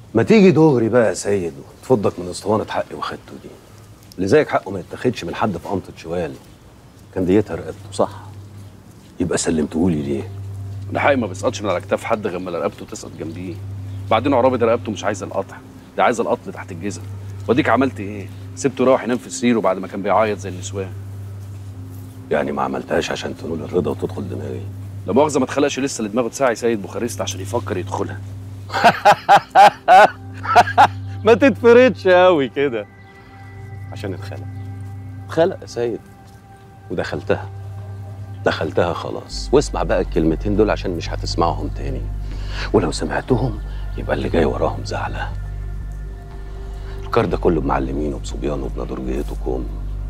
ما تيجي دغري بقى يا سيد وتفضك من اسطوانه حقي وخدته دي اللي زيك حقه ما يتاخدش من حد في قمطه شوال كان ديتها رقبته صح يبقى سلمتهولي ليه ده حقي ما بيسقطش من على كتاف حد غير ما رقبته تسقط جنبيه بعدين عرابي ده رقبته مش عايزه القطع ده عايزه القطع تحت الجزم واديك عملت ايه سبته يروح ينام في سريره بعد ما كان بيعيط زي النسوان يعني ما عملتهاش عشان تنول الرضا وتدخل دماغي لا مؤاخذه ما اتخلقش لسه لدماغه ساعي سيد بوخارست عشان يفكر يدخلها ما تتفردش قوي كده عشان اتخلق اتخلق يا سيد ودخلتها دخلتها خلاص واسمع بقى الكلمتين دول عشان مش هتسمعهم تاني ولو سمعتهم يبقى اللي جاي وراهم زعلة الكار ده كله بمعلمينه بصبيانه بنضرجيته كوم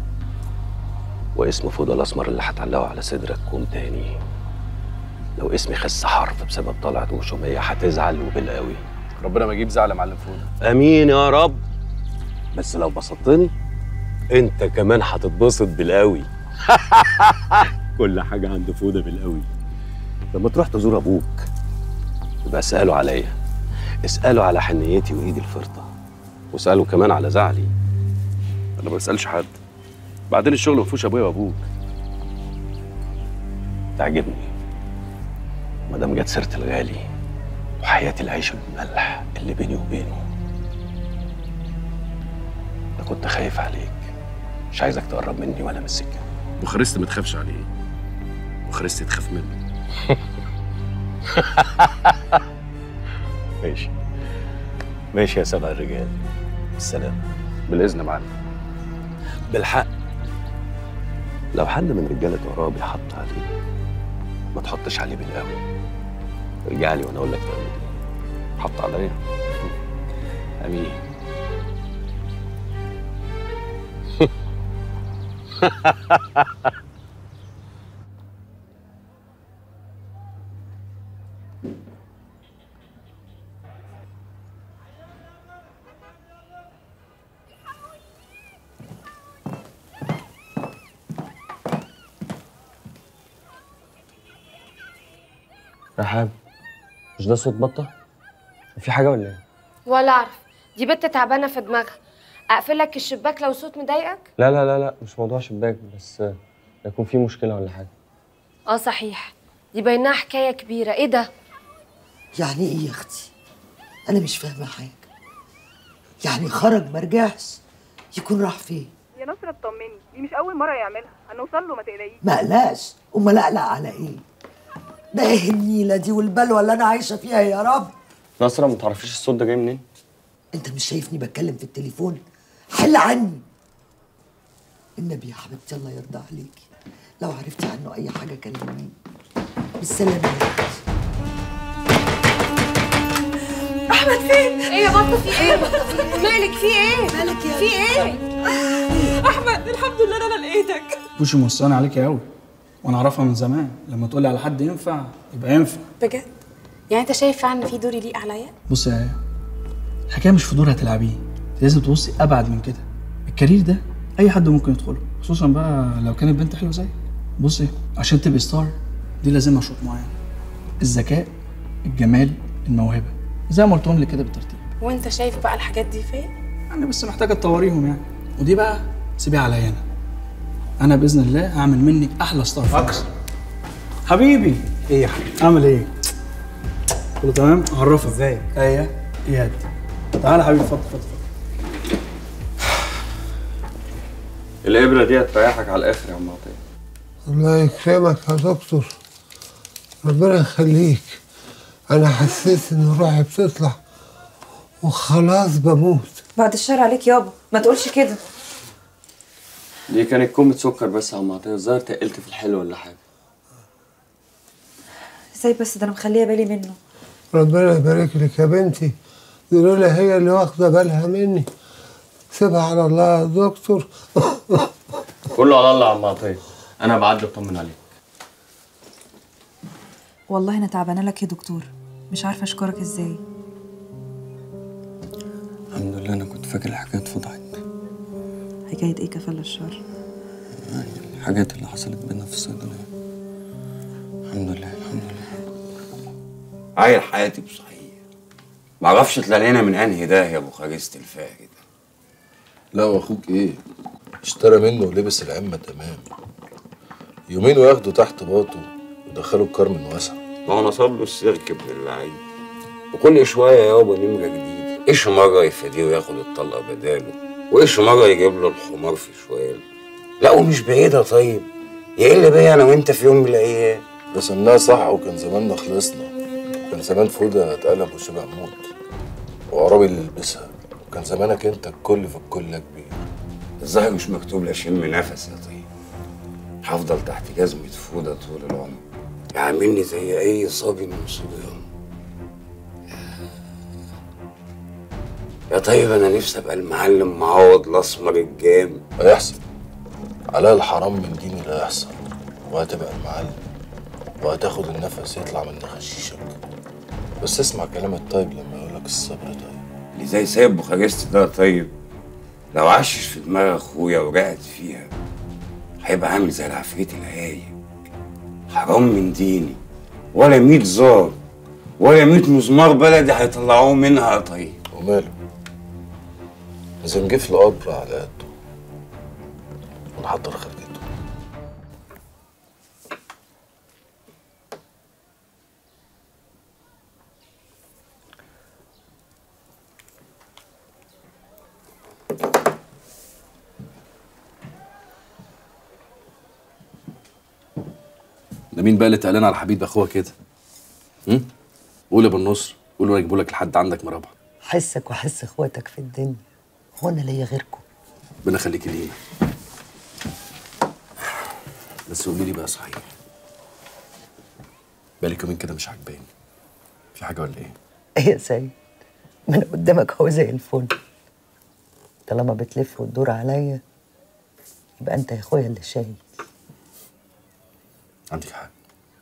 واسم فوضى الاسمر اللي هتعلقه على صدرك كوم تاني لو اسمي خس حرف بسبب طلعت وشومية هتزعل وبالقوي ربنا ما يجيب زعل يا معلم فوده امين يا رب بس لو بسطتني انت كمان هتتبسط بالقوي كل حاجه عند فوده بالقوي لما تروح تزور ابوك يبقى اساله عليا اساله على حنيتي وايدي الفرطه واساله كمان على زعلي انا ما بسالش حد بعدين الشغل ما فيهوش ابويا وابوك تعجبني ما دام جت سيره الغالي وحياه العيش المملح اللي بيني وبينه انا كنت خايف عليك مش عايزك تقرب مني ولا من السكه بوخارست ما تخافش عليه بوخارست تخاف منه ماشي ماشي يا سبع الرجال بالسلامه بالاذن يا معلم بالحق لو حد من رجاله عرابي حط عليه ما تحطش عليه بالقوي ارجع لي وانا اقول لك تعمل ايه حط عليا امين رحاب مش ده صوت بطة؟ في حاجة ولا ايه؟ ولا اعرف دي بنت تعبانه في دماغها اقفل لك الشباك لو صوت مضايقك لا لا لا لا مش موضوع شباك بس آه، يكون في مشكلة ولا حاجة اه صحيح دي باينها حكايه كبيره ايه ده يعني ايه يا اختي انا مش فاهمه حاجه يعني خرج ما رجعش يكون راح فين يا نصر اطمني دي مش اول مره يعملها هنوصل له ما تقلقيش ما قلقش امال اقلق على ايه ده ايه النيله دي والبلوه اللي انا عايشه فيها يا رب نصرة ما تعرفيش الصوت ده جاي منين؟ انت مش شايفني بتكلم في التليفون حل عني النبي يا حبيبتي الله يرضى عليكي لو عرفتي عنه اي حاجه كلميني بالسلامه يا اختي احمد فين ايه يا بطه في ايه مالك في ايه مالك يا في ايه احمد الحمد لله إن انا لقيتك بوشي موصاني عليكي قوي وانا اعرفها من زمان لما تقولي على حد ينفع يبقى ينفع بجد يعني انت شايف فعلا ان في دور يليق عليا بص يا ايه الحكايه مش في دور هتلعبيه انت لازم تبصي ابعد من كده الكارير ده اي حد ممكن يدخله خصوصا بقى لو كانت بنت حلوه زيك بصي عشان تبقي ستار دي لازمها شوط معين الذكاء الجمال الموهبه زي ما قلتهم لك كده بالترتيب وانت شايف بقى الحاجات دي فيا يعني بس محتاجه تطوريهم يعني ودي بقى سيبيها عليا انا انا باذن الله هعمل منك احلى ستار اكثر حبيبي ايه يا حبيبي عامل ايه كله تمام اعرفك ازيك ايه اياد تعالى حبيبي اتفضل اتفضل الإبرة دي هتريحك على الآخر يا عم عطية الله يكرمك يا دكتور ربنا يخليك انا حسيت ان روحي بتطلع وخلاص بموت بعد الشر عليك يابا ما تقولش كده دي كانت كومة سكر بس يا عم عطية الظاهر تقلت في الحلو ولا حاجة ازاي بس ده انا مخليه بالي منه ربنا يبارك لك يا بنتي دي لولا هي اللي واخده بالها مني سيبها على الله يا دكتور كله على الله يا عم عطية أنا بعدي أطمن عليك والله انا تعبانه لك يا دكتور مش عارفه اشكرك ازاي الحمد لله أنا كنت فاكر الحكاية اتفضحت حكايه ايه كفل الشر الحاجات اللي حصلت بينا في الصيدلية الحمد لله الحمد لله عايل حياتي بصحيح معرفش طلع لنا من انهي ده يا ابو خارجة الفاجد لا واخوك ايه اشترى منه ولبس العمة تمام يومين وياخده تحت باطه ودخله الكار من واسع ما هو نصب له السيرك ابن اللعيب وكل شويه يابا نمره جديده ايش مره يفاديه وياخد الطلقه بداله وايش مره يجيب له الحمار في شوال لا ومش بعيده طيب يقل بيا انا وانت في يوم من الايام رسمناها صح وكان زماننا خلصنا كان زمان فودة اتقلب وشبع موت وعربي اللي يلبسها وكان زمانك انت الكل في الكل يا كبير الظاهر مش مكتوب لي اشم نفس يا طيب هفضل تحت جزمة فودة طول العمر يعاملني زي اي صبي من صبيان يا طيب انا نفسي ابقى المعلم معوض الاسمر الجامد هيحصل على الحرام من ديني لا يحصل وهتبقى المعلم وهتاخد النفس يطلع من نخشيشك بس اسمع كلام الطيب لما يقولك الصبر طيب اللي زي سيد بوخارست ده طيب لو عشش في دماغ اخويا ورقد فيها هيبقى عامل زي العفريت الهايج حرام من ديني ولا ميت زار ولا ميت مزمار بلدي هيطلعوه منها يا طيب وماله إذا جه في القبر على قده ونحضر خرجته ده مين بقى اللي تقلان على حبيب اخوها كده؟ هم؟ قول يا ابو النصر قول وانا اجيبه لك لحد عندك مرابع حسك وحس اخواتك في الدنيا هو انا ليا غيركم ربنا يخليكي لينا بس قولي لي بقى صحيح بالك يومين كده مش عاجباني في حاجه ولا ايه؟ ايه يا سيد ما انا قدامك هو زي الفل طالما بتلف وتدور عليا يبقى انت يا اخويا اللي شايل عندك حق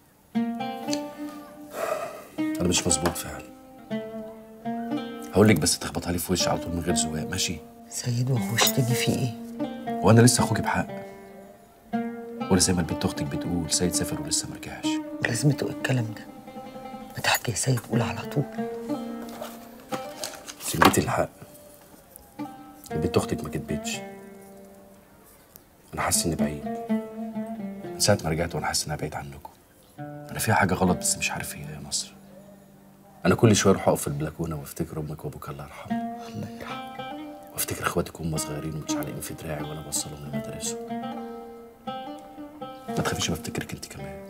انا مش مظبوط فعلا هقول لك بس تخبط عليه في وشي على طول من غير زواق ماشي سيد وحوشتني في ايه وانا لسه اخوك بحق ولا زي ما البنت اختك بتقول سيد سافر ولسه ما رجعش لازمته ايه الكلام ده ما تحكي يا سيد قول على طول سنجتي الحق البنت اختك ما كدبتش انا حاسس اني بعيد من ساعه ما رجعت وانا حاسس اني بعيد عنكم انا فيها حاجه غلط بس مش عارف ايه يا نصر انا كل شويه اروح اقف في البلكونه وافتكر امك وابوك الله يرحمه الله يرحمه وافتكر اخواتك وهم صغيرين ومتشعلقين في دراعي وانا بوصلهم لمدارسهم ما تخافيش بفتكرك انت كمان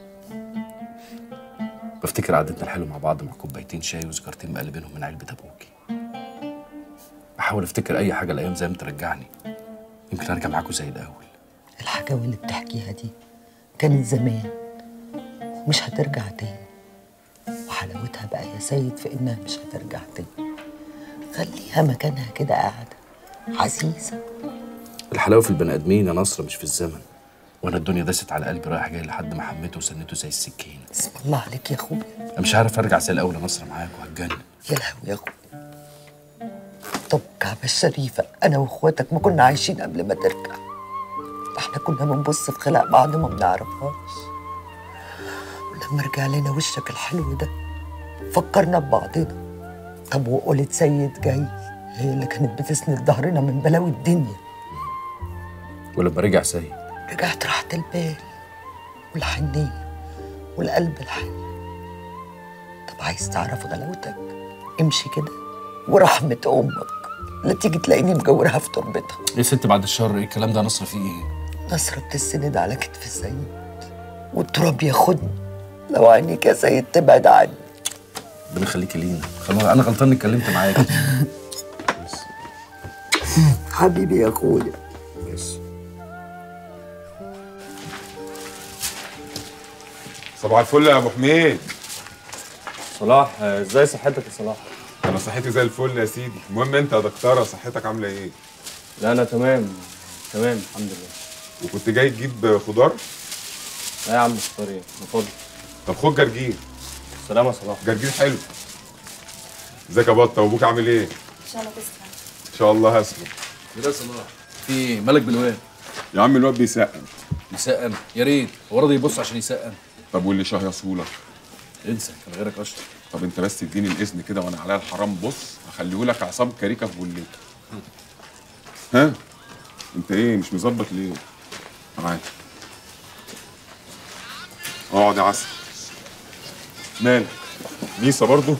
بفتكر قعدتنا الحلوه مع بعض مع كوبايتين شاي وسجارتين مقلبينهم من علبه ابوكي بحاول افتكر اي حاجه الايام زي ما ترجعني يمكن ارجع معاكم زي الاول الحكاوي اللي بتحكيها دي كانت زمان ومش هترجع تاني وحلاوتها بقى يا سيد في انها مش هترجع تاني خليها مكانها كده قاعده عزيزه الحلاوه في البني ادمين يا نصر مش في الزمن وانا الدنيا داست على قلبي رايح جاي لحد ما حميته وسنته زي السكين اسم الله عليك يا اخويا انا مش عارف ارجع زي الاول يا نصر معاك وهتجنن يا لهوي يا اخويا طب الكعبة الشريفة أنا وإخواتك ما كنا عايشين قبل ما ترجع إحنا كنا بنبص في خلق بعض ما بنعرفهاش ولما رجع لنا وشك الحلو ده فكرنا ببعضنا طب وقولة سيد جاي هي اللي كانت بتسند ظهرنا من بلاوي الدنيا ولما رجع سيد رجعت راحة البال والحنية والقلب الحي طب عايز تعرف غلاوتك امشي كده ورحمة أمك لا تيجي تلاقيني مجورها في تربتها يا ست بعد الشر ايه الكلام ده يا نصر فيه ايه نصرة بتسند على كتف السيد والتراب ياخدني لو عينيك يا سيد تبعد عني ربنا يخليكي لينا خلاص انا غلطان اني اتكلمت معاك حبيبي يا أخويا صباح الفل يا ابو حميد صلاح آه، ازاي صحتك يا صلاح؟ انا صحتي زي الفل يا سيدي المهم انت يا دكتوره صحتك عامله ايه لا انا تمام تمام الحمد لله وكنت جاي تجيب خضار لا يا عم اختار ايه؟ انا فاضي طب خد جرجير سلام يا صلاح جرجير حلو ازيك يا بطه وابوك عامل ايه ان شاء الله تسلم ان شاء الله هسلم يا صلاح في ايه مالك بالواد يا عم الواد بيسقم يسقم يا ريت هو راضي يبص عشان يسقم طب واللي شهيصهولك انسى كان غيرك اشطر طب انت بس اديني الاذن كده وانا عليا الحرام بص هخليهولك عصام كاريكا في بوليك ها انت ايه مش مظبط ليه تعال اقعد يا عسل مالك ميسا برضو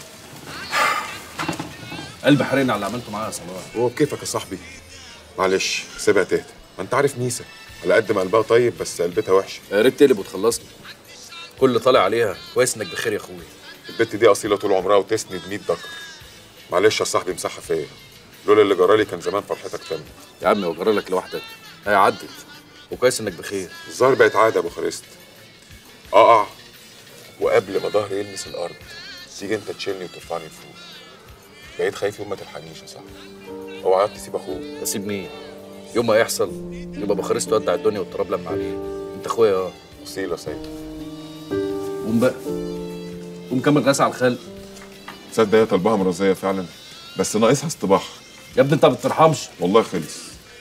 قلبي حرقني على اللي عملته معايا يا صلاح هو بكيفك يا صاحبي معلش سيبها تهدى ما انت عارف ميسا على قد ما قلبها طيب بس قلبتها وحشه يا ريت تقلب وتخلصني كل اللي طالع عليها كويس انك بخير يا اخويا البت دي اصيله طول عمرها وتسند 100 ذكر معلش يا صاحبي مسحها فيا لولا اللي جرالي كان زمان فرحتك تمت يا عم هو جرالك لوحدك هي عدت وكويس انك بخير الظاهر بقت عاده يا ابو خريست اقع وقبل ما ظهري يلمس الارض تيجي انت تشيلني وترفعني لفوق بقيت خايف يوم ما تلحقنيش يا صاحبي اوعى تسيب اخوك اسيب مين يوم ما يحصل يبقى بخارست ودع الدنيا والتراب لما عليه انت اخويا اه اصيل يا سيد قوم بقى قوم كمل غاس على الخلق تصدق هي طلبها مرضيه فعلا بس ناقصها اصطباح يا ابني انت ما بترحمش والله خلص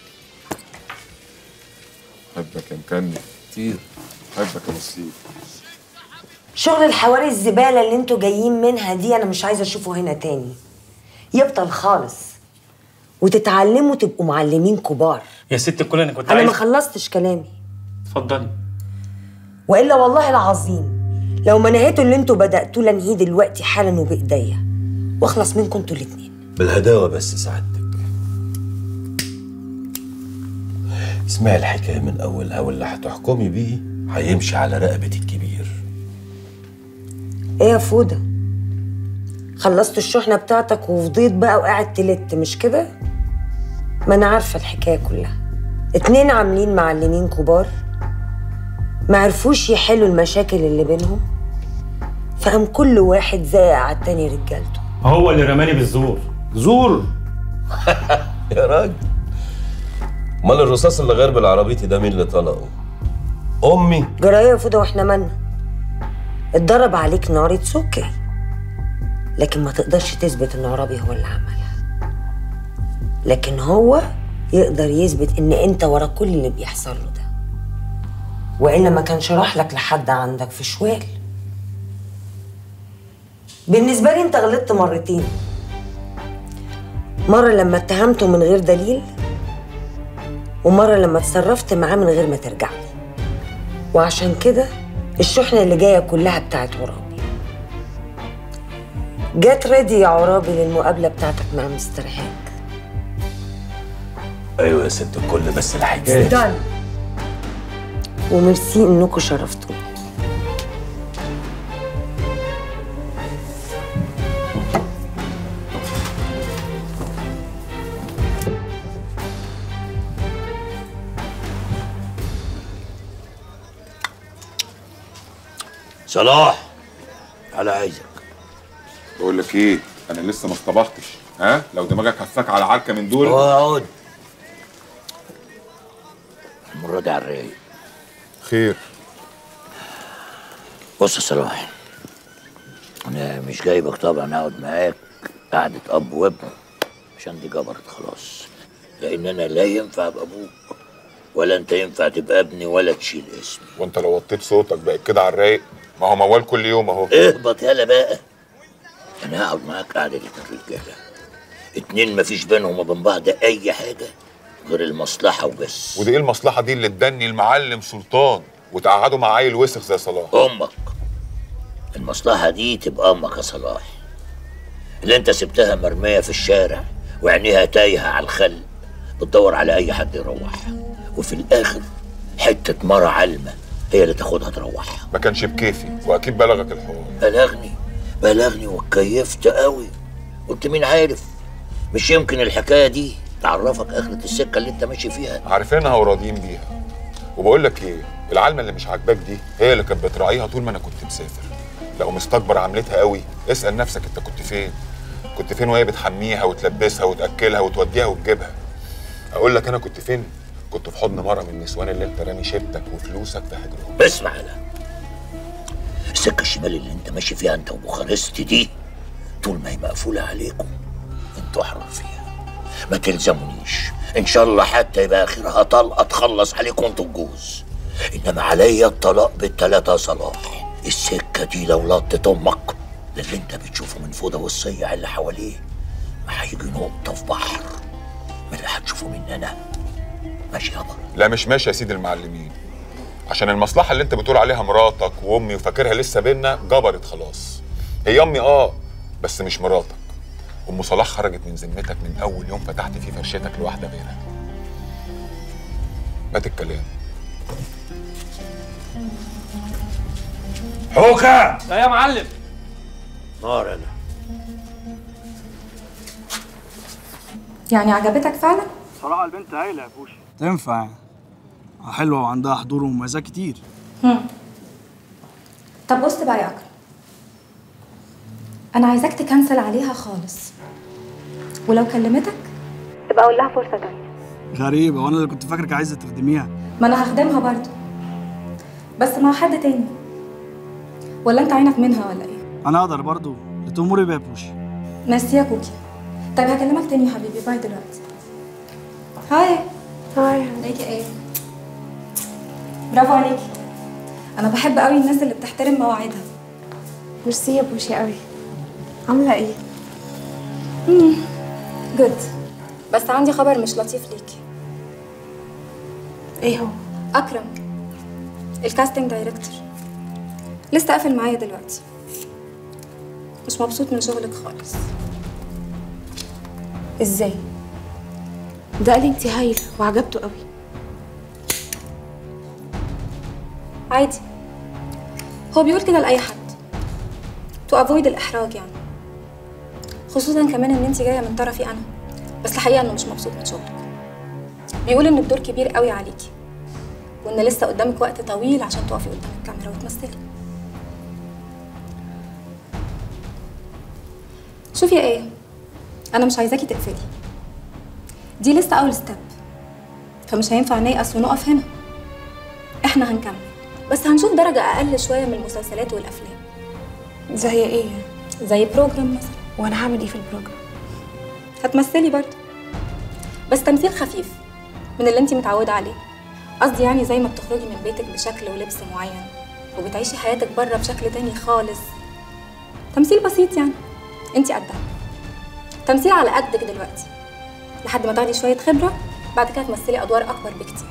حبك يا مكني كتير حبك يا بسيط شغل الحواري الزبالة اللي انتوا جايين منها دي انا مش عايزة اشوفه هنا تاني يبطل خالص وتتعلموا تبقوا معلمين كبار يا ست الكل انا كنت انا عايز ما خلصتش كلامي اتفضلي والا والله العظيم لو ما نهيتوا اللي انتوا بدأتوه لانهيه دلوقتي حالا وبايديا واخلص منكم انتوا الاتنين بالهداوة بس سعادتك اسمعي الحكاية من أولها واللي هتحكمي بيه هيمشي على رقبة الكبير ايه يا فودة خلصت الشحنة بتاعتك وفضيت بقى وقاعد تلت مش كده ما انا عارفة الحكاية كلها اتنين عاملين معلمين كبار ما عرفوش يحلوا المشاكل اللي بينهم فقام كل واحد زايق على التاني رجالته هو اللي رماني بالزور زور يا راجل امال الرصاص اللي غير بالعربيتي ده مين اللي طلقه؟ امي جرايه يا فودة واحنا مالنا اتضرب عليك نار اتس اوكي لكن ما تقدرش تثبت ان عرابي هو اللي عملها لكن هو يقدر يثبت ان انت ورا كل اللي بيحصل له ده والا ما كانش راح لك لحد عندك في شوال بالنسبه لي انت غلطت مرتين مره لما اتهمته من غير دليل ومره لما اتصرفت معاه من غير ما ترجع لي وعشان كده الشحنه اللي جايه كلها بتاعت عرابي جات ريدي يا عرابي للمقابله بتاعتك مع مستر هانك ايوه يا ست الكل بس الحكاية دان وميرسي انكم شرفتوني صلاح على عايزك بقول لك ايه انا لسه ما اصطبحتش ها لو دماغك هفاك على عركه من دول اقعد المرة دي على الرايق خير بص يا صلاح انا مش جايبك طبعا اقعد معاك قعدة اب وابن عشان دي جبرت خلاص لان انا لا ينفع ابقى ابوك ولا انت ينفع تبقى ابني ولا تشيل اسمي وانت لو وطيت صوتك بقت كده على الرايق ما هو موال كل يوم اهو اهبط يالا بقى انا هقعد معاك قعدة الرجالة اتنين مفيش بينهم وبين بعض اي حاجة غير المصلحة وبس ودي ايه المصلحه دي اللي اداني المعلم سلطان وتقعدوا مع عيل وسخ زي صلاح امك المصلحة دي تبقى امك يا صلاح اللي انت سبتها مرمية في الشارع وعينيها تايهة على الخل بتدور على اي حد يروحها وفي الاخر حتة مرة علمة هي اللي تاخدها تروحها ما كانش بكيفي واكيد بلغك الحوار بلغني بلغني واتكيفت قوي قلت مين عارف مش يمكن الحكاية دي تعرفك اخرة السكة اللي انت ماشي فيها عارفينها وراضيين بيها وبقول لك ايه العلمه اللي مش عاجباك دي هي اللي كانت بتراعيها طول ما انا كنت مسافر لو مستكبر عملتها قوي اسال نفسك انت كنت فين كنت فين وهي بتحميها وتلبسها وتاكلها وتوديها وتجيبها اقول لك انا كنت فين كنت في حضن مره من النسوان اللي انت رامي شيبتك وفلوسك في حجرهم اسمع لا السكة الشمال اللي انت ماشي فيها انت وبوخارست دي طول ما هي مقفولة عليكم انتوا احرار فيها ما تلزمونيش ان شاء الله حتى يبقى اخرها طلقة تخلص عليكم انتوا الجوز انما عليا الطلاق بالتلاتة يا صلاح السكة دي لو لطت امك ده اللي انت بتشوفه من فوضى والصيع اللي حواليه ما هيجي نقطة في بحر من اللي هتشوفه مني انا ماشي يابا لا مش ماشي يا سيدي المعلمين عشان المصلحة اللي انت بتقول عليها مراتك وامي وفاكرها لسه بينا جبرت خلاص هي امي اه بس مش مراتك ام صلاح خرجت من ذمتك من اول يوم فتحت فيه فرشتك لواحدة غيرها مات الكلام حوكا لا يا معلم نار انا يعني عجبتك فعلا؟ صراحة البنت هايلة يا بوشي تنفع يعني حلوة وعندها حضور ومميزات كتير هم. طب بص بقى يا أكرم أنا عايزاك تكنسل عليها خالص ولو كلمتك تبقى أقول لها فرصة تانية غريبة وانا اللي كنت فاكرك عايزة تخدميها ما أنا هخدمها برضه بس مع حد تاني ولا أنت عينك منها ولا إيه؟ انا اقدر برضو لتأمري بيها يا بوشي ميرسي يا كوكي طيب هكلمك تاني يا حبيبي باي دلوقتي هاي هاي عليكي ايه برافو عليكي انا بحب قوي الناس اللي بتحترم مواعيدها ميرسي يا بوشي قوي عامله ايه جود بس عندي خبر مش لطيف ليكي ايه هو اكرم الكاستنج دايركتور لسه قافل معايا دلوقتي مش مبسوط من شغلك خالص ازاي ده قال انت هايله وعجبته قوي عادي هو بيقول كده لاي حد تو افويد الاحراج يعني خصوصا كمان ان انت جايه من طرفي انا بس الحقيقه انه مش مبسوط من شغلك بيقول ان الدور كبير قوي عليكي وان لسه قدامك وقت طويل عشان تقفي قدام الكاميرا وتمثلي شوفي يا ايه انا مش عايزاكي تقفلي دي لسه اول ستيب فمش هينفع نيأس ونقف هنا احنا هنكمل بس هنشوف درجة أقل شوية من المسلسلات والأفلام زي ايه زي بروجرام مثلا وانا هعمل ايه في البروجرام هتمثلي برضه بس تمثيل خفيف من اللي انت متعودة عليه قصدي يعني زي ما بتخرجي من بيتك بشكل ولبس معين وبتعيشي حياتك بره بشكل تاني خالص تمثيل بسيط يعني انت قدها تمثيل على قدك دلوقتي لحد ما تاخدي شوية خبرة بعد كده تمثلي أدوار أكبر بكتير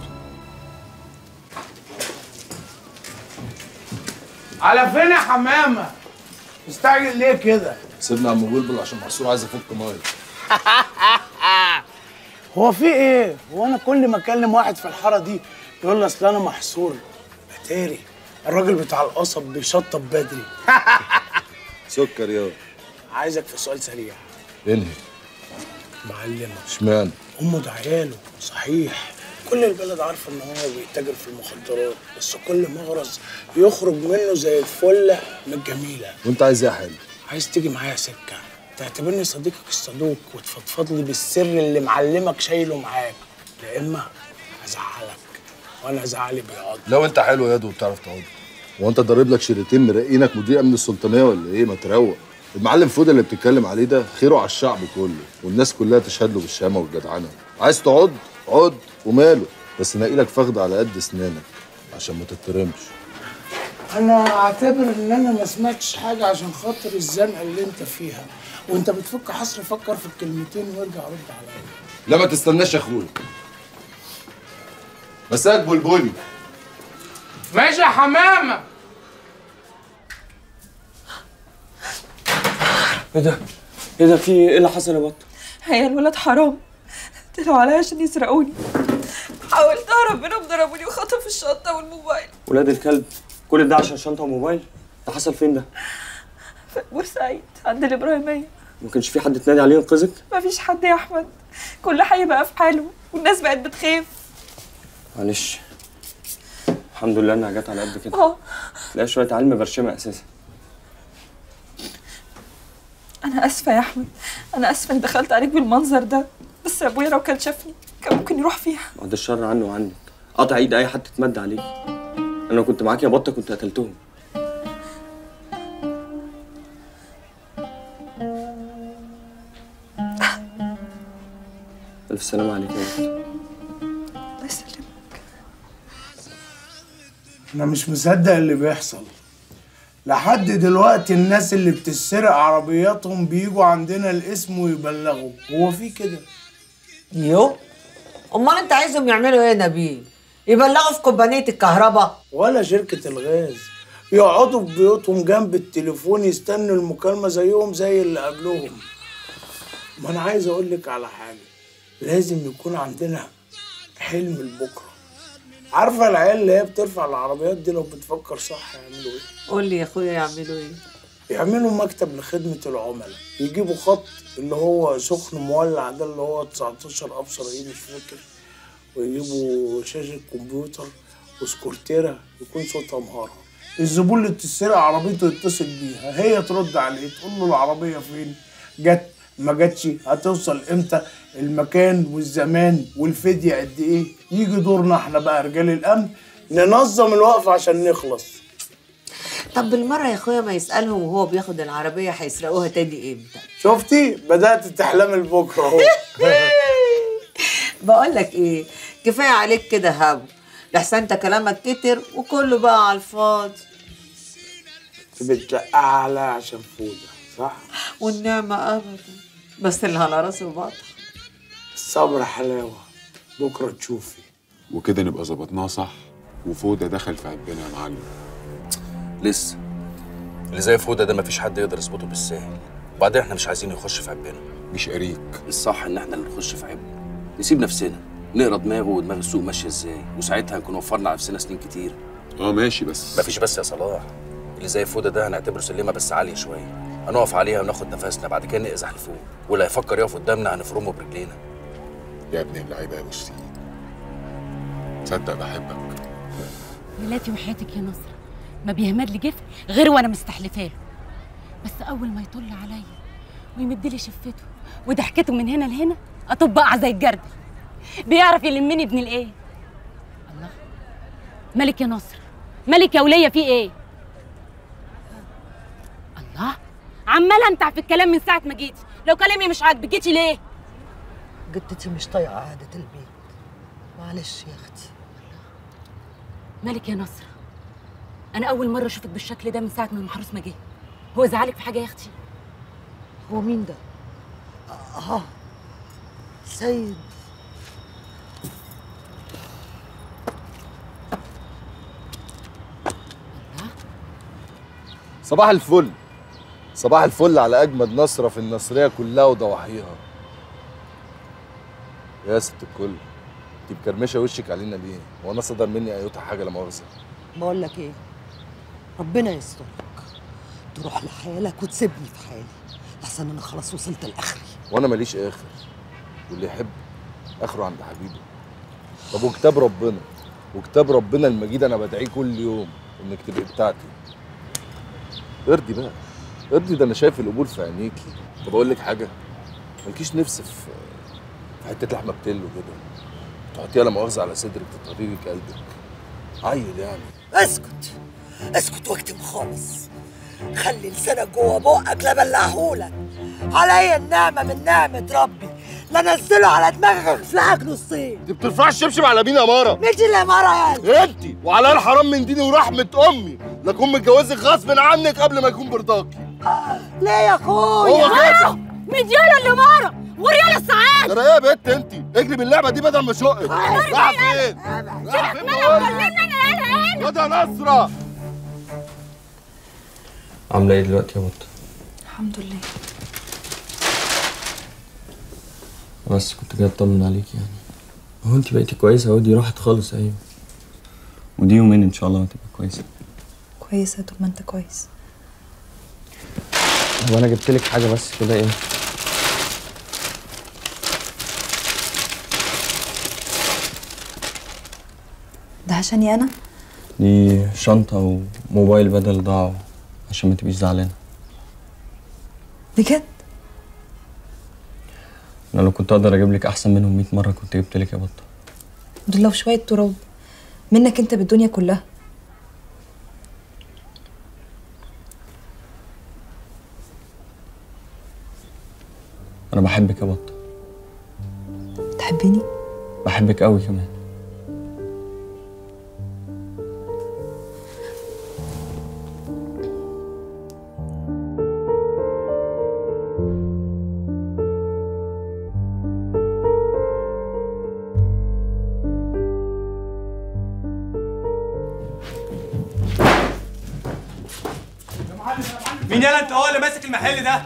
على فين يا حمامه مستعجل ليه كده سيبنا عم بلبل عشان محصور عايز افك ميه هو في ايه هو انا كل ما اكلم واحد في الحاره دي يقول لي اصل انا محصور اتاري الراجل بتاع القصب بيشطب بدري سكر يا عايزك في سؤال سريع انهي معلمه اشمعنى امه ده عياله صحيح كل البلد عارفه ان هو بيتاجر في المخدرات بس كل مغرز يخرج منه زي الفله من الجميله وانت عايز ايه يا حلو عايز تيجي معايا سكه تعتبرني صديقك الصدوق وتفضفض لي بالسر اللي معلمك شايله معاك يا اما هزعلك وانا زعلي بيقعد لو انت حلو يا دو وبتعرف تقعد هو انت ضارب لك شريطين مرقينك مدير امن السلطانيه ولا ايه ما تروق المعلم فوده اللي بتتكلم عليه ده خيره على الشعب كله والناس كلها تشهد له بالشهامه والجدعنه عايز تقعد عد وماله بس نقي لك فخد على قد اسنانك عشان ما تترمش انا اعتبر ان انا ما سمعتش حاجه عشان خاطر الزنقه اللي انت فيها وانت بتفك حصر فكر في الكلمتين وارجع رد عليا لا ما تستناش يا اخويا مساك بلبلي ماشي يا حمامه ايه ده؟ ايه ده في ايه إيه اللي حصل يا بط؟ هي الولاد حرام طلعوا عليا عشان يسرقوني حاولت اهرب منهم ضربوني وخطفوا الشنطه والموبايل ولاد الكلب كل ده عشان شنطه وموبايل ده حصل فين ده؟ في بورسعيد عند الابراهيميه ما كانش في حد تنادي عليه ينقذك؟ مفيش حد يا احمد كل حي بقى في حاله والناس بقت بتخاف معلش الحمد لله انها جت على قد كده اه لا شويه علم برشمه اساسا انا اسفه يا احمد انا اسفه اني دخلت عليك بالمنظر ده بس ابويا لو كان شافني كان ممكن يروح فيها بعد الشر عني وعنك قطع ايد اي حد تمد عليك انا لو كنت معاك يا بطه كنت قتلتهم الف سلامه عليك يا بطه الله يسلمك انا مش مصدق اللي بيحصل لحد دلوقتي الناس اللي بتسرق عربياتهم بيجوا عندنا الاسم ويبلغوا هو في كده يو امال انت عايزهم يعملوا ايه يا نبيل يبلغوا في كومبانيه الكهرباء ولا شركة الغاز يقعدوا في بيوتهم جنب التليفون يستنوا المكالمة زيهم زي اللي قبلهم ما أنا عايز أقول لك على حاجة لازم يكون عندنا حلم لبكرة عارفة العيال اللي هي بترفع العربيات دي لو بتفكر صح يعملوا إيه؟ قول لي يا اخويا يعملوا ايه يعملوا مكتب لخدمة العملاء يجيبوا خط اللي هو سخن مولع ده اللي هو 19 أبصر إيه مش فاكر ويجيبوا شاشة كمبيوتر وسكرتيرة يكون صوتها مهارة الزبون اللي بتسرق عربيته يتصل بيها هي ترد عليه تقول له العربية فين جت ما جاتش هتوصل امتى المكان والزمان والفدية قد ايه يجي دورنا احنا بقى رجال الامن ننظم الوقفة عشان نخلص طب بالمره يا اخويا ما يسالهم وهو بياخد العربيه هيسرقوها تاني امتى شفتي بدأت تحلمي لبكرة اهو بقول لك ايه كفايه عليك كده هبو لحسن انت كلامك كتر وكله بقى على الفاضي بتلقى على عشان فودة صح والنعمه ابدا بس اللي على راسه بطل الصبر حلاوة بكرة تشوفي وكده نبقى ظبطناها صح وفودة دخل في عبنا يا معلم لسه اللي زي فودة ده مفيش حد يقدر يظبطه بالساهل وبعدين احنا مش عايزين يخش في عبنا مش قريك الصح ان احنا اللي نخش في عبه نسيب نفسنا نقرا دماغه ودماغ السوق ماشيه ازاي وساعتها هنكون وفرنا على نفسنا سنين كتير اه ماشي بس مفيش بس يا صلاح اللي زي فودة ده هنعتبره سلمه بس عاليه شويه هنقف عليها وناخد نفسنا بعد كده نقزح لفوق واللي هيفكر يقف قدامنا هنفرمه برجلينا يا ابن اللعيبه يا ابو سيد تصدق بحبك ميلاتي وحياتك يا نصر ما بيهمد لي جفن غير وانا مستحلفه له بس اول ما يطل عليا ويمد لي شفته وضحكته من هنا لهنا اطب اقع زي الجردل بيعرف يلمني ابن الايه الله مالك يا نصر مالك يا وليه في ايه الله عماله انتع في الكلام من ساعه ما جيتي لو كلامي مش عاجبك جيتي ليه جدتي مش طايقه قعده البيت معلش يا اختي مالك يا نصر انا اول مره اشوفك بالشكل ده من ساعه ما المحروس ما جه هو زعلك في حاجه يا اختي هو مين ده اه سيد صباح الفل صباح الفل على اجمد نصره في النصريه كلها وضواحيها يا ست الكل انت مكرمشه وشك علينا ليه هو انا صدر مني ايوتا حاجه لا مؤاخذه بقول لك ايه ربنا يسترك تروح لحالك وتسيبني في حالي لحسن انا خلاص وصلت لاخري وانا ماليش اخر واللي يحب اخره عند حبيبه طب وكتاب ربنا وكتاب ربنا المجيد انا بدعيه كل يوم انك تبقي بتاعتي ارضي بقى ارضي ده انا شايف القبول في عينيكي طب اقول لك حاجه مالكيش نفس في في حته لحمه بتلو كده تحطيها لا مؤاخذه على صدرك تطري لك قلبك عيل يعني اسكت اسكت واكتم خالص خلي لسانك جوه بقك لا بلعهولك عليا النعمه من نعمه ربي لا نزله على دماغك اخفلعك نصين انت بترفعي الشبشب على مين يا مارا مين دي اللي يا مارا يا انت وعلى الحرام من ديني ورحمه امي لكون متجوزك غصب عنك قبل ما يكون برضاكي ليه يا اخويا هو كده مدياله اللي مارا وريال السعاد ترى ايه يا بت انت اجري باللعبه دي بدل ما شقك رايحه فين رايحه فين بقول يا نصره عامله ايه دلوقتي يا بطه الحمد لله بس كنت جاي اطمن عليك يعني هو انت بقيتي كويسه اهو دي راحت خالص ايوه ودي يومين ان شاء الله هتبقى كويسه كويسة طول ما انت كويس هو انا جبت لك حاجه بس كده ايه ده عشاني انا دي شنطه وموبايل بدل ضاعوا عشان ما تبقيش زعلانه بجد انا لو كنت اقدر اجيب لك احسن منهم 100 مره كنت جبت لك يا بطه دول لو شوية تراب منك انت بالدنيا كلها انا بحبك يا بطه تحبيني بحبك قوي كمان مين يالا انت هو اللي ماسك المحل ده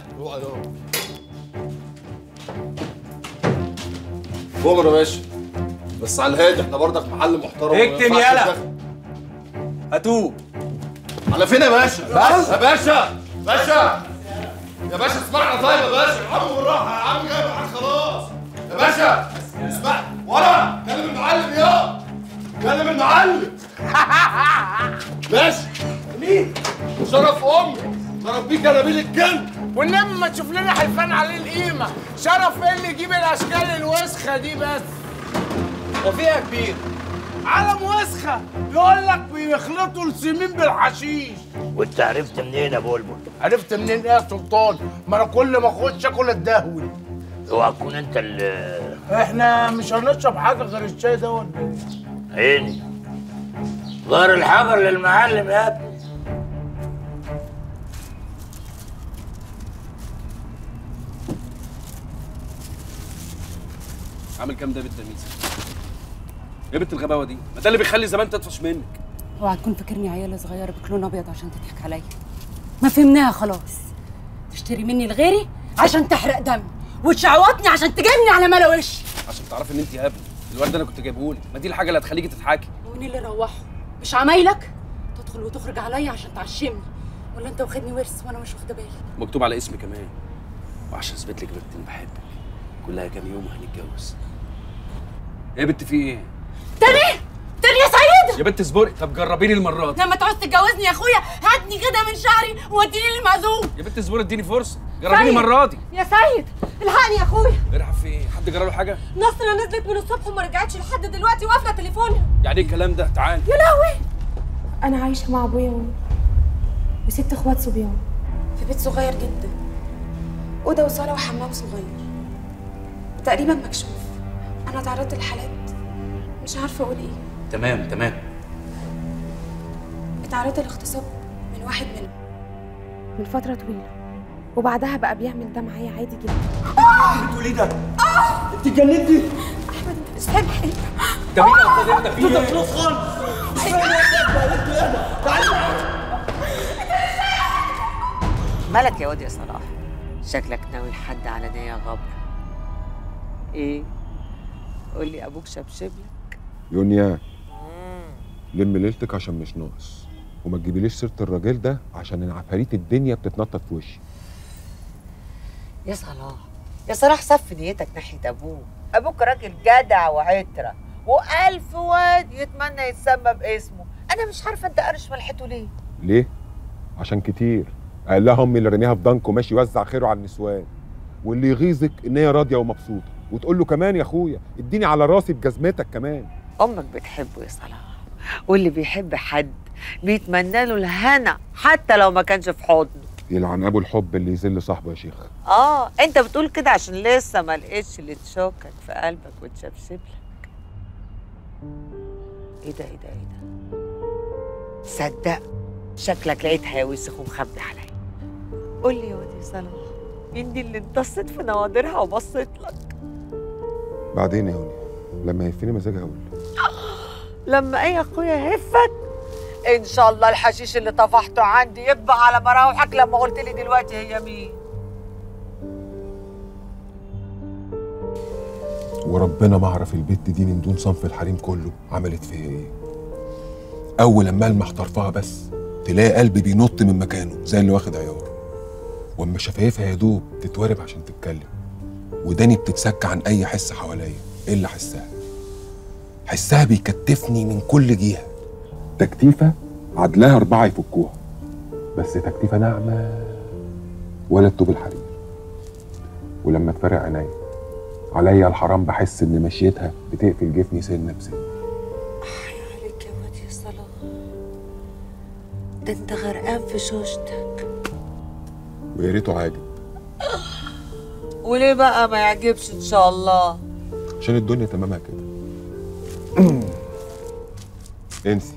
بؤمر يا باشا بس على الهادي احنا برضك محل محترم وما اكتم ينفعش يالا. ندخل. هاتوه على فين يا باشا؟ بس. يا باشا باشا يا باشا اسمعنا طيب يا باشا يا عم بالراحه يا عم جاي معاك خلاص يا باشا اسمع ورا كلم المعلم يا كلم المعلم باشا مين؟ شرف امي شرف بيك يا نبيل الكلب والنبي ما تشوف لنا حلفان عليه القيمه شرف ايه اللي يجيب الاشكال الوسخه دي بس وفيها كبير علم وسخه يقول لك بيخلطوا السمين بالحشيش وانت عرفت منين يا بلبل؟ عرفت منين ايه يا سلطان ما انا كل ما اخش اكل اتدهول اوعى تكون انت اللي احنا مش هنشرب حاجه غير الشاي ده ولا ايه عيني غير الحجر للمعلم يا ابني عامل كام ده بنت ميزه ايه بنت الغباوه دي ما ده اللي بيخلي زمان تطفش منك اوعى تكون فاكرني عيال صغيره بكلون ابيض عشان تضحك عليا ما فهمناها خلاص تشتري مني لغيري عشان تحرق دمي وتشعوطني عشان تجني على ملا وشي عشان تعرفي ان انت يا ابني الورد ده انا كنت جايبهولك ما دي الحاجه اللي هتخليكي تضحكي ومين اللي روحه مش عمايلك تدخل وتخرج عليا عشان تعشمني ولا انت واخدني ورث وانا مش واخده بالي مكتوب على اسمي كمان وعشان اثبت لك بنت اني بحبك كلها كام يوم وهنتجوز ايه يا بنت في ايه تاني تاني يا سيد يا بنت اصبري طب جربيني المره دي لما تعوز تتجوزني يا اخويا هاتني كده من شعري ووديني للمعزوم يا بنت اصبري اديني فرصه جربيني سيد. المره دي يا سيد الحقني يا اخويا ارحب في ايه حد جرى له حاجه نصرة نزلت من الصبح وما رجعتش لحد دلوقتي وقافله تليفونها يعني ايه الكلام ده تعال يا لهوي انا عايشه مع ابويا وامي وست اخوات صبيان في بيت صغير جدا اوضه وصاله وحمام صغير تقريبا مكشوف انا تعرضت لحالات مش عارفه اقول ايه تمام تمام اتعرضت لاغتصاب من واحد منهم من فتره طويله وبعدها بقى بيعمل ده معايا عادي جدا بتقولي ده انت اتجننتي احمد انت مش فاهم حاجه ده مين اصلا انت في ده ايه فلوس خالص مالك يا واد يا صلاح شكلك ناوي لحد على نية غبر ايه قول لي ابوك شبشب لك يونيا لم ليلتك عشان مش ناقص وما تجيبيليش سيره الراجل ده عشان العفاريت الدنيا بتتنطط في وشي يا صلاح يا صلاح صف نيتك ناحية ابوك ابوك راجل جدع وعترة والف واد يتمنى يتسمى باسمه انا مش عارفة انت قارش ملحته ليه ليه عشان كتير قال لها امي اللي رميها في ضنك وماشي يوزع خيره على النسوان واللي يغيظك ان هي راضيه ومبسوطه وتقول له كمان يا اخويا اديني على راسي بجزمتك كمان امك بتحبه يا صلاح واللي بيحب حد بيتمنى له الهنا حتى لو ما كانش في حضنه يلعن ابو الحب اللي يذل صاحبه يا شيخ اه انت بتقول كده عشان لسه ما لقيتش اللي تشوكك في قلبك وتشبشب لك ايه ده ايه ده ايه ده صدق شكلك لقيتها يا وسخ ومخبي عليا قول لي يا واد يا صلاح مين دي اللي انتصت في نوادرها وبصت لك بعدين يا هوني لما يهفني مزاجي هقول لما اي اخويا هفك ان شاء الله الحشيش اللي طفحته عندي يطبق على مراوحك لما قلت لي دلوقتي هي مين وربنا ما اعرف البت دي من دون صنف الحريم كله عملت فيا ايه اول لما المح طرفها بس تلاقي قلبي بينط من مكانه زي اللي واخد عيار واما شفايفها يا دوب تتورب عشان تتكلم وداني بتتسك عن اي حس حواليا الا حسها حسها بيكتفني من كل جهه تكتيفه عدلها اربعه يفكوها بس تكتيفه ناعمه ولا الطوب الحرير ولما تفرق عينيا عليا الحرام بحس ان مشيتها بتقفل جفني سنه بسنه عليك يا واد يا صلاح ده انت غرقان في شوشتك ويا ريته عاجب وليه بقى ما يعجبش ان شاء الله عشان الدنيا تمامها كده انسي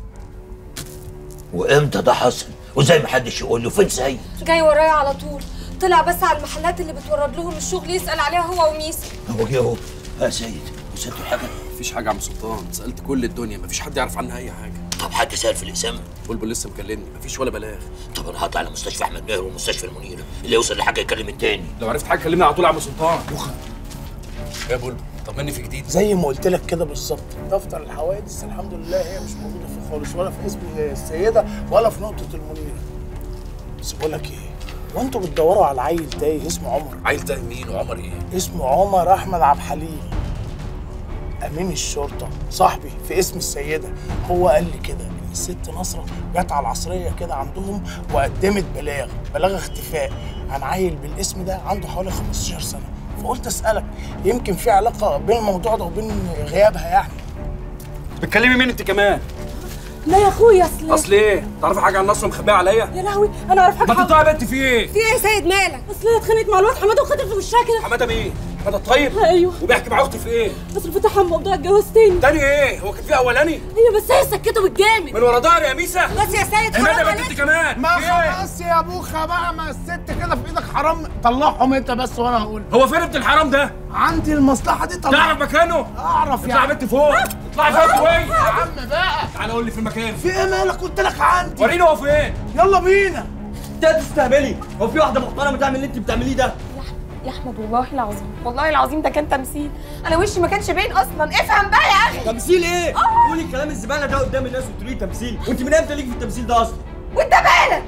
وامتى ده حصل وزي ما حدش يقول له فين سيد جاي ورايا على طول طلع بس على المحلات اللي بتورد لهم الشغل يسأل عليها هو وميسي هو جه اهو يا سيد وصلت حاجه مفيش حاجه يا عم سلطان سالت كل الدنيا مفيش حد يعرف عنها اي حاجه طب حد سأل في الإقسام؟ بلبل لسه مكلمني مفيش ولا بلاغ طب أنا هطلع لمستشفى أحمد ماهر ومستشفى المنيرة اللي يوصل لحاجة يكلم التاني لو عرفت حاجه كلمني على طول يا عم سلطان يا بلبل طمني في جديد زي ما قلت لك كده بالظبط دفتر الحوادث الحمد لله هي مش موجوده فيه خالص ولا في اسم السيده ولا في نقطه المنيره بس بقول لك ايه وانتوا بتدوروا على عيل تايه اسمه عمر عيل تايه مين وعمر ايه اسمه عمر احمد عبد الحليم امين الشرطه صاحبي في اسم السيده هو قال لي كده ان الست نصره جت على العصريه كده عندهم وقدمت بلاغ بلاغ اختفاء عن عيل بالاسم ده عنده حوالي 15 سنه فقلت اسالك يمكن في علاقه بين الموضوع ده وبين غيابها يعني بتكلمي مين انت كمان لا يا اخويا اصل اصل ايه تعرفي حاجه عن نصر مخبيه عليا يا لهوي انا اعرف حاجه ما تطلعي يا بنت في ايه في ايه يا سيد مالك اصل هي اتخانقت مع الواد حماده وخدت في وشها كده حماده مين حماده الطيب ايوه وبيحكي مع اختي في ايه بس الفتح موضوع الجواز تاني تاني ايه هو كان في اولاني ايوه بس هي سكته بالجامد من ورا ظهري يا ميسا بس يا سيد عماد يا حرام بنت عليك. انت كمان ما في ايه؟ خلاص يا بوخه بقى ما الست كده في ايدك حرام طلعهم انت بس وانا هقول هو فين ابن الحرام ده عندي المصلحه دي طلع تعرف مكانه اعرف يا اطلع يا بنت فوق اطلعي فوق كويس يا عم بقى تعالى قول لي في المكان في ايه مالك قلت لك عندي وريني هو فين يلا بينا انت تستهبلي هو في واحده محترمه تعمل اللي انت بتعمليه ده يا احمد والله العظيم والله العظيم ده كان تمثيل انا وشي ما كانش باين اصلا افهم بقى يا اخي تمثيل ايه قولي الكلام الزباله ده قدام الناس وتقولي لي تمثيل وانت من امتى ليك في التمثيل ده اصلا وانت مالك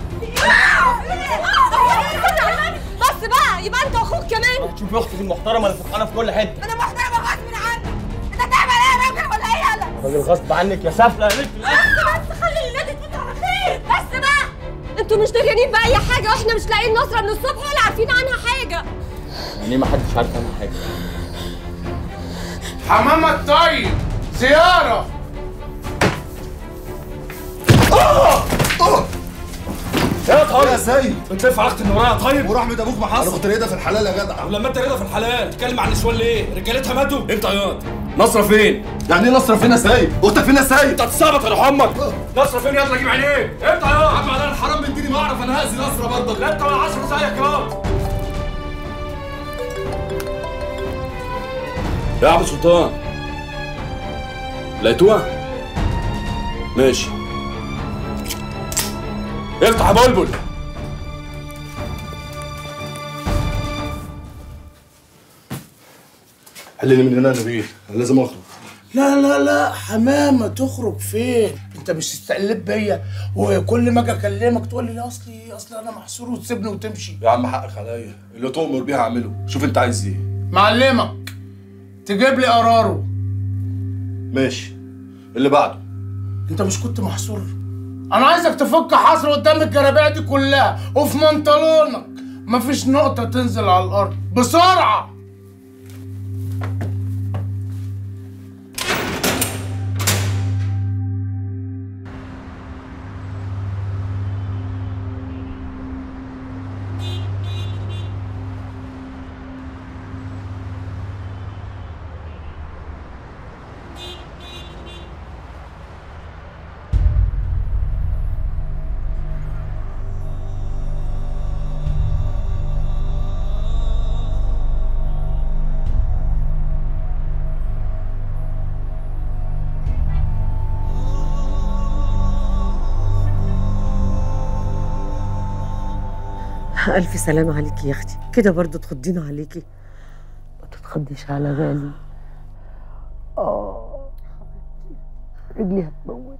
بس بقى يبقى انت واخوك كمان شوفي اختك المحترمه اللي فرحانه في كل حته انا محترمه غصب عنك انت تعمل ايه يا راجل ولا ايه يالا راجل غصب عنك يا سافله يا بنت بس بس خلي النادي تفوت على خير بس بقى انتوا مش دريانين باي حاجه واحنا مش لاقيين نصره من الصبح ولا عارفين عنها حاجه يعني ما حدش عارف عنها حاجه حمام الطيب زياره يا طيب يا سيد انت في علاقتي ان ورايا طيب ورحمة ابوك ما حصل انا كنت ريده في الحلال يا جدع ولما انت رضا في الحلال تتكلم عن النسوان ليه؟ رجالتها ماتوا انت ياض نصرة فين؟ يعني ايه نصرة فين يا سيد؟ اختك فين يا سيد؟ انت هتستعبط يا امك نصرة فين يلا جيب عينيه انت ياض عم على الحرام من ديني ما اعرف انا هاذي نصرة برضه لا انت ولا عشرة زيك ياض يا عم سلطان لقيتوها؟ ماشي افتح يا بلبل حلني من هنا يا نبيل انا لازم اخرج لا لا لا حمامه تخرج فين انت مش تستقلب بيا وكل ما اجي اكلمك تقول لي لا اصلي اصلي انا محصور وتسيبني وتمشي يا عم حقك عليا اللي تؤمر بيها اعمله شوف انت عايز ايه معلمك تجيب لي قراره ماشي اللي بعده انت مش كنت محصور انا عايزك تفك حصر قدام الجرابيع دي كلها وفي منطلونك مفيش نقطة تنزل على الأرض بسرعة ألف سلامة عليكي يا أختي كده برضو تخضينا عليكي ما تتخضيش على بالي آه رجلي هتموت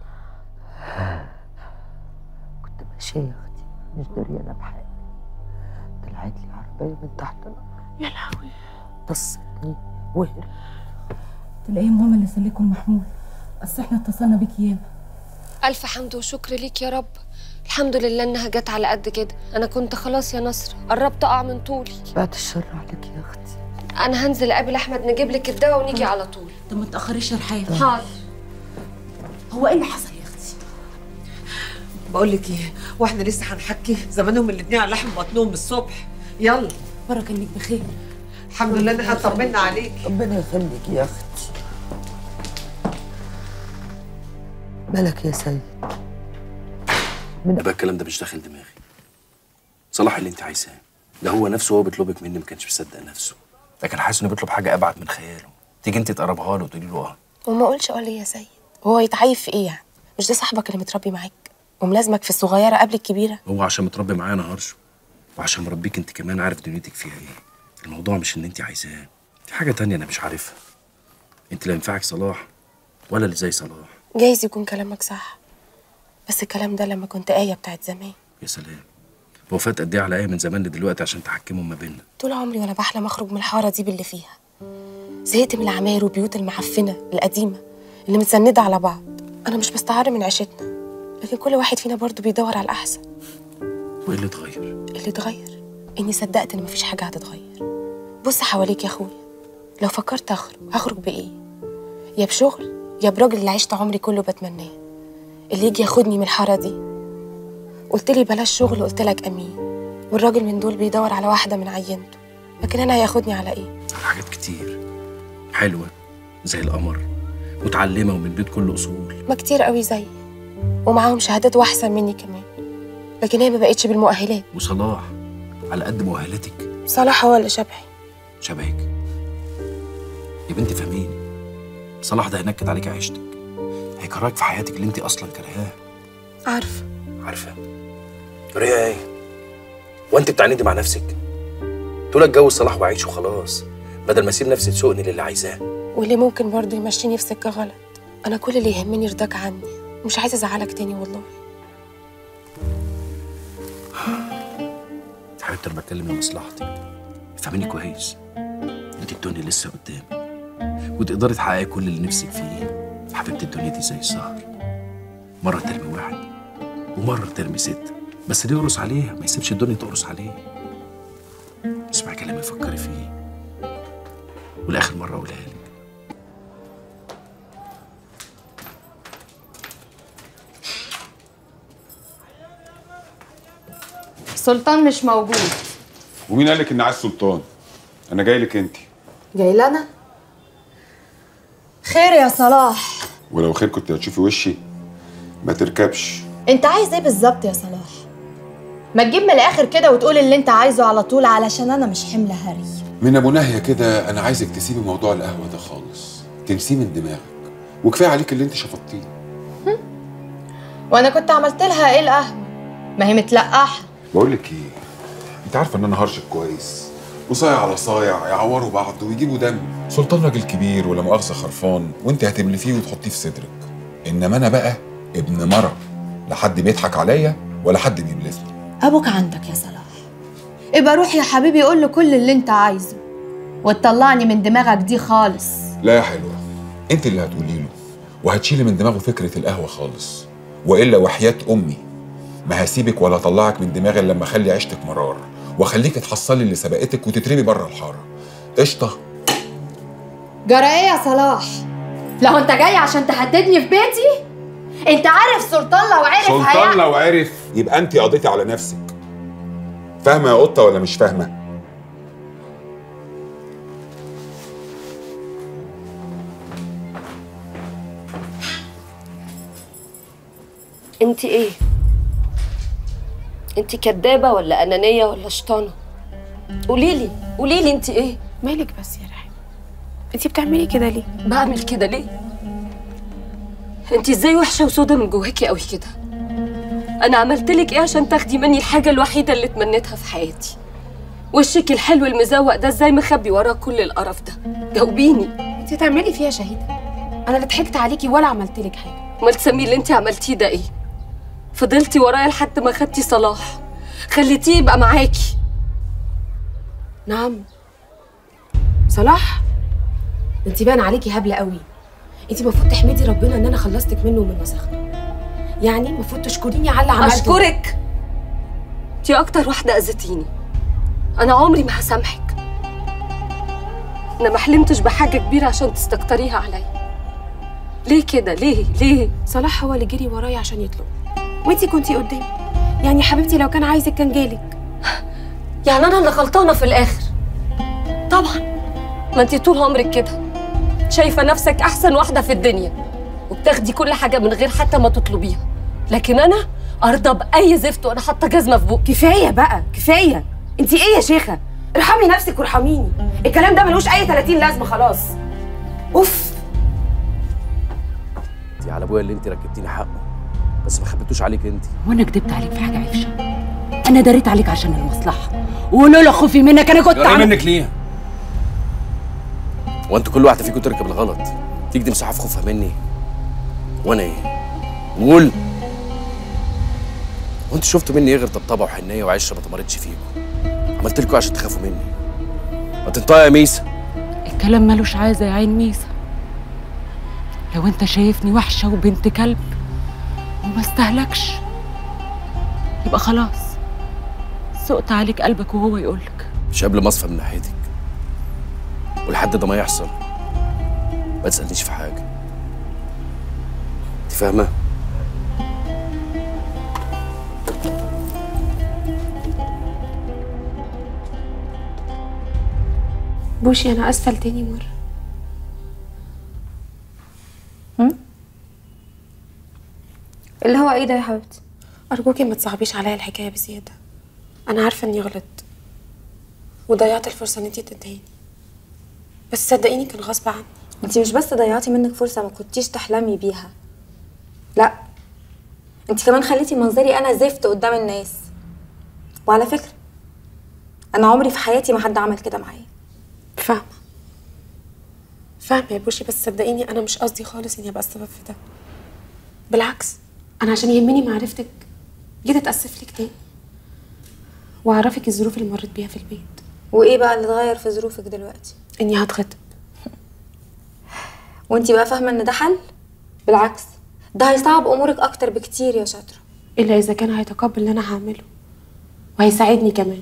كنت ماشية يا أختي مش دريانة بحاجة طلعت لي عربية من تحت الأرض يا لهوي طستني وهرب تلاقيهم هم اللي سلكوا المحمول اصل احنا اتصلنا بيك ياما ألف حمد وشكر ليك يا رب الحمد لله إنها جت على قد كده أنا كنت خلاص يا نصر قربت أقع من طولي بعد الشر عليك يا أختي أنا هنزل أقابل أحمد نجيب لك الدواء ونيجي على طول طب ما تاخريش يا رحاب حاضر هو ايه اللي حصل يا اختي بقول لك ايه واحنا لسه هنحكي زمانهم الاتنين على لحم بطنهم الصبح يلا بركه انك بخير الحمد لله ان احنا طمنا عليك ربنا يخليك يا أختي مالك يا سيد بقى الكلام ده مش داخل دماغي صلاح اللي انت عايزاه ده هو نفسه وهو بيطلبك مني ما كانش مصدق نفسه ده كان حاسس انه بيطلب حاجه ابعد من خياله تيجي انت تقربها له وتقولي له اه وما أقولش قولي يا سيد وهو يتعيب في ايه يعني مش ده صاحبك اللي متربي معاك وملازمك في الصغيره قبل الكبيره هو عشان متربي معايا انا هرشه وعشان مربيك انت كمان عارف دنيتك فيها ايه الموضوع مش ان انت عايزاه دي حاجه تانية انا مش عارفها انت لا ينفعك صلاح ولا اللي زي صلاح جايز يكون كلامك صح بس الكلام ده لما كنت آية بتاعت زمان يا سلام هو فات قد ايه على ايه من زمان لدلوقتي عشان تحكموا ما بيننا طول عمري وانا بحلم اخرج من الحاره دي باللي فيها زهقت من العماير والبيوت المعفنه القديمه اللي متسنده على بعض انا مش بستعار من عيشتنا لكن كل واحد فينا برضه بيدور على الاحسن وايه اللي اتغير اللي اتغير اني صدقت ان مفيش حاجه هتتغير بص حواليك يا اخويا لو فكرت اخرج هخرج بايه يا بشغل يا براجل اللي عشت عمري كله بتمناه اللي يجي ياخدني من الحاره دي قلت لي بلاش شغل قلت لك امين والراجل من دول بيدور على واحده من عينته لكن انا هياخدني على ايه على حاجات كتير حلوه زي القمر متعلمه ومن بيت كله اصول ما كتير قوي زيي ومعاهم شهادات واحسن مني كمان لكن هي ما بقتش بالمؤهلات وصلاح على قد مؤهلاتك صلاح هو اللي شبهي شبهك يا بنتي فهميني صلاح ده هينكد عليك عيشتك هيكرهك في حياتك اللي انت اصلا كرهاها عارفه عارفه ريا ايه وانت بتعاندي مع نفسك تقول اتجوز صلاح واعيش وخلاص بدل ما اسيب نفسي تسوقني للي عايزاه واللي ممكن برضه يمشيني في سكه غلط انا كل اللي يهمني رضاك عني مش عايزه ازعلك تاني والله حبيبتي انا بتكلم لمصلحتك افهميني كويس انت الدنيا لسه قدامك وتقدري تحققي كل اللي نفسك فيه حبيبتي الدنيا دي زي السهر مره ترمي واحد ومره ترمي ست بس اللي يقرص عليها ما يسيبش الدنيا تقرص عليه اسمعي كلامي فكري فيه والاخر مره اقولها لك سلطان مش موجود ومين قال لك ان عايز سلطان انا جاي لك انت جاي لنا خير يا صلاح ولو خير كنت هتشوفي وشي ما تركبش انت عايز ايه بالظبط يا صلاح ما تجيب من الاخر كده وتقول اللي انت عايزه على طول علشان انا مش حمل هري من ابو ناهيه كده انا عايزك تسيبي موضوع القهوه ده خالص تنسيه من دماغك وكفايه عليك اللي انت شفطتيه وانا كنت عملت لها ايه القهوه ما هي متلقحه بقول لك ايه انت عارفه ان انا هرشك كويس وصايع على صايع يعوروا بعض ويجيبوا دم سلطان راجل كبير ولا مؤاخذه خرفان وانت هتملفيه وتحطيه في صدرك انما انا بقى ابن مرة لا حد بيضحك عليا ولا حد بيبلفني ابوك عندك يا صلاح ابقى روح يا حبيبي قول له كل اللي انت عايزه وتطلعني من دماغك دي خالص لا يا حلوه انت اللي هتقولي له وهتشيلي من دماغه فكره القهوه خالص والا وحياه امي ما هسيبك ولا اطلعك من دماغي الا لما اخلي عيشتك مرار واخليك تحصلي اللي سبقتك وتترمي بره الحاره قشطه جرى ايه يا صلاح لو انت جاي عشان تهددني في بيتي انت عارف سلطان لو عرف سلطان هيعمل لو عرف يبقى انت قضيتي على نفسك فاهمه يا قطه ولا مش فاهمه انت ايه انت كدابه ولا انانيه ولا شيطانه قولي لي قولي لي انت ايه مالك بس يا رحم انت بتعملي كده ليه بعمل كده ليه انت ازاي وحشه وسودة من جواكي قوي كده انا عملت لك ايه عشان تاخدي مني الحاجه الوحيده اللي اتمنيتها في حياتي وشك الحلو المزوق ده ازاي مخبي وراه كل القرف ده جاوبيني انت تعملي فيها شهيده انا لا ضحكت عليكي ولا عملت لك حاجه امال تسمي اللي انت عملتيه ده ايه فضلتي ورايا لحد ما خدتي صلاح خليتيه يبقى معاكي نعم صلاح انت باين عليكي هبله قوي انت المفروض تحمدي ربنا ان انا خلصتك منه ومن وسخته يعني المفروض تشكريني على اللي عملته اشكرك انت اكتر واحده اذيتيني انا عمري ما هسامحك انا ما حلمتش بحاجه كبيره عشان تستكتريها عليا ليه كده ليه ليه صلاح هو اللي جري ورايا عشان يطلب وانت كنتي قدامي يعني حبيبتي لو كان عايزك كان جالك يعني انا اللي غلطانه في الاخر طبعا ما انت طول عمرك كده شايفه نفسك احسن واحده في الدنيا وبتاخدي كل حاجه من غير حتى ما تطلبيها لكن انا ارضى باي زفت وانا حاطه جزمه في بوقي كفايه بقى كفايه انت ايه يا شيخه ارحمي نفسك وارحميني الكلام ده ملوش اي 30 لازمه خلاص اوف انت على ابويا اللي انت ركبتيني حقه بس ما خبيتوش عليك انت وانا كدبت عليك في حاجه عفشه انا دريت عليك عشان المصلحه ولولا خوفي منك انا كنت جرى عم- منك ليه وانتوا كل واحده فيكم تركب الغلط تيجي تمسحها في خوفها مني وانا ايه قول وانتوا شفتوا مني ايه غير طبطبه وحنيه وعشره ما طمرتش فيكم عملت لكم عشان تخافوا مني ما تنطقي يا ميسه الكلام ملوش عايزه يا عين ميسه لو انت شايفني وحشه وبنت كلب وما استهلكش يبقى خلاص سقت عليك قلبك وهو يقولك مش قبل ما اصفى من ناحيتك ولحد ده ما يحصل ما تسالنيش في حاجه انت فاهمه بوشي انا اسفه لتاني مره هم؟ اللي هو ايه ده يا حبيبتي ارجوكي ما تصعبيش عليا الحكايه بزياده انا عارفه اني غلطت وضيعت الفرصه ان انتي تنتهيني بس صدقيني كان غصب عني انت مش بس ضيعتي منك فرصه ما كنتيش تحلمي بيها لا انت كمان خليتي منظري انا زفت قدام الناس وعلى فكره انا عمري في حياتي ما حد عمل كده معايا فاهمه فاهمه يا بوشي بس صدقيني انا مش قصدي خالص اني ابقى السبب في ده بالعكس انا عشان يهمني معرفتك جيت اتاسف لك تاني واعرفك الظروف اللي مريت بيها في البيت وايه بقى اللي اتغير في ظروفك دلوقتي اني هتخطب وانت بقى فاهمه ان ده حل بالعكس ده هيصعب امورك اكتر بكتير يا شاطره الا اذا كان هيتقبل اللي انا هعمله وهيساعدني كمان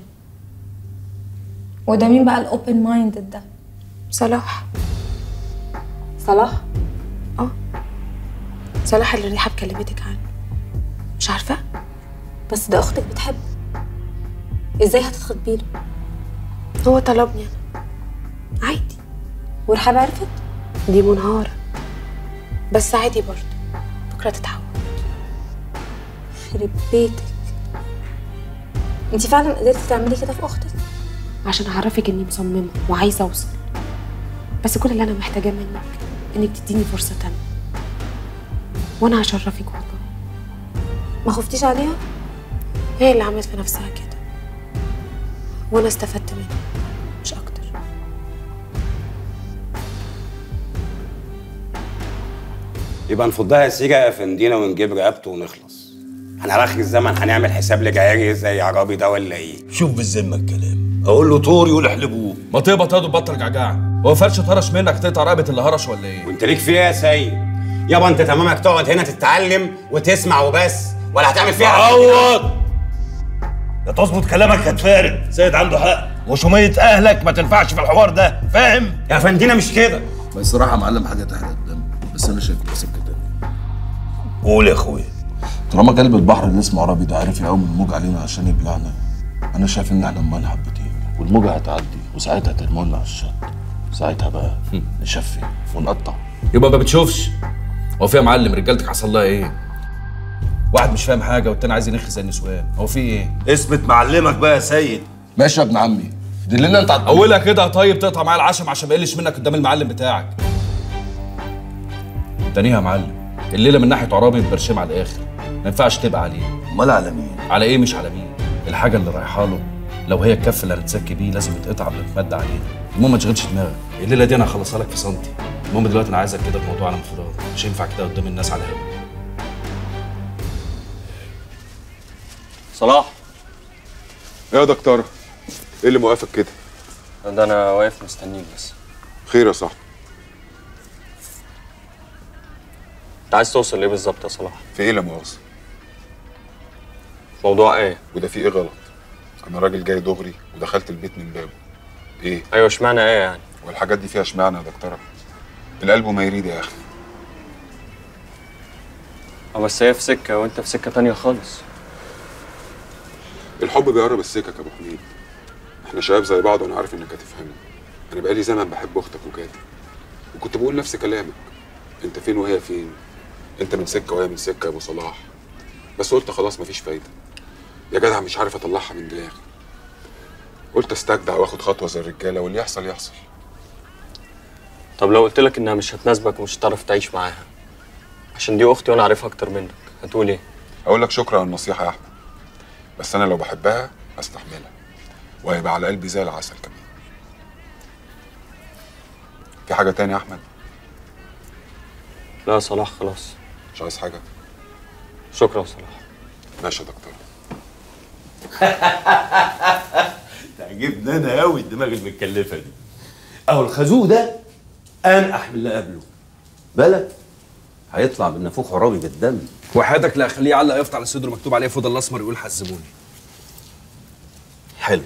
وده مين بقى الاوبن مايندد ده صلاح صلاح اه صلاح اللي ريحه كلمتك عنه مش عارفه بس ده اختك بتحبه ازاي هتتخطبي له هو طلبني انا عادي ورحاب عرفت دي منهارة بس عادي برضه بكرة تتعود يخرب بيتك انت فعلا قدرتي تعملي كده في اختك عشان اعرفك اني مصممة وعايزة اوصل بس كل اللي انا محتاجاه منك انك تديني فرصة تانية وانا هشرفك والله ما خفتيش عليها هي اللي عملت في نفسها كده وانا استفدت منها مش اكتر يبقى نفضها يا سيجا يا فندينا ونجيب رقبته ونخلص احنا على اخر الزمن هنعمل حساب لجعيري زي عرابي ده ولا ايه شوف بالذمه الكلام اقول له طور يقول احلبوه ما تقبط ياض وبطل جعجعه هو فرش هرش منك تقطع رقبه اللي هرش ولا ايه وانت ليك فيها يا سيد يابا انت تمامك تقعد هنا تتعلم وتسمع وبس ولا هتعمل فيها عوض يا تظبط كلامك هتفارق سيد عنده حق وشومية اهلك ما تنفعش في الحوار ده فاهم يا فندينا مش كده بس الصراحه يا معلم حاجه تحرق الدم بس انا شايف سكه تانية قول يا اخويا طالما كلب البحر اللي اسمه عربي ده عارف يقوم الموج علينا عشان يبلعنا انا شايف ان احنا نمال حبتين والموجه هتعدي وساعتها ترمونا على الشط ساعتها بقى نشفي ونقطع يبقى ما بتشوفش هو في يا معلم رجالتك حصل لها ايه واحد مش فاهم حاجه والتاني عايز ينخ زي النسوان هو في ايه اثبت معلمك بقى يا سيد ماشي يا ابن عمي دلنا انت على اولها كده طيب تقطع معايا العشم عشان ما يقلش منك قدام المعلم بتاعك تانيها يا معلم الليله من ناحيه عرابي مبرشمه على الاخر ما ينفعش تبقى عليه امال على مين على ايه مش على مين الحاجه اللي رايحه له لو هي الكف اللي هنتسكي بيه لازم يتقطع قبل ما تمد عليه المهم ما تشغلش دماغك الليله دي انا هخلصها لك في سنتي المهم دلوقتي انا عايزك كده في موضوع على انفراد مش هينفع كده قدام الناس على هوا صلاح ايه يا دكتور ايه اللي موقفك كده ده انا واقف مستنيك بس خير يا صاحبي انت عايز توصل ليه بالظبط يا صلاح في ايه لا مؤاخذه موضوع ايه وده في ايه غلط انا راجل جاي دغري ودخلت البيت من بابه ايه ايوه اشمعنى ايه يعني والحاجات دي فيها اشمعنى يا دكتوره القلب ما يريد يا اخي اه بس هي في سكه وانت في سكه تانية خالص الحب بيقرب السكك يا ابو حميد احنا شباب زي بعض وانا عارف انك هتفهمني انا بقالي زمن بحب اختك وكاتب وكنت بقول نفس كلامك انت فين وهي فين انت من سكه وهي من سكه يا ابو صلاح بس قلت خلاص مفيش فايده يا جدع مش عارف اطلعها من دماغي قلت استجدع واخد خطوه زي الرجاله واللي يحصل يحصل طب لو قلت لك انها مش هتناسبك ومش هتعرف تعيش معاها عشان دي اختي وانا عارفها اكتر منك هتقول ايه اقول لك شكرا على النصيحه يا احمد بس انا لو بحبها هستحملها وهيبقى على قلبي زي العسل كمان في حاجه تاني يا احمد لا يا صلاح خلاص مش عايز حاجه شكرا يا صلاح ماشي يا دكتور تعجبني انا قوي الدماغ المتكلفه دي اهو الخازوق ده انقح من اللي قبله بالك هيطلع من نافوخ عرابي بالدم وحياتك لا خليه يعلق يافطة على صدره مكتوب عليه فضل الاسمر يقول حزبوني حلو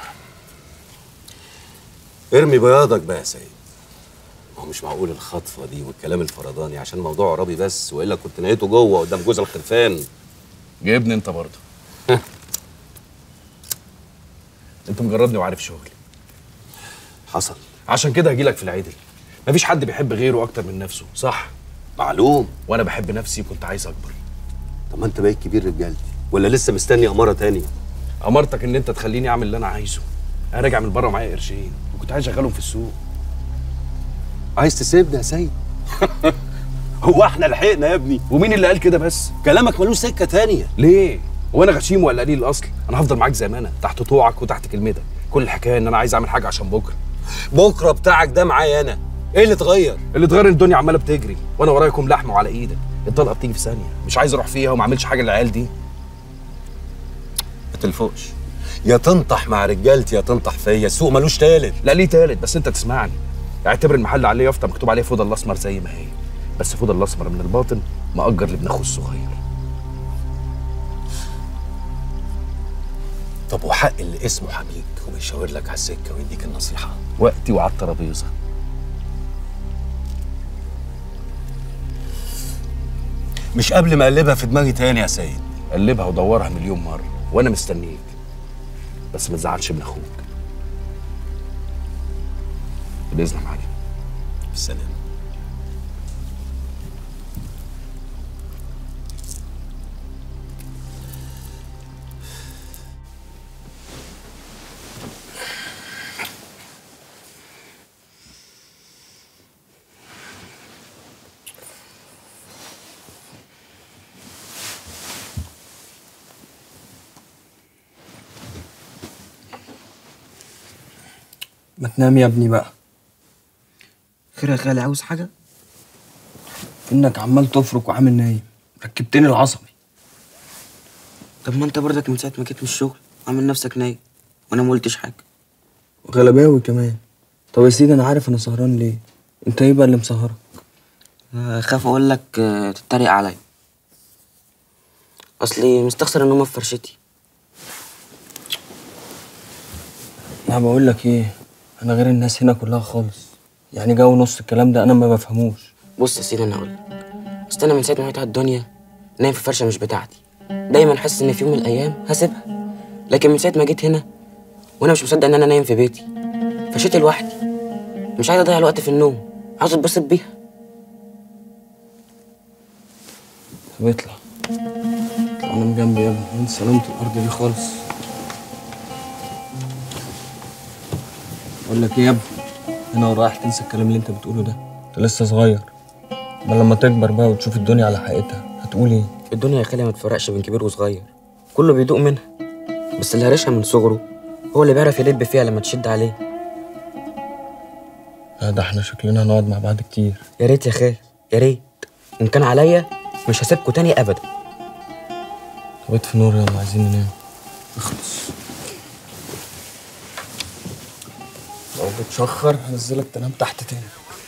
ارمي بياضك بقى يا سيد ما هو مش معقول الخطفه دي والكلام الفرضاني عشان موضوع عرابي بس والا كنت نهيته جوه قدام جوز الخرفان جايبني انت برضه انت مجردني وعارف شغلي حصل عشان كده هجيلك في العيدل مفيش حد بيحب غيره اكتر من نفسه صح معلوم وانا بحب نفسي وكنت عايز اكبر طب ما انت بقيت كبير رجالتي ولا لسه مستني اماره تانية امرتك ان انت تخليني اعمل اللي انا عايزه انا راجع من بره معايا قرشين وكنت عايز اشغلهم في السوق عايز تسيبني يا سيد هو احنا لحقنا يا ابني ومين اللي قال كده بس كلامك ملوش سكه تانية ليه هو انا غشيم ولا قليل الاصل انا هفضل معاك زي ما انا تحت طوعك وتحت كلمتك كل الحكايه ان انا عايز اعمل حاجه عشان بكره بكره بتاعك ده معايا انا ايه اللي اتغير اللي اتغير الدنيا عماله بتجري وانا ورايكم لحم وعلى ايدك الطلقه بتيجي في ثانيه مش عايز اروح فيها وما اعملش حاجه للعيال دي ما تلفقش يا تنطح مع رجالتي يا تنطح فيا السوق ملوش تالت لا ليه تالت بس انت تسمعني اعتبر المحل عليه يافطه مكتوب عليه فضل الاسمر زي ما هي بس فضل الاسمر من الباطن مأجر لابن اخوه الصغير طب وحق اللي اسمه حميد وبيشاور لك على السكه ويديك النصيحه وقتي وعلى الترابيزه مش قبل ما اقلبها في دماغي تاني يا سيد قلبها ودورها مليون مره وانا مستنيك بس ما تزعلش ابن اخوك باذن الله عليك بالسلامه ما تنام يا ابني بقى خير يا غالي عاوز حاجه انك عمال تفرك وعامل نايم ركبتني العصبي طب ما انت برضك من ساعه ما جيت من الشغل عامل نفسك نايم وانا ما قلتش حاجه غلباوي كمان طب يا سيدي انا عارف انا سهران ليه انت ايه بقى اللي مسهرك خاف اقول لك آه، تتريق عليا اصلي مستخسر ان هم في فرشتي انا بقول لك ايه انا غير الناس هنا كلها خالص يعني جو نص الكلام ده انا ما بفهموش بص يا سيدي انا هقول لك اصل انا من ساعه ما جيت على الدنيا نايم في فرشه مش بتاعتي دايما حاسس ان في يوم من الايام هسيبها لكن من ساعه ما جيت هنا وانا مش مصدق ان انا نايم في بيتي فرشتي لوحدي مش عايز اضيع الوقت في النوم عاوز اتبسط بيها طب اطلع اطلع نام جنبي يا ابني انت سلامة الارض دي خالص بقول لك ايه يا ابني انا ورايح تنسى الكلام اللي انت بتقوله ده انت لسه صغير ما لما تكبر بقى وتشوف الدنيا على حقيقتها هتقول ايه الدنيا يا خالي ما تفرقش بين كبير وصغير كله بيدوق منها بس اللي هرشها من صغره هو اللي بيعرف يدب فيها لما تشد عليه لا ده احنا شكلنا هنقعد مع بعض كتير يا ريت يا خال يا ريت ان كان عليا مش هسيبكوا تاني ابدا طب اطفي نور يلا عايزين ننام اخلص لو بتشخر هنزلك تنام تحت تاني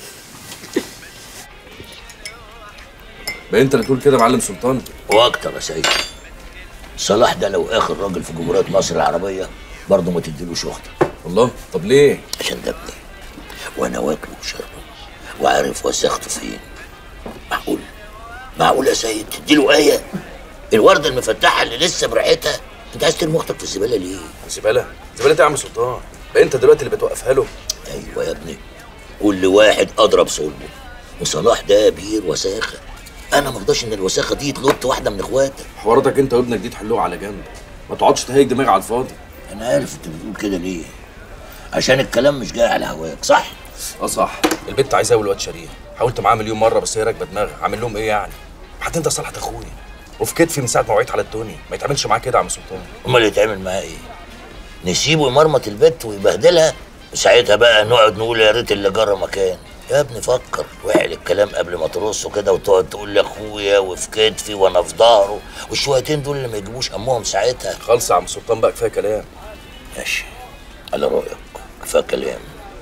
بقى انت اللي تقول كده يا معلم سلطان واكتر يا سيد صلاح ده لو اخر راجل في جمهوريه مصر العربيه برضه ما تديلوش اختك والله طب ليه عشان ده ابني وانا واكله وشربه وعارف وسخته فين معقول معقول يا سيد تديله ايه الورده المفتحه اللي لسه بريحتها انت عايز ترمي اختك في الزباله ليه زباله زباله إيه يا عم سلطان بقى انت دلوقتي اللي بتوقفها له ايوه يا ابني كل واحد اضرب صلبه وصلاح ده بير وساخه انا ما ارضاش ان الوساخه دي تلط واحده من اخواتك حواراتك انت وابنك دي تحلوها على جنب ما تقعدش تهيج دماغي على الفاضي انا عارف انت بتقول كده ليه عشان الكلام مش جاي على هواك صح اه صح البت عايزاه والواد شاريه حاولت معاه مليون مره بس هي راكبه دماغها عامل لهم ايه يعني بعدين ده صالح ده اخويا وفي كتفي من ساعه ما وعيت على الدنيا ما يتعملش معاه كده يا عم سلطان امال يتعمل معاه ايه نسيبه يمرمط البت ويبهدلها وساعتها بقى نقعد نقول يا ريت اللي جرى مكان يا ابني فكر واحد الكلام قبل ما ترصه كده وتقعد تقول لي اخويا وفي كتفي وانا في ظهره والشويتين دول اللي ما يجيبوش همهم ساعتها خالص يا عم سلطان بقى كفايه كلام ماشي على رايك كفايه كلام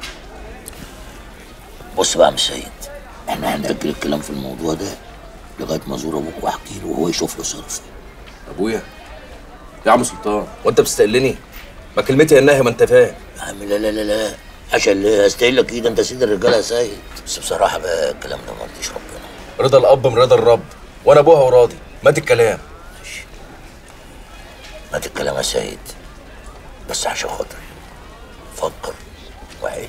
بص بقى يا عم سيد احنا هنأجل الكلام في الموضوع ده لغايه ما ازور ابوك واحكي له وهو يشوف له صرف ابويا يا عم سلطان وانت بتستقلني ما كلمتي انها ما انت فاهم يا عم لا لا لا لا عشان اللي هستقل لك ايه ده انت سيد الرجاله يا سيد بس بصراحه بقى الكلام ده ما رضيش ربنا رضا الاب من رضا الرب وانا ابوها وراضي مات الكلام مات الكلام يا سيد بس عشان خاطري فكر وعي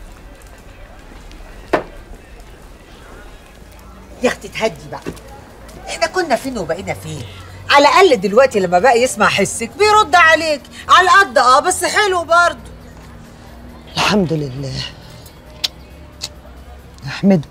يا اختي تهدي بقى احنا كنا فين وبقينا فين على الاقل دلوقتي لما بقى يسمع حسك بيرد عليك على قد اه بس حلو برضه الحمد لله احمده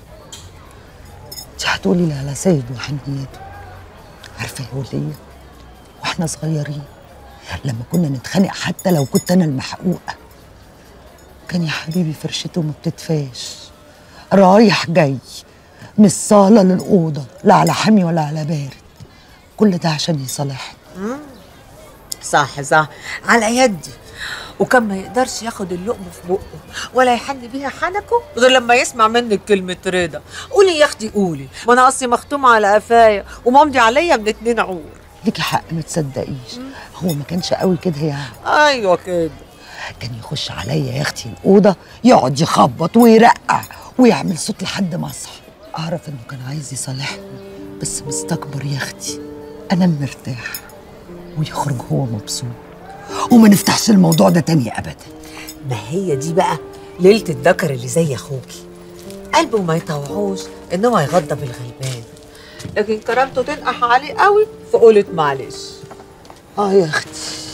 انت هتقولي لي على سيد وحنيته عارفه يا وليه واحنا صغيرين لما كنا نتخانق حتى لو كنت انا المحقوقه كان يا حبيبي فرشته ما بتتفاش رايح جاي من الصاله للاوضه لا على حامي ولا على بارد كل ده عشان يصالحني مم. صح صح على يدي وكان ما يقدرش ياخد اللقمة في بقه ولا يحن بيها حنكه غير لما يسمع منك كلمة رضا قولي يا اختي قولي ما انا اصلي مختومة على قفايا وممضي عليا من اتنين عور ليكي حق ما تصدقيش هو ما كانش قوي كده يعني ايوه كده كان يخش عليا يا اختي الاوضه يقعد يخبط ويرقع ويعمل صوت لحد ما اصحى اعرف انه كان عايز يصالحني بس مستكبر يا اختي انا مرتاح ويخرج هو مبسوط وما نفتحش الموضوع ده تاني ابدا ما هي دي بقى ليلة الذكر اللي زي اخوكي قلبه ما يطوعوش ان هو يغضب الغلبان لكن كرامته تنقح عليه قوي فقولت معلش اه يا اختي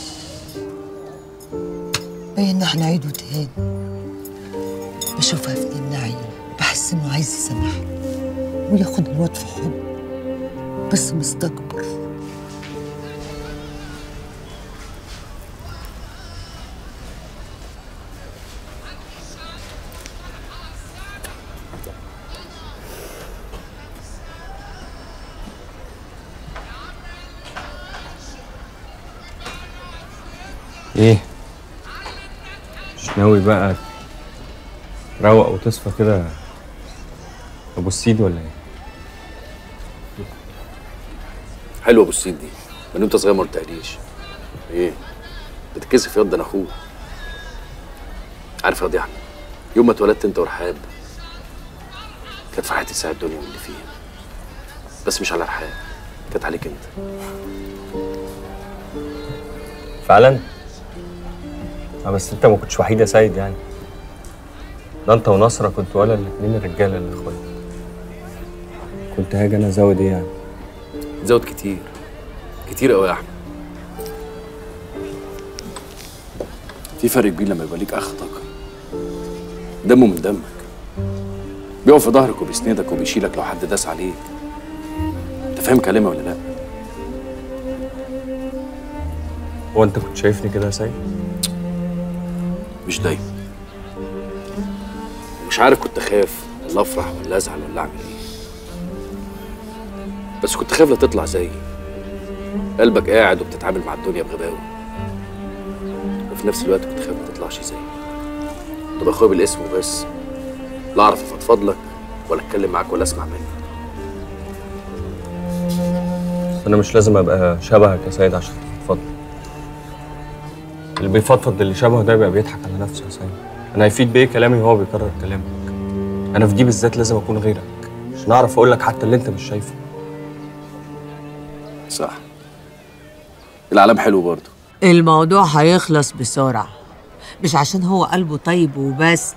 باين احنا عيد وتهان بشوفها في النعيم بحس انه عايز يسامحني وياخد الواد في حضنه بس مستكبر ايه مش ناوي بقى تروق وتصفى كده ابو السيد ولا ايه حلوه ابو السيد دي من انت صغير ما قلتهاليش ايه بتتكسف ياض ده انا اخوك عارف يا يا احمد يوم ما اتولدت انت ورحاب كانت فرحتي ساعة الدنيا واللي فيها بس مش على رحاب كانت عليك انت فعلا اه بس انت ما كنتش وحيد يا سيد يعني ده انت ونصرة كنت ولا الاتنين الرجاله اللي اخوات كنت هاجي انا ازود ايه يعني زود كتير كتير قوي يا احمد في فرق كبير لما يبقى ليك اخ طاقه دمه من دمك بيقف في ظهرك وبيسندك وبيشيلك لو حد داس عليك انت فاهم كلامي ولا لا هو انت كنت شايفني كده يا سيد مش دايما مش عارف كنت خايف ولا افرح ولا ازعل ولا اعمل ايه بس كنت خايف لا تطلع زيي قلبك قاعد وبتتعامل مع الدنيا بغباوه وفي نفس الوقت كنت خايف ما تطلعش زيي تبقى اخويا بالاسم وبس لا اعرف افضفض لك ولا اتكلم معاك ولا اسمع منك بس انا مش لازم ابقى شبهك يا سيد عشان تفضفض اللي بيفضفض اللي شبهه ده بيبقى بيضحك على نفسه يا سيد انا هيفيد بايه كلامي وهو بيكرر كلامك انا في دي بالذات لازم اكون غيرك عشان اعرف اقول لك حتى اللي انت مش شايفه صح العالم حلو برضه الموضوع هيخلص بسرعة مش عشان هو قلبه طيب وبس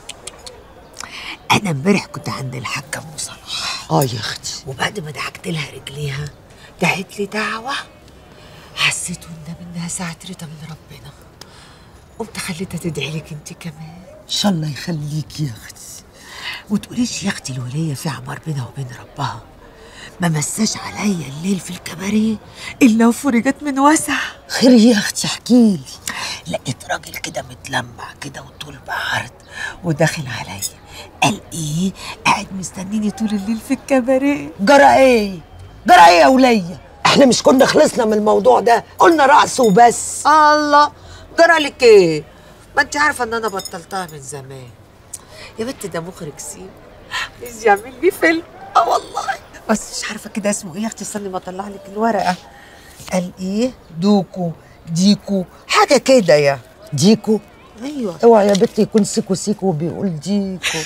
أنا امبارح كنت عند الحاجة أم صلاح اه يا اختي وبعد ما دعكت لها رجليها دعت لي دعوة حسيت إن منها ساعة رضا من ربنا قمت خليتها تدعي لك أنت كمان ان شاء الله يخليكي يا اختي وتقوليش يا اختي الولية في عمار بينها وبين ربها ما مساش عليا الليل في الكباريه الا وفرجت من وسع خير يا اختي احكيلي لقيت راجل كده متلمع كده وطول بعرض وداخل عليا قال ايه قاعد مستنيني طول الليل في الكباريه جرى ايه جرى ايه يا وليه احنا مش كنا خلصنا من الموضوع ده قلنا رقص وبس الله جرى لك ايه ما انت عارفه ان انا بطلتها من زمان يا بنت ده مخرج سيم عايز يعمل لي فيلم اه والله بس مش عارفه كده اسمه ايه يا اختي استني ما اطلع لك الورقه قال ايه دوكو ديكو حاجه كده يا ديكو ايوه اوعى يا بنتي يكون سيكو سيكو وبيقول ديكو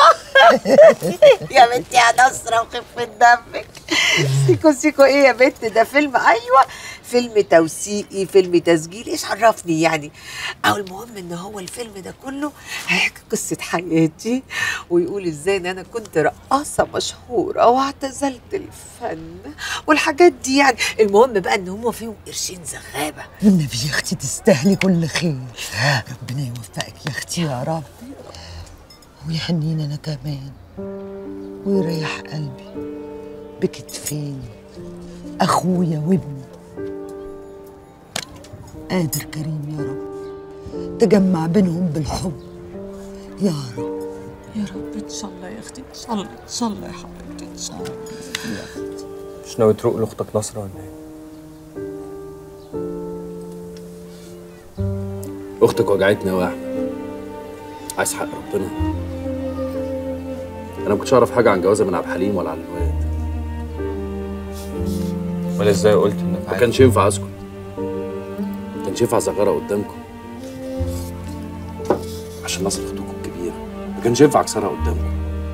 يا بنتي يا نصرة وخفة دمك سيكو سيكو ايه يا بنت ده فيلم ايوه فيلم توثيقي فيلم تسجيلي ايش عرفني يعني او المهم ان هو الفيلم ده كله هيحكي قصة حياتي ويقول ازاي ان انا كنت رقاصة مشهورة واعتزلت الفن والحاجات دي يعني المهم بقى ان هم فيهم قرشين زغابة النبي يا اختي تستاهلي كل خير ربنا يوفقك يا اختي يا رب ويهنيني انا كمان ويريح قلبي بكتفين اخويا وابني قادر كريم يا رب تجمع بينهم بالحب يا رب يا رب ان شاء الله يا اختي ان شاء الله ان شاء الله يا حبيبتي ان شاء الله يا اختي مش ناوي تروق لاختك نصرة ولا ايه؟ اختك وجعتني يا احمد عايز حق ربنا انا ما كنتش اعرف حاجه عن جوازه من عبد الحليم ولا عن الواد امال ازاي قلت انك ما كانش ينفع اسكت ما كانش ينفع صغيره قدامكم عشان نصر اختكم الكبيره ما كانش ينفع اكسرها قدامكم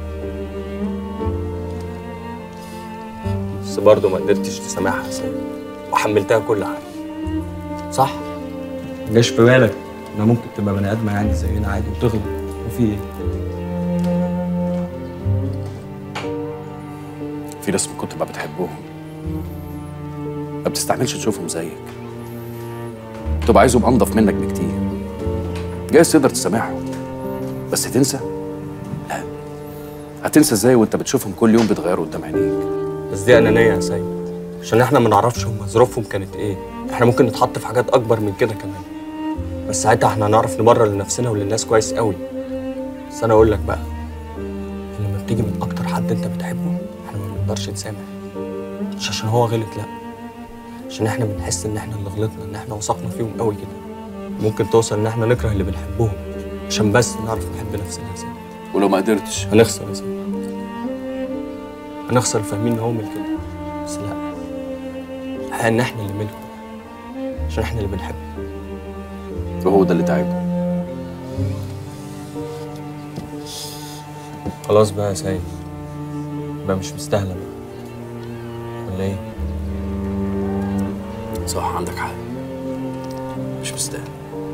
بس برضه ما قدرتش تسامحها يا سيد وحملتها كل حاجه صح؟ جاش في بالك انها ممكن تبقى بني ادمه يعني زينا عادي وتغلط وفي ايه؟ في ناس من كتر ما بتحبهم ما بتستعملش تشوفهم زيك تبقى عايزهم انضف منك بكتير جايز تقدر تسامحهم بس تنسى لا هتنسى ازاي وانت بتشوفهم كل يوم بيتغيروا قدام عينيك بس دي انانيه يا سيد عشان احنا ما نعرفش هم ظروفهم كانت ايه احنا ممكن نتحط في حاجات اكبر من كده كمان بس ساعتها احنا هنعرف نبرر لنفسنا وللناس كويس قوي بس انا اقول لك بقى لما بتيجي من اكتر حد انت بتحبه احنا ما بنقدرش نسامح مش عشان هو غلط لا عشان احنا بنحس ان احنا اللي غلطنا ان احنا وثقنا فيهم قوي كده ممكن توصل ان احنا نكره اللي بنحبهم عشان بس نعرف نحب نفسنا يا سيدي ولو ما قدرتش هنخسر يا سيدي هنخسر فاهمين ان هو ملك كده بس لا الحقيقة ان احنا اللي ملكه عشان احنا اللي بنحبه وهو ده اللي تعبه خلاص بقى يا سيد بقى مش مستاهلة بقى ولا ايه؟ صح عندك حق مش مستاهل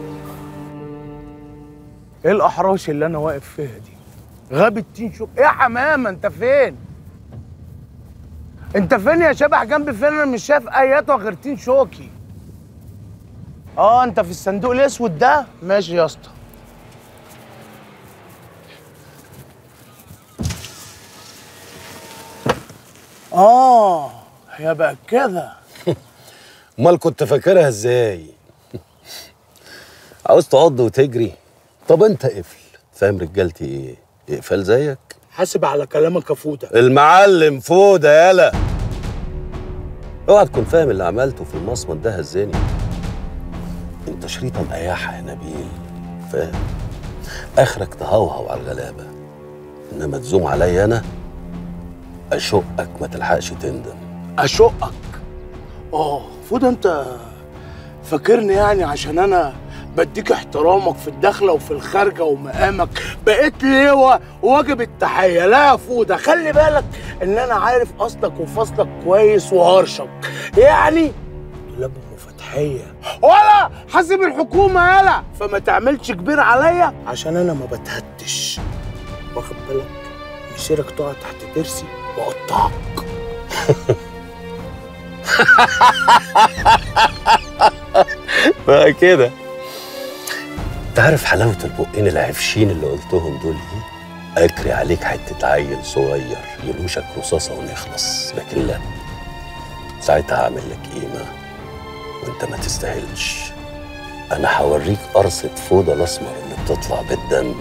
ايه الاحراش اللي انا واقف فيها دي غابة تين شوك ايه يا حمامه انت فين انت فين يا شبح جنبي فين انا مش شايف اياته غير تين شوكي اه انت في الصندوق الاسود ده ماشي يا اسطى اه هي بقى كده امال كنت فاكرها ازاي عاوز تعض وتجري طب انت قفل فاهم رجالتي ايه اقفل زيك حاسب على كلامك يا فوده المعلم فوده يالا اوعى تكون فاهم اللي عملته في المصمت ده هزاني انت شريطه مقياحه يا نبيل فاهم اخرك تهوهو على الغلابه انما تزوم عليا انا اشقك ما تلحقش تندم اشقك اه فوده انت فاكرني يعني عشان انا بديك احترامك في الداخله وفي الخارجه ومقامك بقيت لواء واجب التحيه لا يا فوده خلي بالك ان انا عارف اصلك وفصلك كويس وهرشك يعني دولاب ام فتحيه ولا حاسب الحكومه يالا فما تعملش كبير عليا عشان انا ما بتهتش واخد بالك مسيرك تقع تحت ترسي واقطعك بقى كده انت عارف حلاوه البقين العفشين اللي قلتهم دول ايه اجري عليك حته عيل صغير يلوشك رصاصه ونخلص لكن لا ساعتها هعمل لك قيمه وانت ما تستاهلش انا هوريك قرصه فوضى الاسمر اللي بتطلع بالدم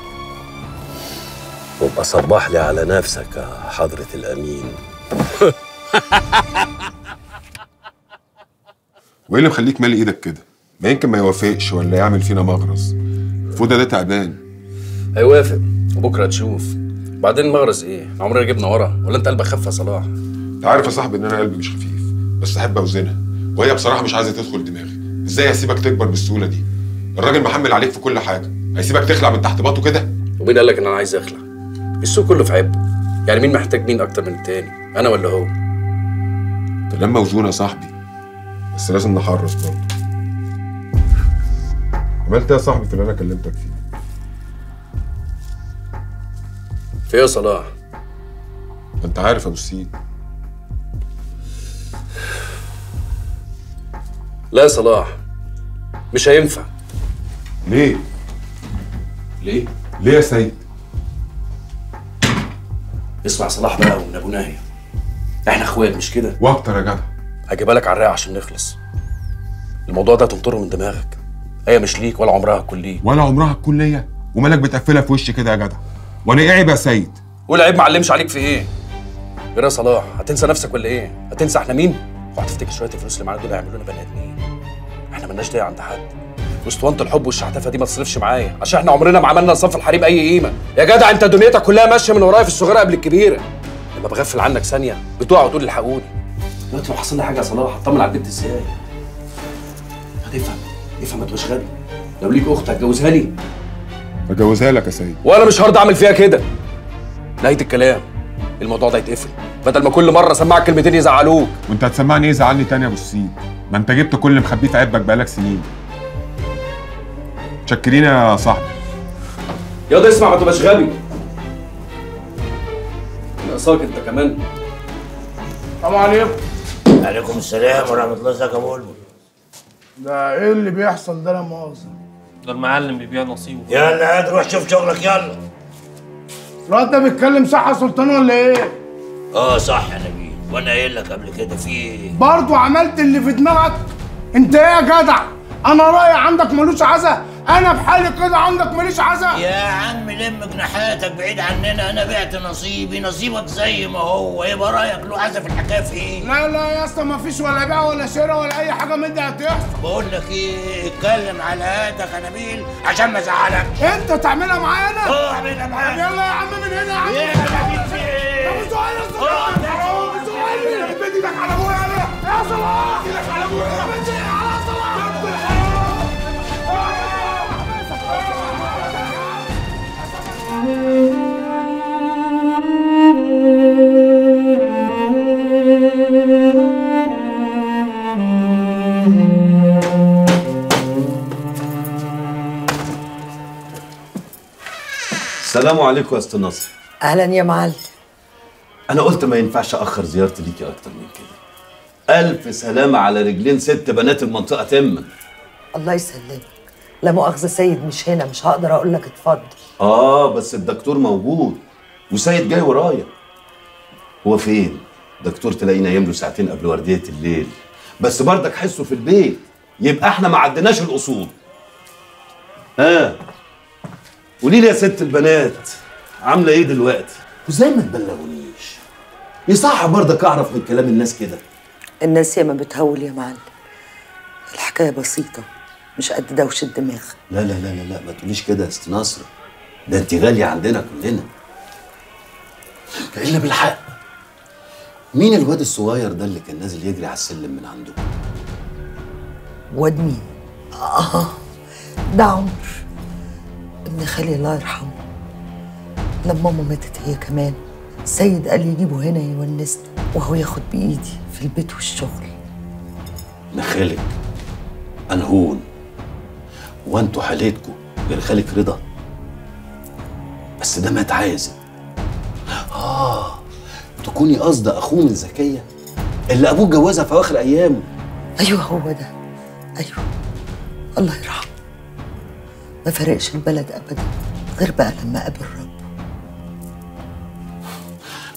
وابقى صبح لي على نفسك يا حضره الامين وايه اللي مخليك مالي ايدك كده ما يمكن ما يوافقش ولا يعمل فينا مغرز فوده ده تعبان هيوافق وبكره تشوف بعدين مغرز ايه عمرنا جبنا ورا ولا انت قلبك خف يا صلاح انت عارف يا صاحبي ان انا قلبي مش خفيف بس احب اوزنها وهي بصراحه مش عايزه تدخل دماغي ازاي هسيبك تكبر بالسهوله دي الراجل محمل عليك في كل حاجه هيسيبك تخلع من تحت باطه كده ومين قال لك ان انا عايز اخلع السوق كله في عبه يعني مين محتاج مين اكتر من التاني انا ولا هو كلام موزون يا صاحبي بس لازم نحرص برضه عملت ايه يا صاحبي في اللي انا كلمتك فيه في ايه يا صلاح انت عارف يا ابو السيد لا يا صلاح مش هينفع ليه ليه ليه يا سيد اسمع صلاح بقى ومن ابو ناهيه احنا اخوات مش كده واكتر يا جدع هجيبها لك على الرايق عشان نخلص الموضوع ده تنطره من دماغك هي مش ليك ولا عمرها هتكون ليك ولا عمرها تكون ليا ومالك بتقفلها في وشي كده يا جدع وانا ايه عيب يا سيد والعيب معلمش عليك في ايه غير يا صلاح هتنسى نفسك ولا ايه هتنسى احنا مين وهتفتكر شويه الفلوس اللي معانا دول هيعملونا بني ادمين احنا مالناش داعي عند حد واسطوانه الحب والشحتفه دي ما تصرفش معايا عشان احنا عمرنا ما عملنا صف الحريم اي قيمه يا جدع انت دنيتك كلها ماشيه من ورايا في الصغيره قبل الكبيره لما بغفل عنك ثانيه بتقع وتقول الحقوني دلوقتي لو حصل لي حاجه يا صلاح هطمن على البنت ازاي هتفهم افهم ما تبقاش غبي لو ليك اخت هتجوزها لي بجوزها لك يا سيد وانا مش هرضى اعمل فيها كده نهايه الكلام الموضوع ده يتقفل بدل ما كل مره اسمعك كلمتين يزعلوك وانت هتسمعني ايه زعلني تاني يا ابو السيد ما انت جبت كل اللي مخبيه في عبك بقالك سنين متشكرين يا صاحبي ياض اسمع ما تبقاش غبي ناقصاك انت كمان السلام عليكم عليكم السلام ورحمه الله ازيك يا بلبل ده ايه اللي بيحصل ده لا مؤاخذة ده المعلم بيبيع نصيبه يلا قاعد روح شوف شغلك يلا الواد ده بيتكلم صح يا سلطان ولا ايه؟ اه صح يا نبيل وانا قايل لك قبل كده في ايه برضه عملت اللي في دماغك انت ايه يا جدع؟ انا رايي عندك ملوش عزا انا بحالي كده عندك ماليش عزا يا عم لم جناحاتك بعيد عننا انا بعت نصيبي نصيبك زي ما هو يبقى رايك له عزا في الحكايه في ايه لا لا يا اسطى مفيش ولا بيع ولا شراء ولا اي حاجه من دي هتحصل بقول لك ايه اتكلم على قدك يا نبيل عشان ما ازعلك انت تعملها معايا انا؟ اه اعملها معاك يلا يا عم من هنا يا عم ايه يا نبيل في ايه؟ طب صغير صغير حرام صغير بدي ايدك على ابويا انا يا صلاح ايدك على ابويا بدي على صلاح السلام عليكم يا استاذ نصر اهلا يا معلم انا قلت ما ينفعش اخر زيارتي ليكي اكتر من كده الف سلامه على رجلين ست بنات المنطقه تما الله يسلمك لا مؤاخذه سيد مش هنا مش هقدر اقول لك اتفضل اه بس الدكتور موجود وسيد جاي ورايا هو فين دكتور تلاقيه نايم له ساعتين قبل ورديه الليل بس بردك حسه في البيت يبقى احنا ما عدناش الاصول ها آه. قولي لي يا ست البنات عامله ايه دلوقتي وزي ما تبلغونيش يصح برضك اعرف من كلام الناس كده الناس ياما بتهول يا معلم الحكايه بسيطه مش قد دوشه دماغ لا لا لا لا لا ما تقوليش كده يا ست نصر ده انت غاليه عندنا كلنا الا بالحق مين الواد الصغير ده اللي كان نازل يجري على السلم من عندكم واد مين اه ده عمر ابن خالي الله يرحمه لما ماما ماتت هي كمان سيد قال يجيبه هنا يونسنا وهو ياخد بايدي في البيت والشغل نخالك انهون وانتوا حالتكم غير خالك رضا بس ده مات عازب اه تكوني قصد اخوه من زكيه اللي ابوه جوزها في اواخر ايامه ايوه هو ده ايوه الله يرحمه ما فرقش البلد ابدا غير بقى لما قابل رب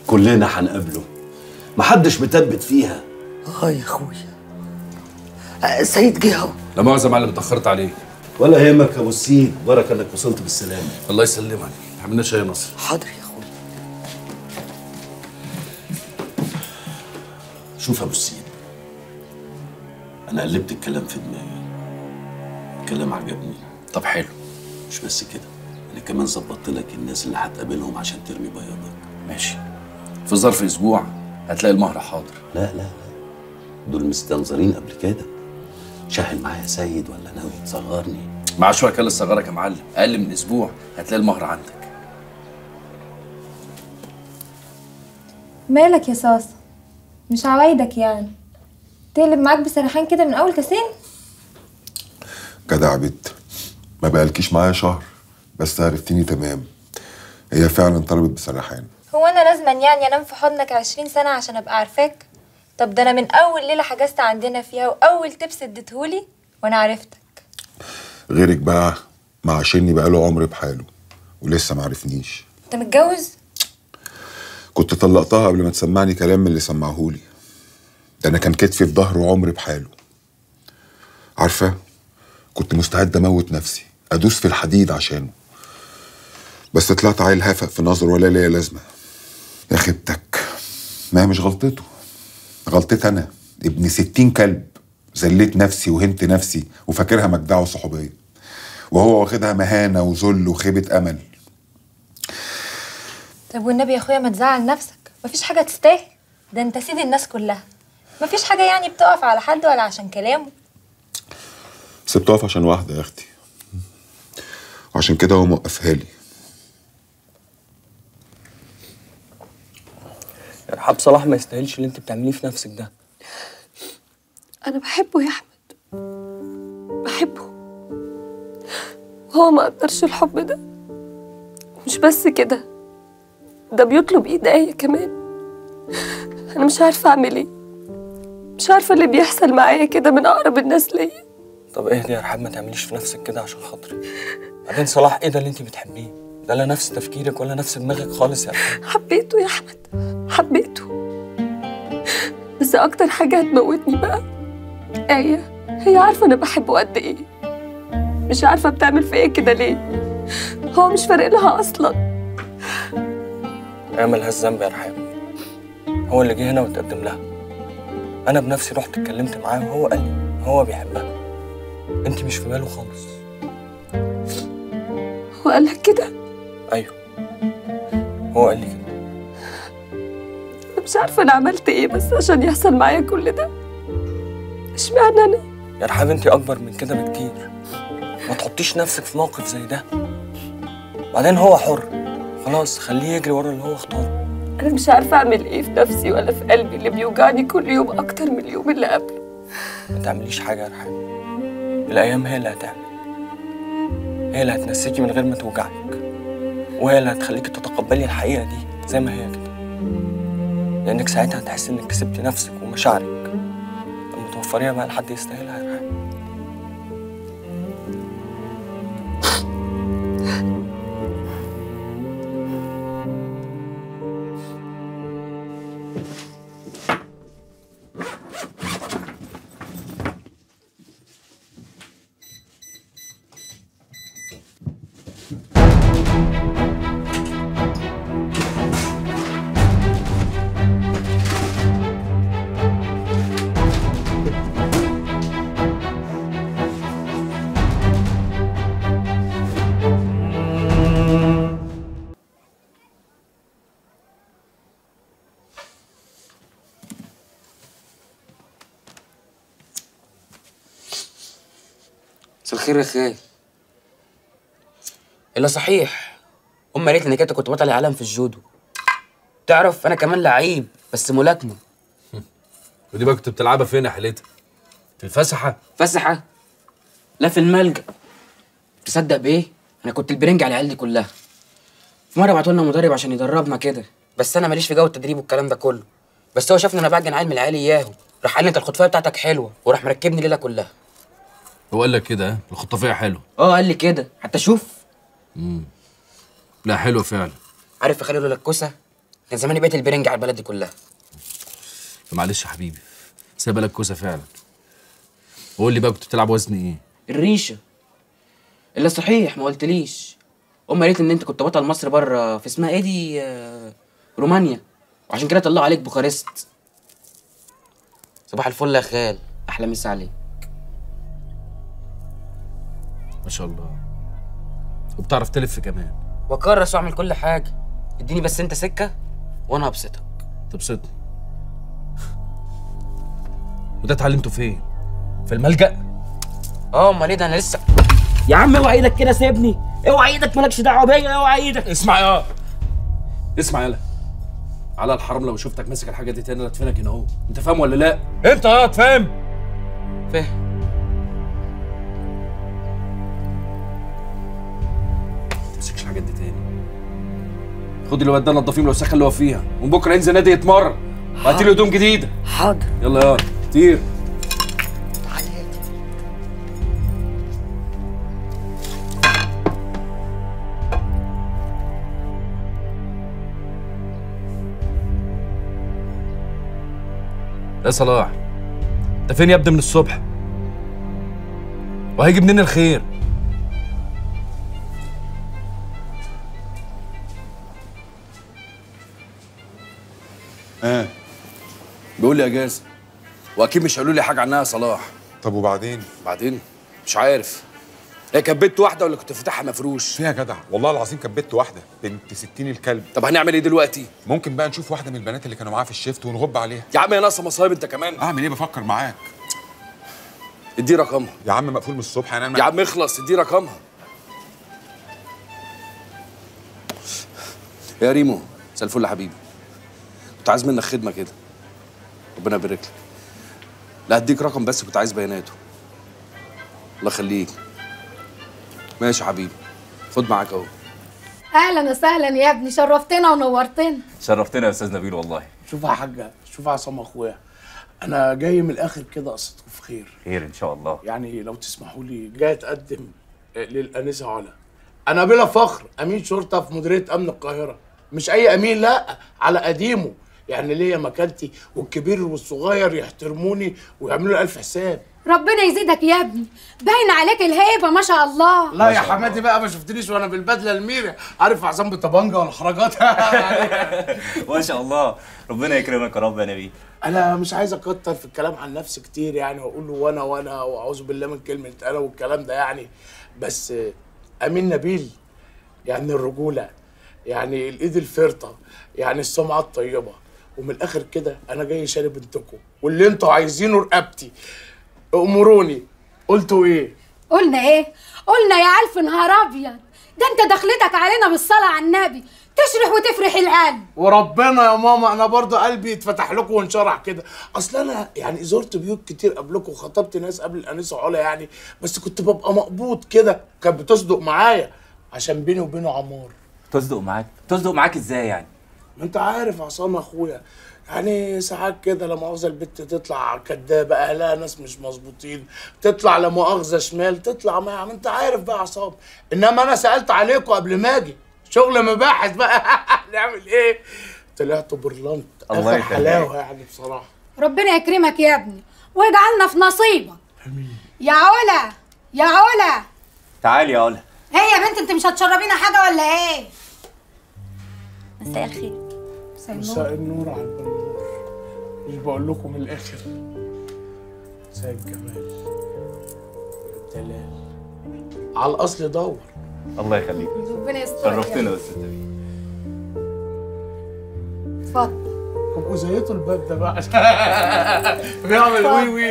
كلنا هنقابله محدش مثبت فيها اه يا اخويا آه، سيد جه اهو لا مؤاخذة يا معلم اتأخرت عليه ولا يهمك يا ابو السيد بركه انك وصلت بالسلامه الله يسلمك عملنا شاي يا نصر حاضر يا اخويا شوف يا ابو السيد انا قلبت الكلام في دماغي الكلام عجبني طب حلو مش بس كده انا كمان ظبطت لك الناس اللي هتقابلهم عشان ترمي بياضك ماشي في ظرف اسبوع هتلاقي المهر حاضر لا لا لا دول مستنظرين قبل كده شاهل معايا يا سيد ولا ناوي تصغرني مع شويه كان صغرك يا معلم اقل من اسبوع هتلاقي المهر عندك مالك يا صاصة مش عوايدك يعني تقلب معاك بسرحان كده من اول كاسين جدع بت ما بقالكيش معايا شهر بس عرفتيني تمام هي فعلا طلبت بسرحان هو انا لازما يعني انام في حضنك عشرين سنة عشان ابقى عارفاك طب ده انا من اول ليلة حجزت عندنا فيها واول تبس اديتهولي وانا عرفتك غيرك بقى معاشرني بقاله عمر بحاله ولسه ما عرفنيش انت متجوز كنت طلقتها قبل ما تسمعني كلام من اللي سمعهولي ده انا كان كتفي في ظهره عمري بحاله عارفه كنت مستعد اموت نفسي ادوس في الحديد عشانه بس طلعت عيل هافق في نظره ولا ليا لازمه يا خيبتك ما هي مش غلطته غلطتي انا ابن ستين كلب زليت نفسي وهنت نفسي وفاكرها مجدعه وصحوبيه وهو واخدها مهانه وذل وخيبه امل طب والنبي يا اخويا ما تزعل نفسك مفيش حاجة تستاهل ده انت سيد الناس كلها مفيش حاجة يعني بتقف على حد ولا عشان كلامه بس بتقف عشان واحده يا اختي وعشان كده هو موقفها لي يا رحاب صلاح ما يستاهلش اللي انت بتعمليه في نفسك ده أنا بحبه يا أحمد بحبه هو ما قدرش الحب ده مش بس كده ده بيطلب إيديا كمان أنا مش عارفة أعمل إيه مش عارفة اللي بيحصل معايا كده من أقرب الناس ليا طب اهدي يا رحاب ما تعمليش في نفسك كده عشان خاطري بعدين صلاح ايه ده اللي انت بتحبيه ده لا نفس تفكيرك ولا نفس دماغك خالص يا رحاب حبيته يا أحمد حبيته بس أكتر حاجة هتموتني بقى آية هي عارفة أنا بحبه قد إيه مش عارفة بتعمل فيا كده ليه هو مش فارق لها أصلا هي ملهاش ذنب يا رحاب هو اللي جه هنا وتقدم لها انا بنفسي رحت اتكلمت معاه وهو قال لي هو بيحبها انت مش في باله خالص هو قال لك كده ايوه هو قال لي كده أنا مش عارفة أنا عملت إيه بس عشان يحصل معايا كل ده اشمعنى أنا يا رحاب انت اكبر من كده بكتير ما تحطيش نفسك في موقف زي ده بعدين هو حر خلاص خليه يجري ورا اللي هو اختاره أنا مش عارفة أعمل إيه في نفسي ولا في قلبي اللي بيوجعني كل يوم أكتر من اليوم اللي قبله ما تعمليش حاجه يا رحاب الايام هي اللي هتعمل هي اللي هتنسيكي من غير ما توجعك وهي اللي هتخليكي تتقبلي الحقيقه دي زي ما هي كده لانك ساعتها هتحسي انك كسبتي نفسك ومشاعرك لما توفريها بقى لحد يستاهلها يا رحاب مساء الخير يا خال الا صحيح امي قالت لي انك انت كنت بطل العالم في الجودو تعرف انا كمان لعيب بس ملاكمه ودي بقى كنت بتلعبها فين يا حليتها؟ في الفسحه؟ فسحه لا في الملجأ تصدق بايه انا كنت البرنج على العيال دي كلها في مره بعتوا لنا مدرب عشان يدربنا كده بس انا ماليش في جو التدريب والكلام ده كله بس هو شافني انا بعجن عيل من العيال اياهم راح قال لي انت الخطفيه بتاعتك حلوه وراح مركبني ليله كلها هو قال لك كده ها؟ الخطافيه حلوه اه قال لي كده حتى شوف امم لا حلوه فعلا عارف يا خالد لولا الكوسه كان زماني بقيت البرنج على البلد دي كلها معلش يا حبيبي سايبه لك كوسه فعلا وقول لي بقى كنت بتلعب وزن ايه الريشه الا صحيح ما قلتليش امي قالت لي ان انت كنت بطل مصر بره في اسمها ايه دي آه، رومانيا وعشان كده طلعوا عليك بوخارست صباح الفل يا خال احلى مسا عليك ما شاء الله وبتعرف تلف كمان واكرس واعمل كل حاجه اديني بس انت سكه وانا هبسطك تبسطني وده اتعلمته فين في الملجأ اه امال ايه ده انا لسه يا عم اوعى ايدك كده سيبني اوعى ايدك مالكش دعوه بيا اوعى ايدك اسمع يا اسمع يلا على الحرام لو شفتك ماسك الحاجه دي تاني ادفنك هنا اهو انت فاهم ولا لا انت اه فاهم فاهم تمسكش الحاجات دي تاني خد الواد ده نضفيه من الوساخه اللي هو فيها ومن بكره ينزل نادي يتمرن وهاتي له هدوم جديده حاضر يلا يلا كتير يا صلاح انت فين يا ابني من الصبح وهيجي منين الخير اه بيقول لي اجازه واكيد مش قالوا لي حاجه عنها يا صلاح طب وبعدين بعدين مش عارف هي كانت بنت واحده ولا كنت فاتحها مفروش فيها جدع والله العظيم كانت بنت واحده بنت ستين الكلب طب هنعمل ايه دلوقتي ممكن بقى نشوف واحده من البنات اللي كانوا معاها في الشيفت ونغب عليها يا عم يا ناقصه مصايب انت كمان اعمل ايه بفكر معاك ادي رقمها يا عم مقفول من الصبح يعني يا عم اخلص ادي رقمها يا ريمو مساء الفل يا حبيبي كنت عايز منك خدمه كده ربنا يبارك لك لا هديك رقم بس كنت عايز بياناته الله يخليك ماشي يا حبيبي خد معاك اهو اهلا وسهلا يا ابني شرفتنا ونورتنا شرفتنا يا استاذ نبيل والله شوف يا حاجه شوف يا عصام اخويا انا جاي من الاخر كده قصدكم في خير خير ان شاء الله يعني لو تسمحوا لي جاي اتقدم للانسه علا انا بلا فخر امين شرطه في مديريه امن القاهره مش اي امين لا على قديمه يعني ليا مكانتي والكبير والصغير يحترموني ويعملوا لي الف حساب ربنا يزيدك يا ابني باين عليك الهيبه ما شاء الله لا يا حماتي بقى ما شفتنيش وانا بالبدله الميري عارف عصام بطبنجه والحركات ما شاء الله ربنا يكرمك يا رب يا نبيل انا مش عايز اكتر في الكلام عن نفسي كتير يعني واقول له وانا وانا واعوذ بالله من كلمه انا والكلام ده يعني بس امين نبيل يعني الرجوله يعني الايد الفرطه يعني السمعه الطيبه ومن الاخر كده انا جاي شاري بنتكم واللي انتوا عايزينه رقبتي امروني قلتوا ايه قلنا ايه قلنا يا الف نهار ابيض ده انت دخلتك علينا بالصلاه على النبي تشرح وتفرح القلب وربنا يا ماما انا برضه قلبي اتفتح لكم وانشرح كده اصل انا يعني زرت بيوت كتير قبلكم وخطبت ناس قبل الانسه علا يعني بس كنت ببقى مقبوض كده كانت بتصدق معايا عشان بيني وبينه عمار تصدق معاك تصدق معاك ازاي يعني ما انت عارف عصام اخويا يعني ساعات كده لا مؤاخذه البت تطلع كدابه اهلها ناس مش مظبوطين تطلع لا مؤاخذه شمال تطلع ما ما انت عارف بقى عصام انما انا سالت عليكم قبل ما اجي شغل مباحث بقى نعمل ايه طلعتوا برلنت الله اخر يخليك. حلاوه يعني بصراحه ربنا يكرمك يا ابني ويجعلنا في نصيبك يا علا يا علا تعالي يا علا ايه يا بنت انت مش هتشربينا حاجه ولا ايه مساء الخير مساء النور على البنور مش بقول لكم من الاخر مساء الجمال الدلال على الاصل دور الله يخليك ربنا يسترك شرفتنا يا استاذ نبيل اتفضل ابقوا زيتوا الباب ده بقى بيعمل وي وي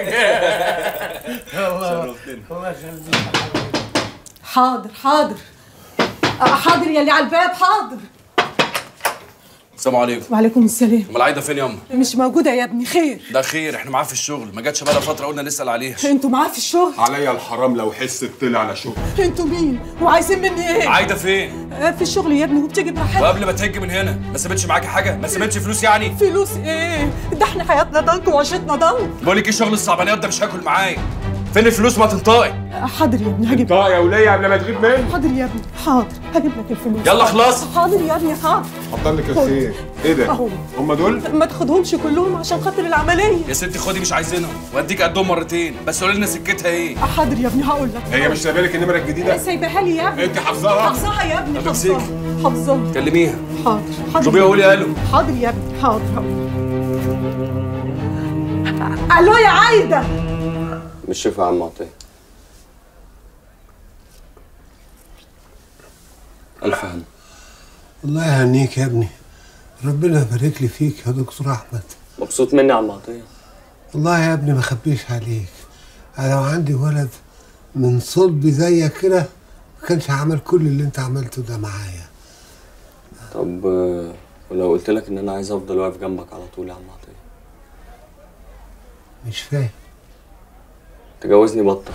الله الله يخليك حاضر حاضر آه، حاضر يا اللي على الباب حاضر السلام عليكم وعليكم السلام امال عايده فين ياما مش موجودة يا ابني خير ده خير احنا معاه في الشغل ما جاتش بقى فتره قلنا نسال عليها انتوا معاه في الشغل عليا الحرام لو حس طلع على شغل انتوا مين وعايزين مني ايه عايده فين آه، في الشغل يا ابني وبتيجي براحتك وقبل ما تهج من هنا ما سابتش معاكي حاجه ما سابتش فلوس يعني فلوس ايه ده احنا حياتنا ضنك وعيشتنا ضنك بقول لك ايه شغل الصعبانيات ده مش هاكل معايا فين الفلوس ما تنطقي حاضر يا ابني هجيب انطقي يا وليه قبل ما تغيب مني حاضر يا ابني حاضر هجيب لك الفلوس يلا خلاص. حاضر يا ابني حاضر حضر لك الخير ايه ده اهو هم دول ما تاخدهمش كلهم عشان خاطر العمليه يا ستي خدي مش عايزينهم واديك قدهم مرتين بس قولي لنا سكتها ايه حاضر يا ابني هقول لك هي مش سايبه لك النمره الجديده سايبها لي يا ابني انت حافظاها حافظاها يا ابني طب امسكي. حافظاها حافظاها كلميها حاضر حاضر اطلبيها وقولي الو حاضر يا ابني حاضر هقول الو يا عايده مش شايفها يا عم عطيه الف هنا الله يهنيك يا ابني ربنا يبارك لي فيك يا دكتور احمد مبسوط مني يا عم عطيه والله يا ابني ما اخبيش عليك انا لو عندي ولد من صلبي زيك كده ما كانش عمل كل اللي انت عملته ده معايا طب آه، ولو قلت لك ان انا عايز افضل واقف جنبك على طول يا عم عطيه مش فاهم تجوزني بطه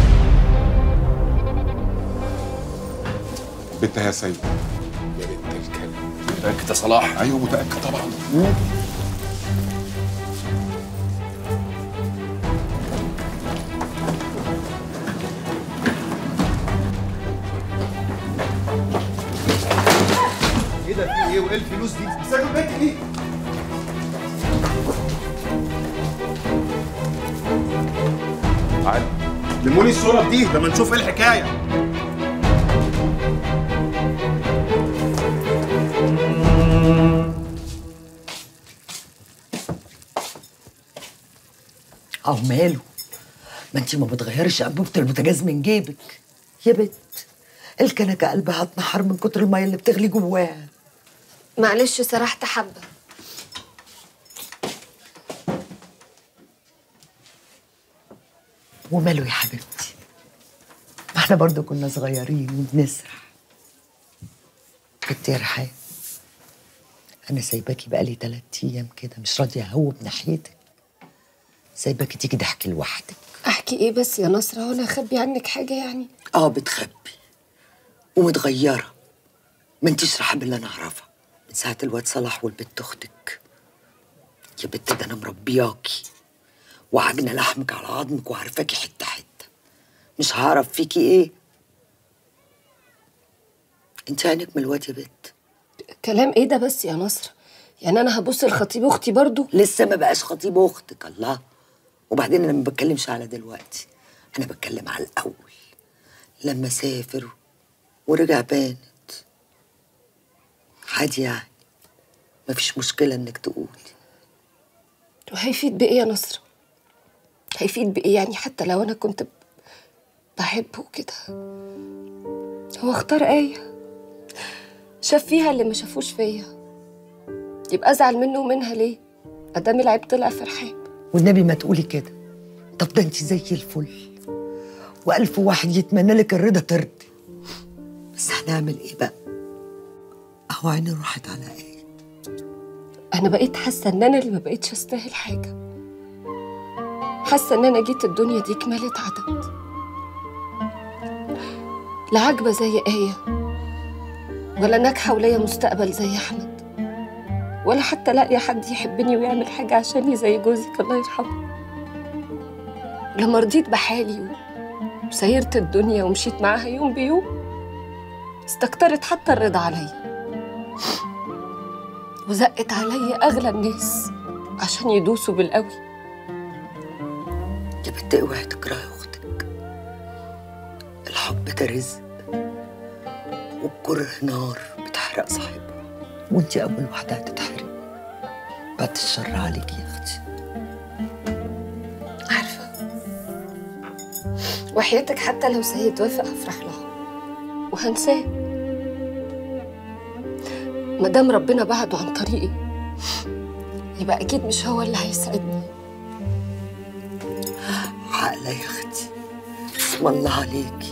بنتها يا سيد يا بنت الكلب متاكد يا صلاح ايوه متاكد طبعا ايه ده في ايه وايه الفلوس دي؟ مسكوا البنت دي تعال لموني الصورة دي لما نشوف ايه الحكاية اهو ماله ما انت ما بتغيرش انبوبه البوتاجاز من جيبك يا بت الكنكه قلبها اتنحر من كتر الميه اللي بتغلي جواها معلش سرحت حبه وماله يا حبيبتي ما احنا برضو كنا صغيرين وبنسرح كنت يا رحاب انا سايباكي بقالي تلات ايام كده مش راضيه اهوب ناحيتك سايباكي تيجي تحكي لوحدك احكي ايه بس يا نصرة وانا اخبي عنك حاجه يعني اه بتخبي ومتغيره ما انتيش رحاب اللي انا اعرفها من ساعه الواد صلاح والبت اختك يا بت ده انا مربياكي وعجنه لحمك على عظمك وعارفاكي حته حته مش هعرف فيكي ايه انت عينك من الواد يا بت كلام ايه ده بس يا نصر يعني انا هبص لخطيب اختي برضو لسه ما بقاش خطيب اختك الله وبعدين انا ما بتكلمش على دلوقتي انا بتكلم على الاول لما سافر ورجع بانت عادي يعني مفيش مشكله انك تقولي وهيفيد بايه يا نصر هيفيد بايه يعني حتى لو انا كنت ب- بحبه كده هو اختار ايه شاف فيها اللي ما شافوش فيا يبقى ازعل منه ومنها ليه ادام العيب طلع في رحاب والنبي ما تقولي كده طب ده انت زي الفل والف واحد يتمنى لك الرضا ترضي بس هنعمل ايه بقى اهو عيني راحت على ايه انا بقيت حاسه ان انا اللي ما بقيتش استاهل حاجه حاسه ان انا جيت الدنيا دي كمالة عدد لا عاجبه زي ايه ولا ناجحه وليا مستقبل زي احمد ولا حتى لاقيه حد يحبني ويعمل حاجه عشاني زي جوزك الله يرحمه لما رضيت بحالي وسيرت الدنيا ومشيت معاها يوم بيوم استكترت حتى الرضا عليا وزقت عليا اغلى الناس عشان يدوسوا بالقوي يا بنت اوعي تكرهي اختك الحب ده رزق والكره نار بتحرق صاحبها وانت اول واحده هتتحرق بعد الشر عليك يا اختي وحياتك حتى لو سيد وافق هفرح لها وهنساه مادام ربنا بعده عن طريقي يبقى اكيد مش هو اللي هيسعدني عقلة يا اختي اسم الله عليكي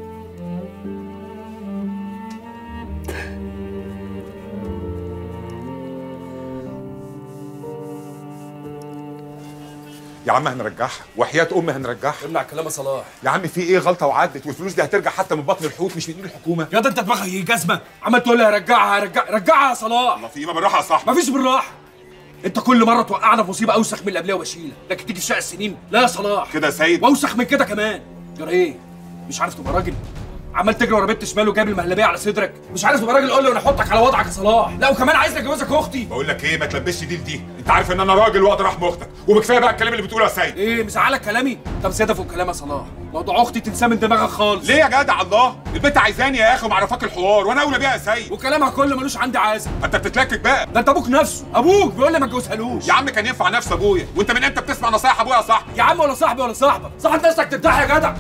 يا عم هنرجعها وحياة امي هنرجعها امنع كلام يا صلاح يا عم في ايه غلطه وعدت والفلوس دي هترجع حتى من بطن الحوت مش من ايد الحكومه يا ده انت دماغك ايه جزمه عمال تقول لي هرجعها هرجع رجعها يا صلاح في ايه ما بالراحه يا صاحبي مفيش بالراحه انت كل مره توقعنا في مصيبه اوسخ من اللي قبلها وبشيلك لكن تيجي في شقه السنين لا يا صلاح كده يا سيد واوسخ من كده كمان جرى ايه مش عارف تبقى راجل عمال تجري ورا بنت شمال وجايب المهلبيه على صدرك مش عارف تبقى راجل قول لي وانا احطك على وضعك يا صلاح لا وكمان عايز اتجوزك اختي بقول لك ايه ما تلبسش دي لدي انت عارف ان انا راجل واقدر احمي اختك وبكفايه بقى الكلام اللي بتقوله يا سيد ايه مزعلك كلامي طب زياده فوق كلام يا صلاح موضوع اختي تنساه من دماغك خالص ليه يا جدع الله البنت عايزاني يا اخي ومعرفاك الحوار وانا اولى بيها يا سيد وكلامها كله ملوش عندي عازم انت بتتلكك بقى ده انت ابوك نفسه ابوك بيقول لي ما تجوزهالوش يا عم كان ينفع نفس ابويا وانت من امتى بتسمع نصايح ابويا يا صاحبي يا عم ولا صاحبي ولا صاحبك صاحب نفسك ترتاح يا جدع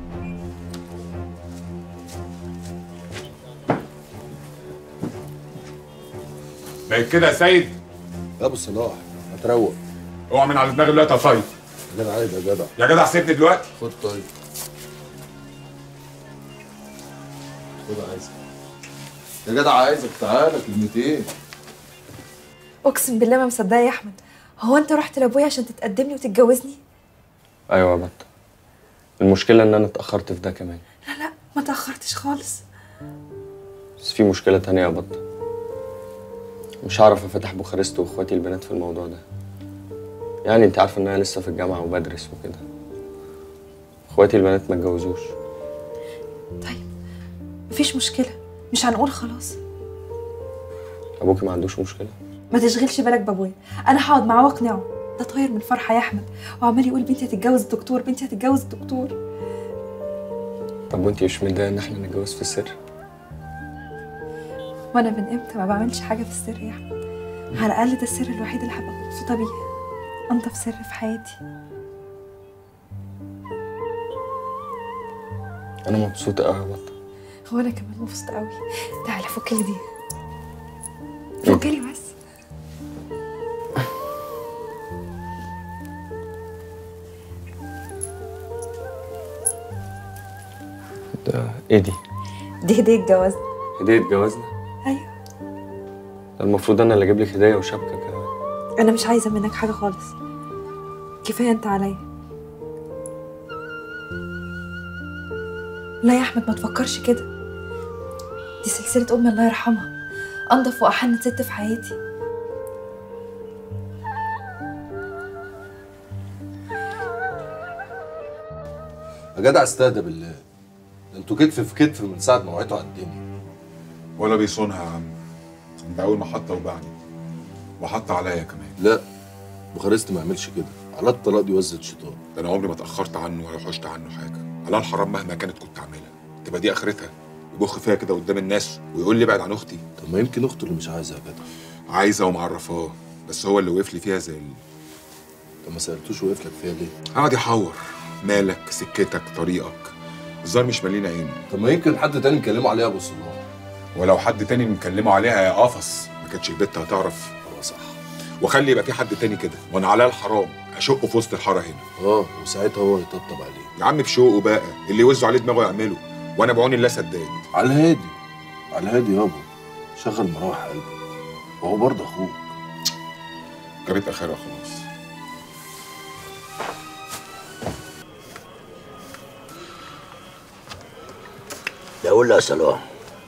بقت كده يا سيد يا ابو صلاح ما تروق اوعى من على دماغي دلوقتي يا سيد يا جدع عادي يا جدع يا جدع سيبني دلوقتي خد طيب خد عايزك يا جدع عايزك تعالى كلمتين اقسم بالله ما مصدقه يا احمد هو انت رحت لابويا عشان تتقدم لي وتتجوزني ايوه يا بت المشكله ان انا اتاخرت في ده كمان لا لا ما تاخرتش خالص بس في مشكله تانية يا بط مش هعرف افتح بوخارست واخواتي البنات في الموضوع ده يعني انت عارفه ان انا لسه في الجامعه وبدرس وكده اخواتي البنات ما اتجوزوش مفيش مشكله مش هنقول خلاص ابوكي ما عندوش مشكله ما تشغلش بالك بابويا انا هقعد معاه واقنعه ده طاير من الفرحه يا احمد وعمال يقول بنتي هتتجوز الدكتور بنتي هتتجوز الدكتور طب وانت مش متضايقه ان احنا نتجوز في السر وانا من امتى ما بعملش حاجه في السر يا احمد على الاقل ده السر الوحيد اللي هبقى مبسوطه بيه انضف سر في حياتي انا مبسوط قوي يا بط هو انا كمان مبسوطه قوي تعالى فك لي دي فك لي بس ده ايه دي دي هديه جوازنا هديه جوازنا ايوه ده المفروض انا اللي اجيب لك هديه وشبكه كمان انا مش عايزه منك حاجه خالص كفايه انت عليا لا يا احمد ما تفكرش كده دي سلسله امي الله يرحمها انضف واحن ست في حياتي يا جدع استهدى بالله ده انتوا كتف في كتف من ساعه ما وعيتوا على الدنيا ولا بيصونها يا عم ده اول ما حط وبعني وحط عليا كمان لا بوخارست ما يعملش كده على الطلاق دي وزة شيطان ده انا عمري ما اتاخرت عنه ولا حشت عنه حاجه على الحرام مهما كانت كنت اعملها تبقى دي اخرتها يبخ فيها كده قدام الناس ويقول لي ابعد عن اختي طب ما يمكن اخته اللي مش عايزه يا جدع عايزه ومعرفاه بس هو اللي وقف لي فيها زي ال... طب ما سالتوش وقف لك فيها ليه قعد يحور مالك سكتك طريقك الظاهر مش مالين عينه طب ما يمكن حد تاني مكلمه عليها ابو صلاح ولو حد تاني مكلمه عليها يا قفص ما كانتش البت هتعرف هو صح وخلي يبقى في حد تاني كده وانا عليها الحرام اشقه في وسط الحاره هنا اه وساعتها هو يطبطب عليه يا عم بشوقه بقى اللي يوزوا عليه دماغه يعمله وانا بعون الله سداد على الهادي على الهادي يابا شغل مراوح قلبك وهو برضه اخوك جابت اخرها خلاص لا قول لي يا صلاح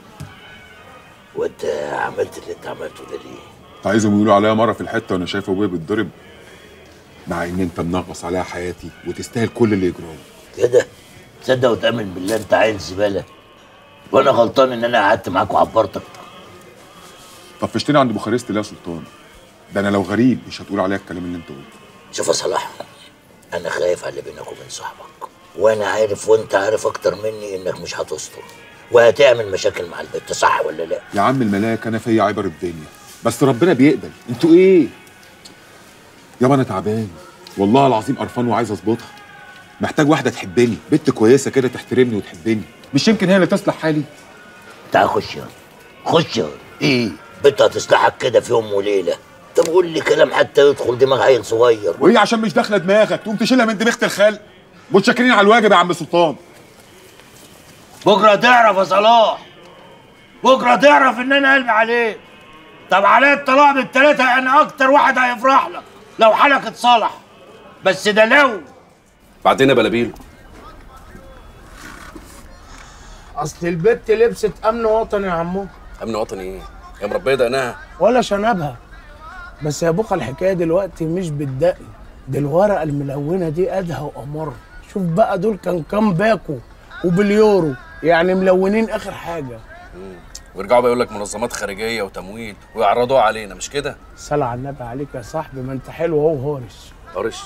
وانت عملت اللي انت عملته ده ليه؟ عايزهم يقولوا عليا مره في الحته وانا شايف ابويا بيتضرب مع ان انت منغص عليها حياتي وتستاهل كل اللي يجرى كده تصدق وتامن بالله انت عيل زباله وانا غلطان ان انا قعدت معاك وعبرتك طفشتني عند بوخارست ليه يا سلطان ده انا لو غريب مش هتقول عليا الكلام اللي انت قلته شوف يا صلاح انا خايف على اللي بينك وبين صاحبك وانا عارف وانت عارف اكتر مني انك مش هتستر وهتعمل مشاكل مع البت صح ولا لا يا عم الملاك انا فيا عبر الدنيا بس ربنا بيقبل انتوا ايه يابا انا تعبان والله العظيم قرفان وعايز اظبطها محتاج واحده تحبني بنت كويسه كده تحترمني وتحبني مش يمكن هي اللي تصلح حالي تعال خش يلا خش يلا ايه بنت هتصلحك كده في يوم وليله طب قول لي كلام حتى يدخل دماغ عيل صغير وهي عشان مش داخله دماغك تقوم تشيلها من دماغ الخلق متشكرين على الواجب يا عم سلطان بكره تعرف يا صلاح بكره تعرف ان انا قلبي عليك طب عليا الطلاق بالثلاثه انا اكتر واحد هيفرح لك لو حالك اتصلح بس ده لو بعدين يا بلابيل اصل البت لبست امن وطني يا عمو امن وطني ايه يا مربيه دقنها ولا شنبها بس يا بوخه الحكايه دلوقتي مش بالدقن دي الورقه الملونه دي ادهى وامر شوف بقى دول كان كام باكو وباليورو يعني ملونين اخر حاجه ويرجعوا بقى يقول لك منظمات خارجيه وتمويل ويعرضوها علينا مش كده؟ صلى على النبي عليك يا صاحبي ما انت حلو اهو هارش طرش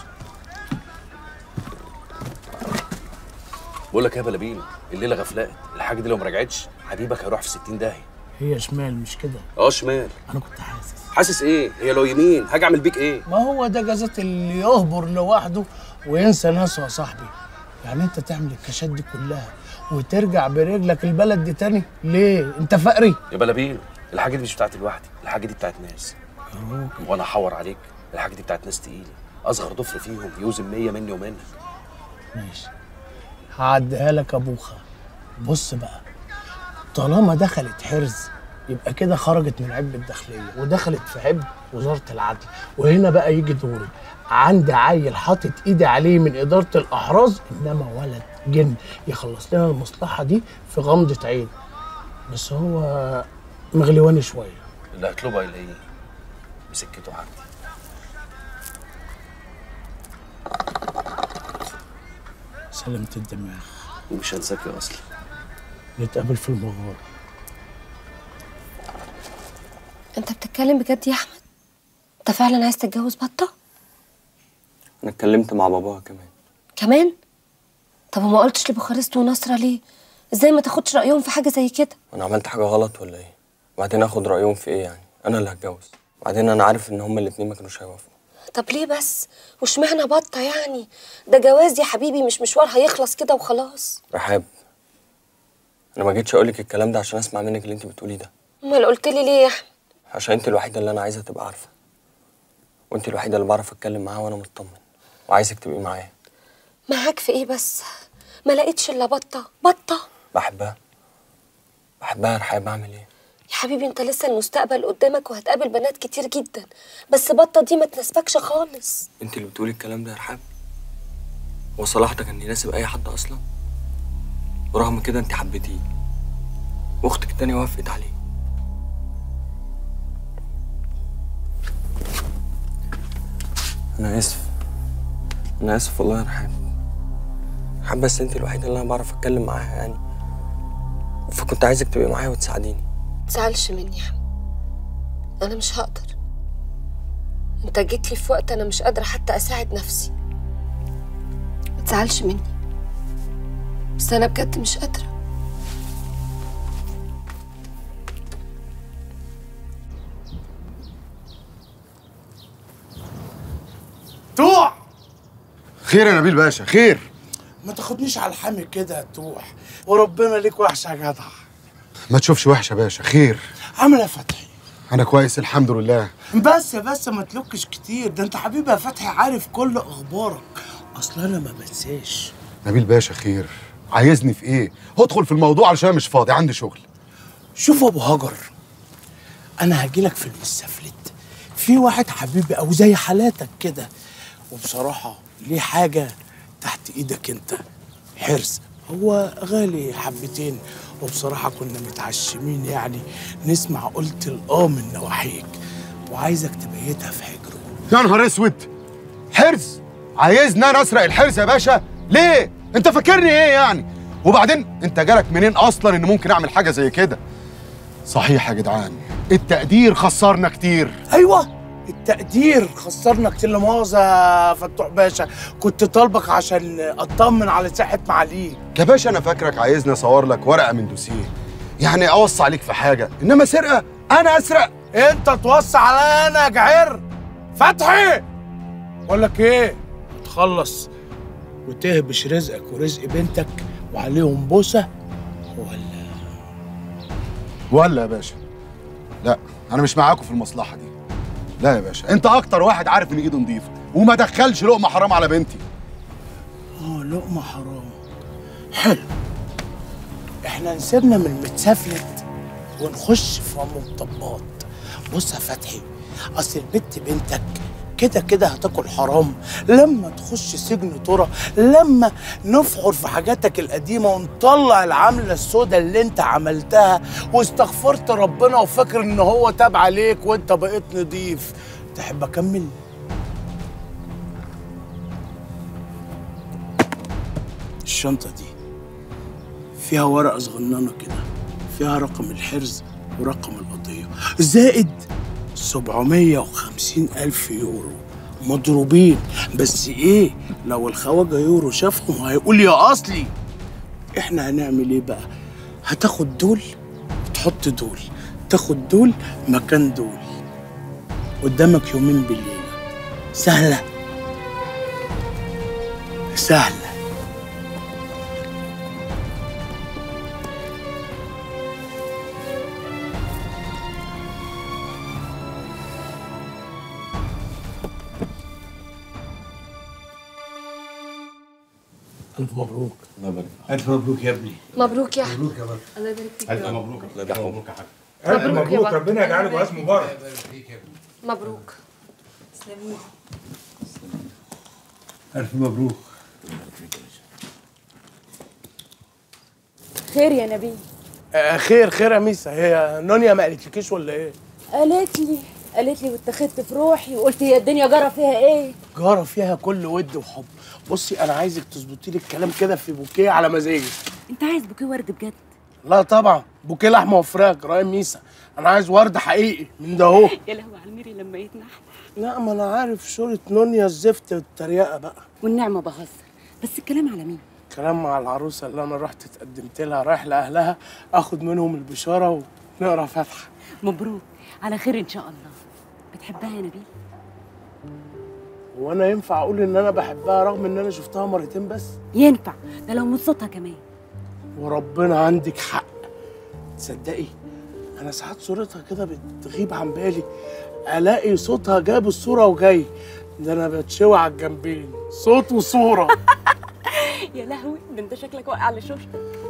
بقول لك يا بلابين الليله غفلقت الحاجه دي لو ما رجعتش حبيبك هيروح في 60 داهيه هي شمال مش كده اه شمال انا كنت حاسس حاسس ايه هي لو يمين هاجي اعمل بيك ايه ما هو ده جازات اللي يهبر لوحده وينسى ناسه يا صاحبي يعني انت تعمل الكاشات دي كلها وترجع برجلك البلد دي تاني ليه انت فقري يا بلابين الحاجه دي مش بتاعتي لوحدي الحاجه دي بتاعت ناس وانا احور عليك الحاجه دي بتاعت ناس تقيله اصغر ضفر فيهم يوزن 100 مني ومنك ماشي هعديها لك يا بوخه بص بقى طالما دخلت حرز يبقى كده خرجت من عبء الداخليه ودخلت في عبء وزاره العدل وهنا بقى يجي دوري عندي عيل حاطط ايدي عليه من اداره الاحراز انما ولد جن يخلص لنا المصلحه دي في غمضه عين بس هو مغلواني شويه اللي هطلبها يلاقيه بسكته عندي سلامة الدماغ ومش هنساك يا اصلي نتقابل في المغارة انت بتتكلم بجد يا احمد انت فعلا عايز تتجوز بطه انا اتكلمت مع باباها كمان كمان طب وما قلتش لبوخارست ونصرة ليه ازاي ما تاخدش رايهم في حاجه زي كده انا عملت حاجه غلط ولا ايه وبعدين اخد رايهم في ايه يعني انا اللي هتجوز وبعدين انا عارف ان هما الاتنين ما كانوش هيوافقوا طب ليه بس واشمعنى بطه يعني ده جواز يا حبيبي مش مشوار هيخلص كده وخلاص رحاب انا ما جيتش اقولك الكلام ده عشان اسمع منك اللي انت بتقوليه ده امال قلت لي ليه يا احمد عشان انت الوحيده اللي انا عايزها تبقى عارفه وانت الوحيده اللي بعرف اتكلم معاها وانا مطمن وعايزك تبقي معايا معاك في ايه بس ما لقيتش الا بطه بطه بحبها بحبها يا رحاب اعمل ايه يا حبيبي انت لسه المستقبل قدامك وهتقابل بنات كتير جدا بس بطه دي ما تناسبكش خالص انت اللي بتقولي الكلام ده يا رحاب هو صلاح ده كان يناسب اي حد اصلا ورغم كده انت حبيتيه واختك التانية وافقت عليه انا اسف انا اسف والله يا رحاب رحاب بس انت الوحيده اللي انا بعرف اتكلم معاها يعني فكنت عايزك تبقي معايا وتساعديني تزعلش مني يا احمد انا مش هقدر انت جيت لي في وقت انا مش قادره حتى اساعد نفسي ما تزعلش مني بس انا بجد مش قادره توح خير يا نبيل باشا خير ما تاخدنيش على الحامي كده يا توح وربنا ليك وحشه يا جدع ما تشوفش وحش يا باشا خير عامل يا فتحي انا كويس الحمد لله بس بس ما تلوكش كتير ده انت حبيبي يا فتحي عارف كل اخبارك اصل انا ما بنساش نبيل باشا خير عايزني في ايه ادخل في الموضوع علشان أنا مش فاضي عندي شغل شوف ابو هجر انا هجيلك في المستفلت في واحد حبيبي او زي حالاتك كده وبصراحه ليه حاجه تحت ايدك انت حرز هو غالي حبتين وبصراحه كنا متعشمين يعني نسمع قلت الاه من نواحيك وعايزك تبيتها في حجره يا نهار اسود حرز عايزني انا اسرق الحرز يا باشا ليه انت فاكرني ايه يعني وبعدين انت جالك منين اصلا ان ممكن اعمل حاجه زي كده صحيح يا جدعان التقدير خسرنا كتير ايوه التقدير خسرنا كتير لا مؤاخذه يا فتوح باشا كنت طالبك عشان اطمن على صحه معاليك يا باشا انا فاكرك عايزني اصور لك ورقه من دوسيه يعني اوصي عليك في حاجه انما سرقه انا اسرق انت توصي عليا انا يا جعير فتحي بقول لك ايه تخلص وتهبش رزقك ورزق بنتك وعليهم بوسه ولا ولا يا باشا لا انا مش معاكم في المصلحه دي لا يا باشا انت اكتر واحد عارف ان ايده نظيفه وما دخلش لقمه حرام على بنتي اه لقمه حرام حلو احنا نسيبنا من المتسفلت ونخش في ام الطباط بص يا فتحي اصل البت بنتك كده كده هتاكل حرام لما تخش سجن ترى لما نفحر في حاجاتك القديمه ونطلع العمله السوداء اللي انت عملتها واستغفرت ربنا وفاكر ان هو تاب عليك وانت بقيت نضيف تحب اكمل الشنطه دي فيها ورقه صغننه كده فيها رقم الحرز ورقم القضيه زائد 750 ألف يورو مضروبين بس إيه لو الخواجة يورو شافهم هيقول يا أصلي إحنا هنعمل إيه بقى هتاخد دول وتحط دول تاخد دول مكان دول قدامك يومين بالليل سهلة سهلة ألف مبروك الله يبارك ألف مبروك يا ابني مبروك يا مبروك يا بابا الله يبارك فيك ألف يا رب. مبروك الله يبارك مبروك يا حاج ألف ألف مبروك يا مبروك بابا. ربنا يجعله جواز مبارك مبروك تسلمي ألف مبروك خير يا نبيل آه خير خير يا ميسا هي نونيا ما قالتلكيش ولا إيه؟ قالت لي قالت لي واتخذت في روحي وقلت هي الدنيا جرى فيها ايه جارة فيها كل ود وحب بصي أنا عايزك تظبطي لي الكلام كده في بوكيه على مزاجي انت عايز بوكيه ورد بجد لا طبعا بوكيه لحمة وفراخ راي ميسا أنا عايز ورد حقيقي من ده أهو يا لهوي على الميري لما يتنحنح لا ما أنا عارف شورة نونيا الزفت والتريقة بقى والنعمه بهزر بس الكلام على مين كلام مع العروسة اللي أنا رحت اتقدمت لها رايح لأهلها آخد منهم البشارة ونقرا فاتحة مبروك على خير ان شاء الله بتحبها يا نبيل وأنا ينفع أقول إن أنا بحبها رغم إن أنا شفتها مرتين بس ينفع ده لو من صوتها كمان وربنا عندك حق تصدقي انا ساعات صورتها كده بتغيب عن بالي الاقي صوتها جاب الصوره وجاي ده انا بتشوي على الجنبين صوت وصوره يا لهوي ده انت شكلك واقع على شوشتك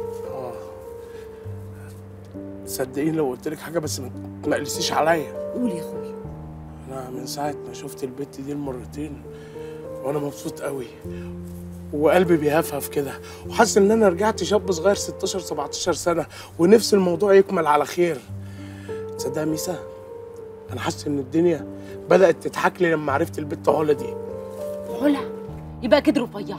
تصدقيني لو قلت لك حاجه بس ما تقلسيش عليا قول يا اخويا انا من ساعه ما شفت البت دي المرتين وانا مبسوط قوي وقلبي بيهفهف كده وحاسس ان انا رجعت شاب صغير 16 17 سنه ونفس الموضوع يكمل على خير تصدق يا ميسا انا حاسس ان الدنيا بدات تضحك لي لما عرفت البت علا دي علا يبقى كده رفيعه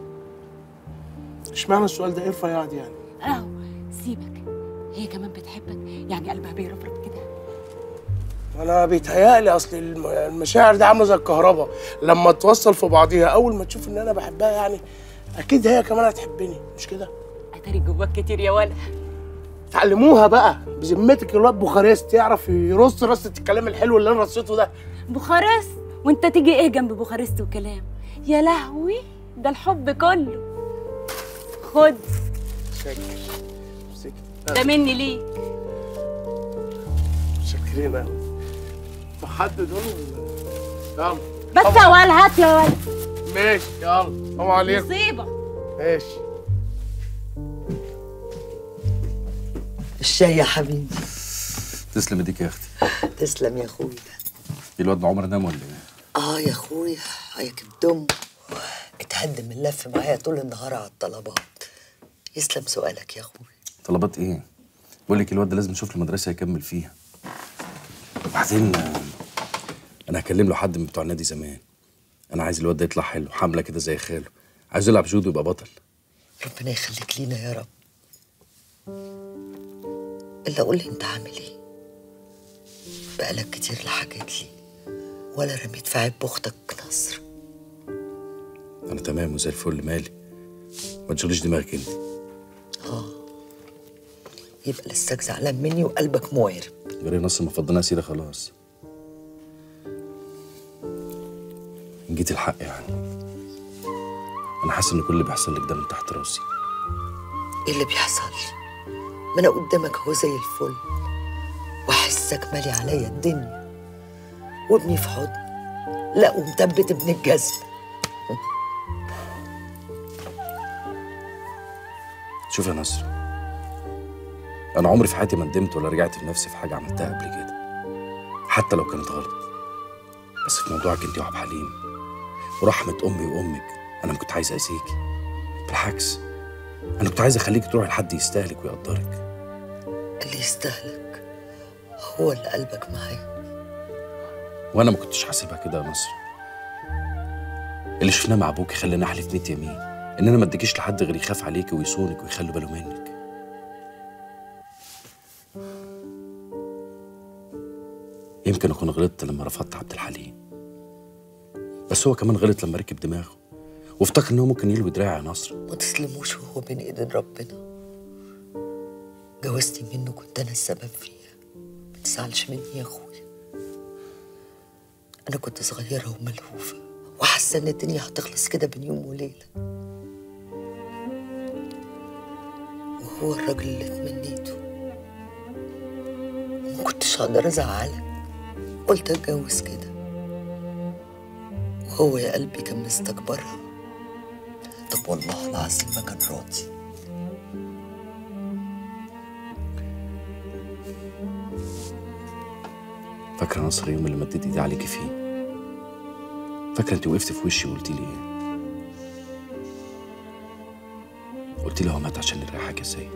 اشمعنى السؤال ده ايه رفيع دي يعني اهو سيبك هي كمان بتحبك يعني قلبها بيرفرف كده انا بيتهيألي اصل الم- المشاعر دي عامله زي الكهرباء لما توصل في بعضيها اول ما تشوف ان انا بحبها يعني اكيد هي كمان هتحبني مش كده اتاري جواك كتير يا ولا تعلموها بقى بذمتك الواد بوخارست يعرف يرص رصه الكلام الحلو اللي انا رصيته ده بوخارست وانت تيجي ايه جنب بوخارست وكلام يا لهوي ده الحب كله خد شكر ده مني ليك شاكرين قوي محدد دول يلا بس يا ولا هات يا ولا ماشي يلا سلام عليكم مصيبه ماشي الشاي يا حبيبي تسلم ايديك يا اختي تسلم يا اخويا الواد عمر نام ولا ايه؟ اه يا اخويا عيك الدم اتهدم اللف معايا طول النهار على الطلبات يسلم سؤالك يا اخويا طلبات ايه؟ بقول لك الواد ده لازم نشوف له مدرسه يكمل فيها وبعدين آه، انا هكلم له حد من بتوع النادي زمان انا عايز الواد ده يطلع حلو حمله كده زي خاله عايز يلعب جودو يبقى بطل ربنا يخليك لينا يا رب الا قول لي انت عامل ايه بقالك كتير لا حكيت لي ولا رميت في عيب اختك نصر انا تمام وزي الفل مالي ما تشغليش دماغك انت اه يبقى لساك زعلان مني وقلبك موارب غير نصر ما فضلنا سيره خلاص إن جيت الحق يعني انا حاسس ان كل اللي بيحصل لك ده من تحت راسي ايه اللي بيحصل لي ما انا قدامك اهو زي الفل واحسك مالي عليا الدنيا وابني في حضن لا ومثبت ابن الجزم شوف يا نصر انا عمري في حياتي ما ندمت ولا رجعت في نفسي في حاجه عملتها قبل كده حتى لو كانت غلط بس في موضوعك انت يا عبد حليم ورحمه امي وامك انا ما كنت عايز اذيكي بالعكس انا كنت عايز اخليكي تروحي لحد يستاهلك ويقدرك اللي يستاهلك هو اللي قلبك معاه وانا ما كنتش حاسبها كده يا نصر اللي شفناه مع ابوكي خلاني احلف 100 يمين ان انا ما اديكيش لحد غير يخاف عليكي ويصونك ويخلي باله منك يمكن اكون غلطت لما رفضت عبد الحليم بس هو كمان غلط لما ركب دماغه وافتكر ان هو ممكن يلوي دراعي يا نصر ما تسلموش وهو بين ايدين ربنا جوازتي منه كنت انا السبب فيها ما تزعلش مني يا اخويا انا كنت صغيره وملهوفه وحاسه ان الدنيا هتخلص كده بين يوم وليله وهو الراجل اللي تمنيته ما كنتش هقدر ازعلك قلت اتجوز كده وهو يا قلبي كان مستكبرها طب والله العظيم ما كان راضي فاكره يا نصر اليوم اللي مديت ايدي عليكي فيه فاكره انت وقفتي في وشي وقلتي لي ايه قلت لي هو مات عشان يريحك يا سيد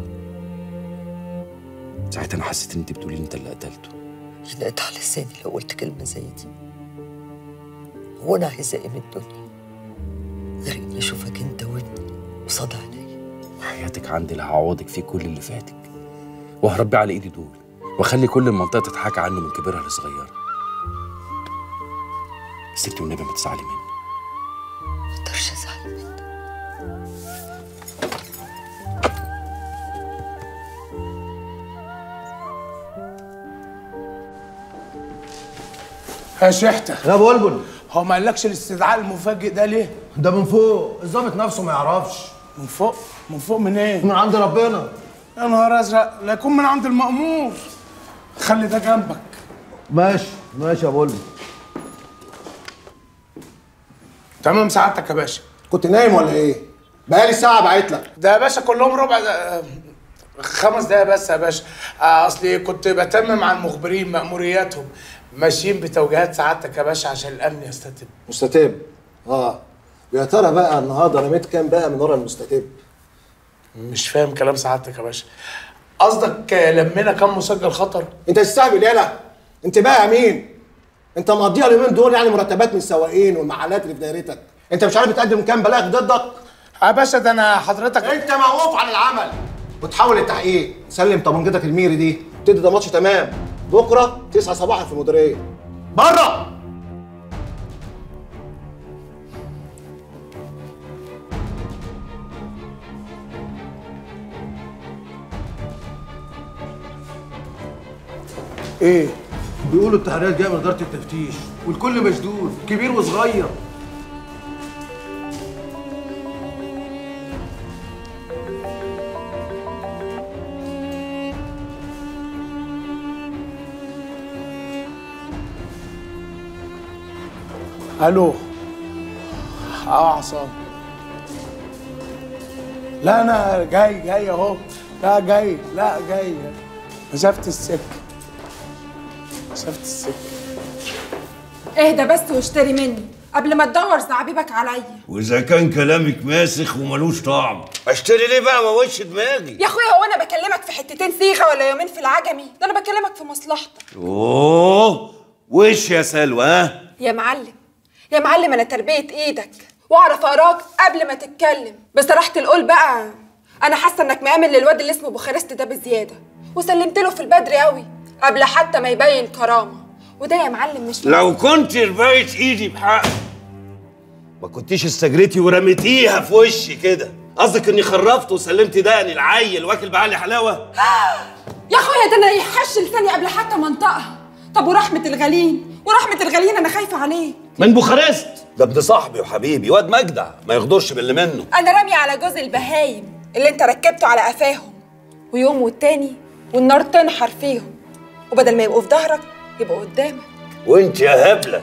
ساعتها انا حسيت ان انت بتقولي لي انت اللي قتلته ينقط على لساني لو قلت كلمة زي دي هو أنا عايزة إيه من الدنيا غير إني أشوفك أنت وابني قصاد عينيا وحياتك عندي اللي هعوضك فيه كل اللي فاتك وهربي على ايدي دول واخلي كل المنطقه تتحكى عنه من كبيرها لصغيرها ستي والنبي ما تزعلي مني مقدرش أزعل منك يا شحتة يا بلبل هو ما قالكش الاستدعاء المفاجئ ده ليه؟ ده من فوق الظابط نفسه ما يعرفش من فوق من فوق من ايه؟ من عند ربنا يا نهار ازرق لا يكون من عند المأمور خلي ده جنبك ماشي ماشي يا بلبل تمام سعادتك يا باشا كنت نايم ولا ايه؟ بقالي ساعة بعت لك ده يا باشا كلهم ربع ده خمس دقايق بس يا باشا آه، اصلي كنت بتمم عن مخبرين مأمورياتهم ماشيين بتوجيهات سعادتك يا باشا عشان الامن يستتب مستتب اه ويا ترى بقى النهارده رميت كام بقى من ورا المستتب؟ مش فاهم كلام سعادتك يا باشا قصدك آه، لمينا كام مسجل خطر انت تستهبل يالا انت بقى مين؟ انت مقضيها اليومين دول يعني مرتبات من السواقين والمحلات اللي في دايرتك انت مش عارف بتقدم كام بلاغ ضدك؟ يا باشا ده انا حضرتك انت موقوف عن العمل وتحول التحقيق سلم طبنجتك الميري دي تدي ده ماتش تمام بكره 9 صباحا في المديريه بره ايه بيقولوا التحريات جايه من اداره التفتيش والكل مشدود كبير وصغير الو اه عصام لا انا جاي جاي اهو لا جاي لا جاي مسافة السكة مسافة السكة اهدى بس واشتري مني قبل ما تدور زعبيبك عليا واذا كان كلامك ماسخ وملوش طعم اشتري ليه بقى ما وش دماغي يا اخويا هو انا بكلمك في حتتين صيغه ولا يومين في العجمي ده انا بكلمك في مصلحتك اوه وش يا سلوى ها يا معلم يا معلم انا تربيه ايدك واعرف اراك قبل ما تتكلم بصراحه القول بقى انا حاسه انك مآمن للواد اللي اسمه بوخارست ده بزياده وسلمت له في البدري قوي قبل حتى ما يبين كرامه وده يا معلم مش لو كنت ربيت ايدي بحق ما كنتيش استجريتي ورميتيها في وشي كده قصدك اني خرفت وسلمت دقني العيل واكل بعلي حلاوه يا اخويا ده انا يحش لساني قبل حتى ما انطقها طب ورحمه الغالين ورحمه الغالين انا خايفه عليه من بوخارست ده ابن صاحبي وحبيبي واد مجدع ما يغدرش باللي منه انا راميه على جوز البهايم اللي انت ركبته على قفاهم ويوم والتاني والنار تنحر فيهم وبدل ما يبقوا في ظهرك يبقوا قدامك وانت يا هبله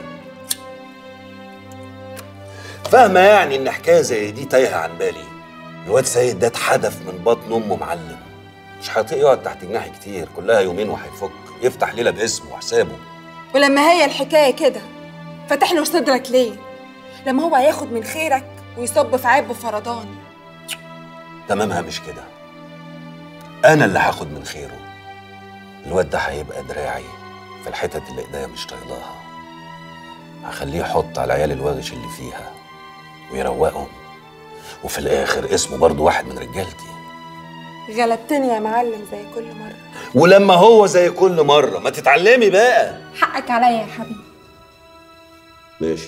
فاهمه يعني ان حكايه زي دي تايهه عن بالي الواد سيد ده اتحدف من بطن امه معلم مش هيطيق يقعد تحت جناحي كتير كلها يومين وهيفك يفتح ليله باسمه وحسابه ولما هي الحكايه كده فاتح له صدرك ليه لما هو هياخد من خيرك ويصب في عيب فرضاني تمامها مش كده انا اللي هاخد من خيره الواد ده هيبقى دراعي في الحتت اللي ايديا مش طايلاها هخليه يحط على العيال الوغش اللي فيها ويروقهم وفي الاخر اسمه برضه واحد من رجالتي غلبتني يا معلم زي كل مرة ولما هو زي كل مره ما تتعلمي بقى حقك عليا يا حبيبي ماشي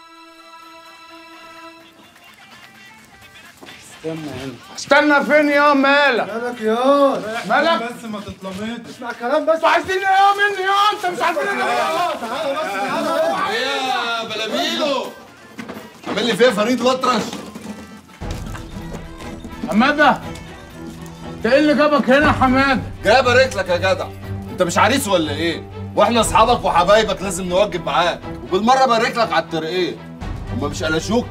استنى هنا استنى فين يا مالك مالك يا مالك بس ما تتلمطش اسمع كلام بس عايزين ايه يا مني يا انت مش عارفين انا ايه تعالى بس تعالى ايه يا بلاميلو عامل لي فيها فريد الأطرش حماده انت ايه اللي جابك هنا يا حماده جاي ابارك لك يا جدع انت مش عريس ولا ايه واحنا اصحابك وحبايبك لازم نوجب معاك وبالمره ابارك لك على الترقيه هما مش قلشوك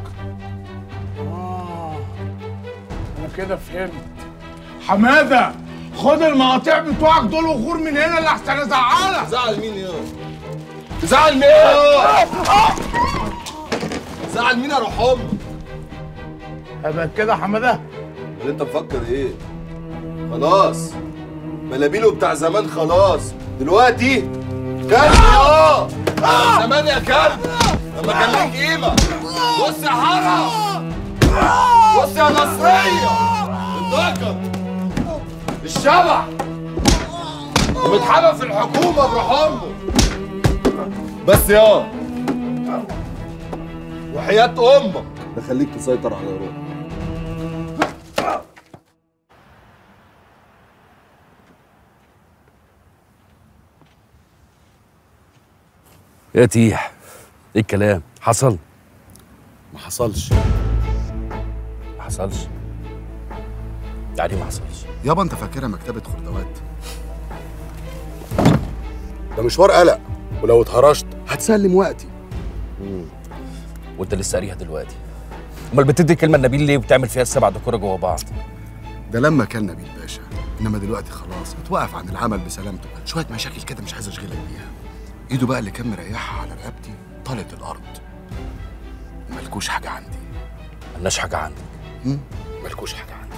انا كده فهمت حماده خد المقاطيع بتوعك دول وغور من هنا اللي احسن ازعلك زعل مين يا تزعل مين يا زعل مين يا روح امك هبقى كده يا حماده اللي انت مفكر ايه خلاص بلابيلو بتاع زمان خلاص دلوقتي كلب يا زمان يا كلب لما كان ليك قيمه بص يا حرام بص يا نصريه الذكر الشبح ومتحمى في الحكومه بروح امه بس يا وحياة امك ده خليك تسيطر على روحك يا تيح ايه الكلام حصل ما حصلش ما حصلش يعني ما حصلش يابا انت فاكرها مكتبة خردوات ده مشوار قلق ولو اتهرشت هتسلم وقتي وانت لسه قاريها دلوقتي امال بتدي كلمه لنبيل ليه وبتعمل فيها السبع دكوره جوا بعض ده لما كان نبيل باشا انما دلوقتي خلاص متوقف عن العمل بسلامته شويه مشاكل كده مش عايز اشغلك بيها ايده بقى اللي كان مريحها على رقبتي طالت الارض ملكوش حاجه عندي ملناش حاجه عندك هم؟ ملكوش حاجه عندي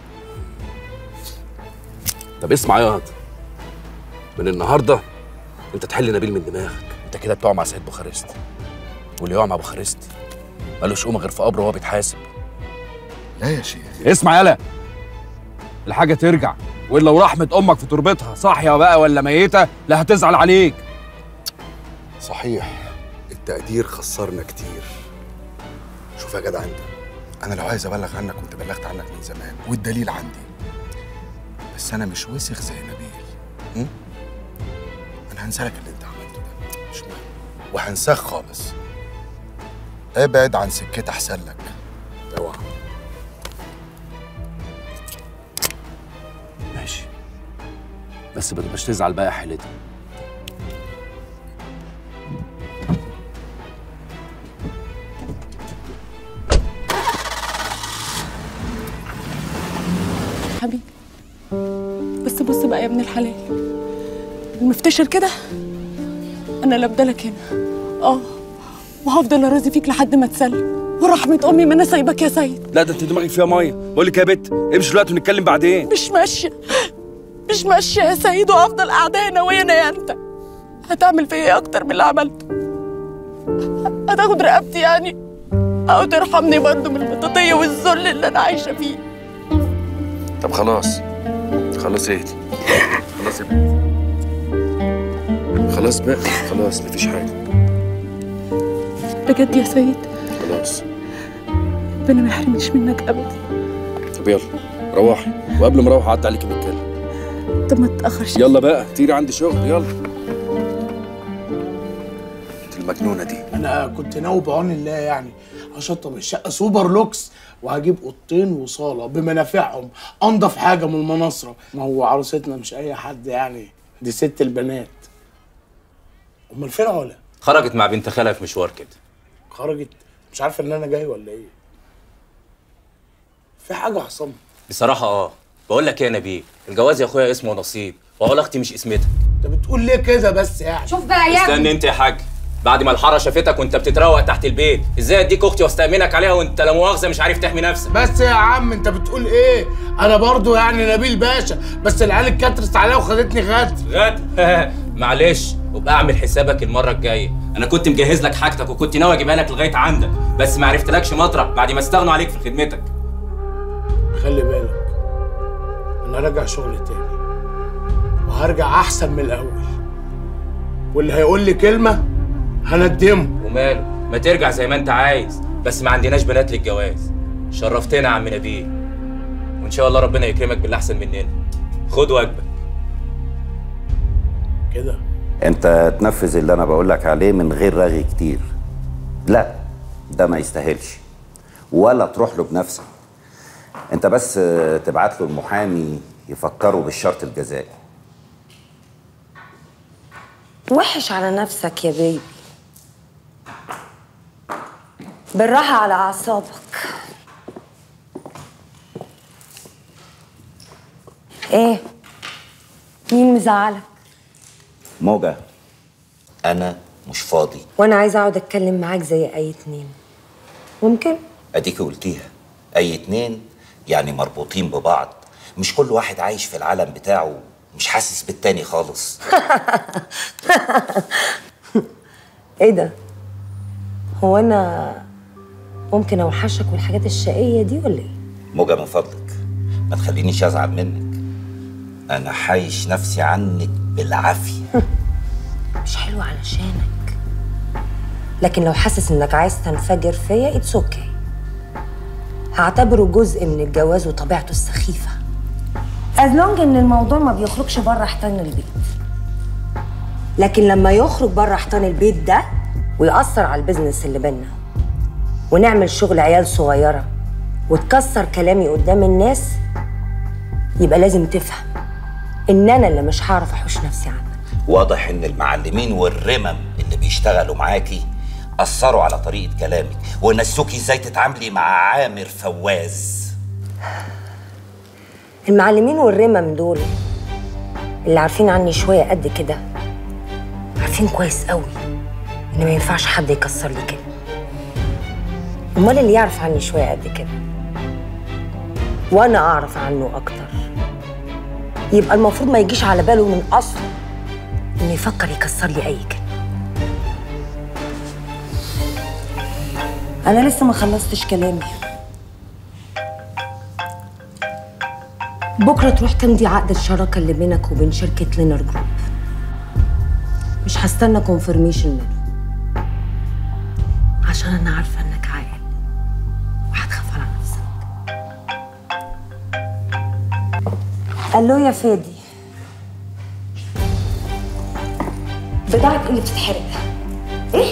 طب اسمع يا واد من النهارده انت تحل نبيل من دماغك انت كده بتقع مع سيد بوخارست واللي يقع مع بوخارست ملوش قوم غير في قبره وهو بيتحاسب لا يا شيخ اسمع يالا الحاجه ترجع والا ورحمه امك في تربتها صاحيه بقى ولا ميته لا هتزعل عليك صحيح التقدير خسرنا كتير شوف يا جدع انت انا لو عايز ابلغ عنك كنت بلغت عنك من زمان والدليل عندي بس انا مش وسخ زي نبيل م? انا هنسالك اللي انت عملته ده مش مهم وهنساه خالص ابعد عن سكتي احسن لك اوعى ماشي بس ما تبقاش تزعل بقى يا حيلتي حبيبي بس بص بقى يا ابن الحلال المفتشر كده انا لابدالك هنا اه وهفضل اراضي فيك لحد ما تسلم ورحمة امي ما انا سايبك يا سيد لا ده انت دماغك فيها ميه بقول لك يا بت امشي دلوقتي ونتكلم بعدين مش ماشية مش ماشية يا سيد وهفضل قاعدة هنا وهنا يا انت هتعمل فيا ايه اكتر من اللي عملته هتاخد رقبتي يعني او ترحمني برضه من البطاطية والذل اللي انا عايشة فيه طب خلاص خلاص اهدي خلاص يا بت خلاص بقى خلاص مفيش حاجه بجد يا سيد خلاص ربنا ما يحرمنيش منك ابدا طب يلا روحي وقبل ما اروح اعدي عليكي نتكلم طب ما تتاخرش يلا بقى طيري عندي شغل يلا انت المجنونه دي انا كنت ناوي بعون الله يعني اشطب الشقه سوبر لوكس وهجيب اوضتين وصاله بمنافعهم انضف حاجه من المناصره ما هو عروستنا مش اي حد يعني دي ست البنات امال فين علا خرجت مع بنت خالها في مشوار كده خرجت مش عارفه ان انا جاي ولا ايه في حاجه حصلت بصراحة اه بقول لك ايه يا نبيل الجواز يا اخويا اسمه نصيب وعلاقتي مش اسمتك انت بتقول ليه كده بس يعني شوف بقى يا استنى انت يا حاج بعد ما الحاره شافتك وانت بتتروق تحت البيت ازاي اديك اختي واستامنك عليها وانت لا مؤاخذه مش عارف تحمي نفسك بس يا عم انت بتقول ايه انا برضو يعني نبيل باشا بس العيال اتكترت عليا وخدتني غد غد معلش وابقى اعمل حسابك المره الجايه انا كنت مجهز لك حاجتك وكنت ناوي اجيبها لك لغايه عندك بس ما عرفتلكش مطرح بعد ما استغنوا عليك في خدمتك خلي بالك انا راجع شغل تاني وهرجع احسن من الاول واللي هيقول لي كلمه هندمه وماله ما ترجع زي ما انت عايز بس ما عندناش بنات للجواز شرفتنا يا عم نبيل وان شاء الله ربنا يكرمك باللي احسن مننا خد واجبك كده انت تنفذ اللي انا بقول لك عليه من غير رغي كتير لا ده ما يستاهلش ولا تروح له بنفسك انت بس تبعت له المحامي يفكروا بالشرط الجزائي وحش على نفسك يا بيبي بالراحة على أعصابك إيه؟ مين مزعلك؟ موجة انا مش فاضي وأنا عايزة أقعد أتكلم معاك زي أي اتنين ممكن؟ اديكي قلتيها اي اتنين يعني مربوطين ببعض مش كل واحد عايش في العالم بتاعه مش حاسس بالتاني خالص إيه ده؟ هو أنا ممكن أوحشك والحاجات الشقية دي ولا إيه؟ موجة من فضلك ما تخلينيش ازعل منك انا حايش نفسي عنك بالعافيه مش حلوة علشانك لكن لو حاسس إنك عايز تنفجر فيا اتس اوكي هعتبره جزء من الجواز وطبيعته السخيفة از لونج ان الموضوع ما بيخرجش بره حيطان البيت لكن لما يخرج بره حيطان البيت ده ويأثر على البيزنس اللي بينا ونعمل شغل عيال صغيرة وتكسر كلامي قدام الناس يبقى لازم تفهم ان انا اللي مش هعرف احوش نفسي عنك واضح ان المعلمين والرمم اللي بيشتغلوا معاكي اثروا على طريقه كلامك ونسوكي ازاي تتعاملي مع عامر فواز المعلمين والرمم دول اللي عارفين عني شوية قد كده عارفين كويس قوي ان ما ينفعش حد يكسر لي كده امال اللي يعرف عني شوية قد كده وانا اعرف عنه اكتر يبقى المفروض ما يجيش على باله من اصله انه يفكر يكسر لي اي كلمة انا لسه ما خلصتش كلامي بكره تروح تمضي عقد الشراكه اللي بينك وبين شركه لينر جروب مش هستنى كونفirmation منه عشان انا عارفه انك عاقل وهتخاف على نفسك الو يا فادي بضاعة اللي بتتحرق ايه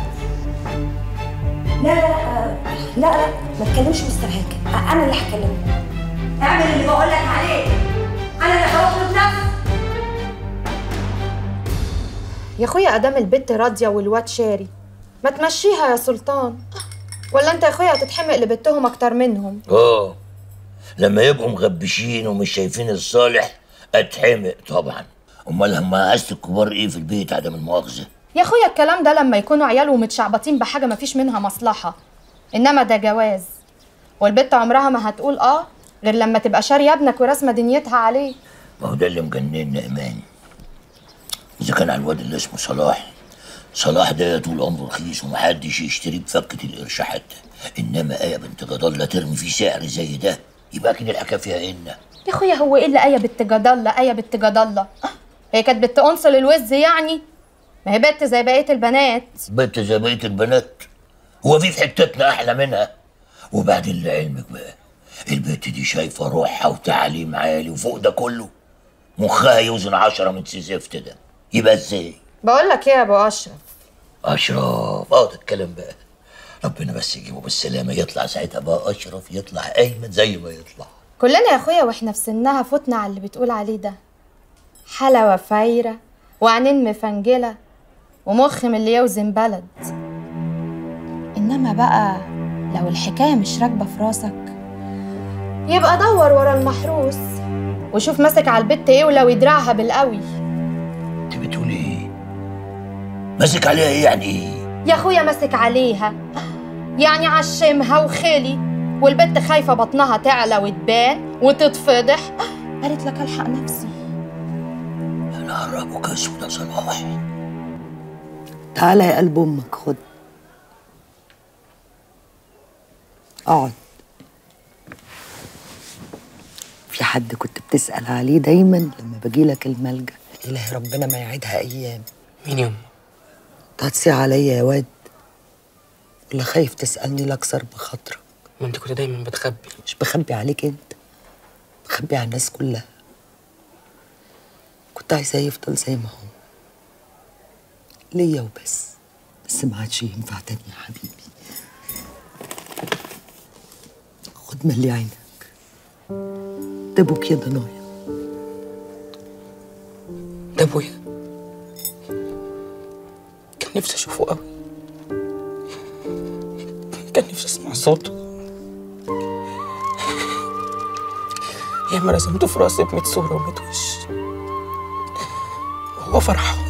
لا لا لا لا لا ما تكلمش مستر هاكر انا اللي هكلمه اعمل اللي بقول لك عليه انا اللي هوقف نفسي يا اخويا ادام البت راضيه والواد شاري ما تمشيها يا سلطان ولا انت يا اخويا هتتحمق لبتهم اكتر منهم اه لما يبقوا مغبشين ومش شايفين الصالح اتحمق طبعا امال هم عايزة الكبار ايه في البيت عدم المؤاخذه يا اخويا الكلام ده لما يكونوا عيال ومتشعبطين بحاجه ما فيش منها مصلحه انما ده جواز والبت عمرها ما هتقول اه غير لما تبقى شاريه ابنك وراسمه دنيتها عليه ما هو ده اللي مجننا ايمان اذا كان على الواد اللي اسمه صلاح صلاح ده طول عمره رخيص ومحدش يشتريه بفكة القرش حتى انما ايه بنت جدالة ترمي فيه سعر زي ده يبقى كده الحكايه فيها ان يا اخويا هو ايه اللي ايه بنت جدله ايه بنت جدله هي كانت بنت انصل الوز يعني ما هي بنت زي بقيه البنات بنت زي بقيه البنات هو في في حتتنا احلى منها وبعدين لعلمك بقى البنت دي شايفه روحها وتعليم عالي وفوق ده كله مخها يوزن عشرة من سيزفت ده يبقى ازاي بقول لك ايه يا ابو اشرف اشرف اه ده الكلام بقى ربنا بس يجيبه بالسلامه يطلع ساعتها بقى اشرف يطلع ايمن زي ما يطلع كلنا يا اخويا واحنا في سنها فتنا على اللي بتقول عليه ده حلاوه فايره وعينين مفنجله ومخ من اللي يوزن بلد انما بقى لو الحكايه مش راكبه في راسك يبقى دور ورا المحروس وشوف ماسك على البت ايه ولو يدرعها بالقوي انت بتقول ايه ماسك عليها ايه يعني ايه يا اخويا ماسك عليها يعني عشمها وخلي والبت خايفه بطنها تعلى وتبان وتتفضح قالت لك الحق نفسي انا هربك اسود يا صلاح تعالى يا قلب امك خد اقعد في حد كنت بتسأل عليه دايما لما باجيلك الملجأ إلهي ربنا ما يعيدها أيام مين يوم تهتصي عليا يا واد ولا خايف تسألني لأكثر بخاطرك ما انت كنت دايما بتخبي مش بخبي عليك انت بخبي على الناس كلها كنت عايزاه يفضل زي ما هو ليا وبس بس ما عادش ينفع تاني يا حبيبي خد ملي عينك ده ابوك يا ضنايا ده ابويا كان نفسي اشوفه قوي كان نفسي اسمع صوته ياما رسمته في راسي بميت صورة وميت وش وهو فرحان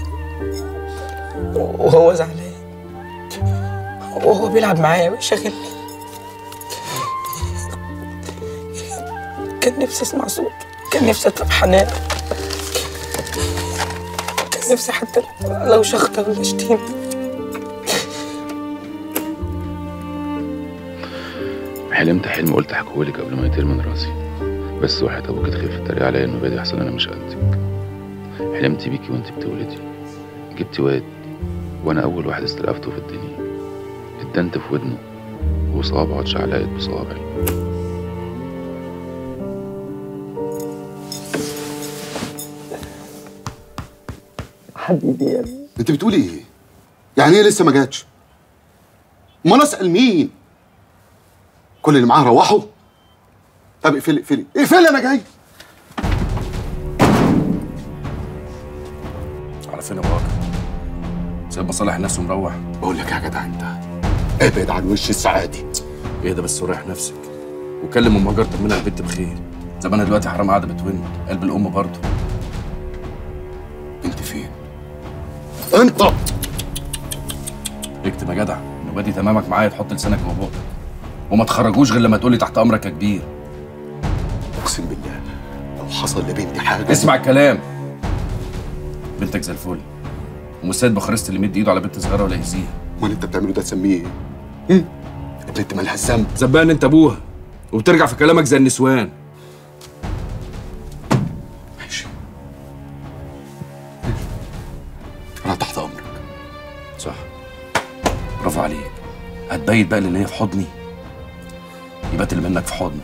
وهو زعلان وهو بيلعب معايا ويشغلني كان نفسي اسمع صوته كان نفسي اطلب حنان كان نفسي حتى لو شخطة ولا شتيمة حلمت حلم قلت احكيهولك قبل ما يطير من راسي بس وحياة ابوك تخاف تتريق عليا انه بادي احسن انا مش قدك حلمت بيكي وانت بتولدي جبتي واد وانا اول واحد استلقفته في الدنيا اتدنت في ودنه وصوابعه اتشعلقت بصوابعي حبيبي يا ابني انت بتقولي ايه؟ يعني ايه لسه ما جاتش؟ امال اسال مين؟ كل اللي معاه روحوا؟ طب اقفلي اقفلي اقفلي انا جاي على فين يا بابا سايب مصالح الناس ومروح بقول لك يا جدع انت ابعد عن وش السعادي اهدى بس وريح نفسك وكلم ام هاجر طمنها البنت بخير زمانها دلوقتي حرام قاعده بتون قلب الام برضه انت فين؟ انت اكتب يا جدع انه بادي تمامك معايا تحط لسانك جوه بقك وما تخرجوش غير لما تقولي تحت امرك يا كبير اقسم بالله لو حصل لبنتي حاجه اسمع الكلام بنتك زي الفل ومش سيد بخارست اللي مد ايده على بنت صغيره ولا يأذيها امال انت بتعمله ده تسميه ايه؟ هم؟ البنت مالها الذنب زبان انت ابوها وبترجع في كلامك زي النسوان ماشي انا تحت امرك صح برافو عليك هتبيت بقى اللي هي في حضني يبات اللي منك في حضنك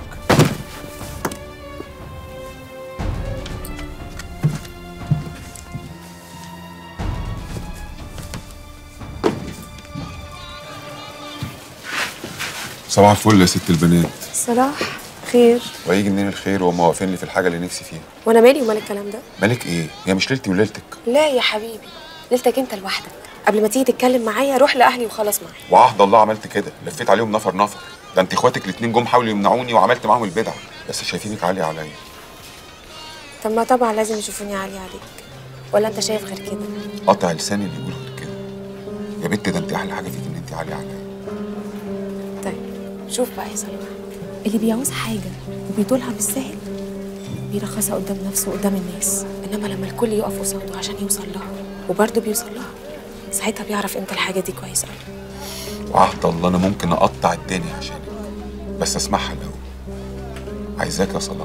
صباح الفل يا ست البنات صلاح خير وهيجي منين الخير وهم واقفين لي في الحاجه اللي نفسي فيها وانا مالي ومال الكلام ده مالك ايه هي مش ليلتي وليلتك لا يا حبيبي ليلتك انت لوحدك قبل ما تيجي تتكلم معايا روح لاهلي وخلص معايا وعهد الله عملت كده لفيت عليهم نفر نفر ده انت اخواتك الاتنين جم حاولوا يمنعوني وعملت معاهم البدع بس شايفينك عالية عليا طب ما طبعا لازم يشوفوني عالية عليك ولا انت شايف غير كده قطع لساني اللي يقول غير كده يا بنت ده انت احلى حاجه فيك ان انت عالية عليا طيب شوف بقى يا صلاح اللي بيعوز حاجة وبيطولها بالسهل بيرخصها قدام نفسه وقدام الناس انما لما الكل يقف قصاده عشان يوصل لها وبرضه بيوصل لها ساعتها بيعرف امتى الحاجة دي كويسة قوي وعهد الله انا ممكن اقطع الدنيا عشانك بس اسمعها الاول عايزاك يا صلاح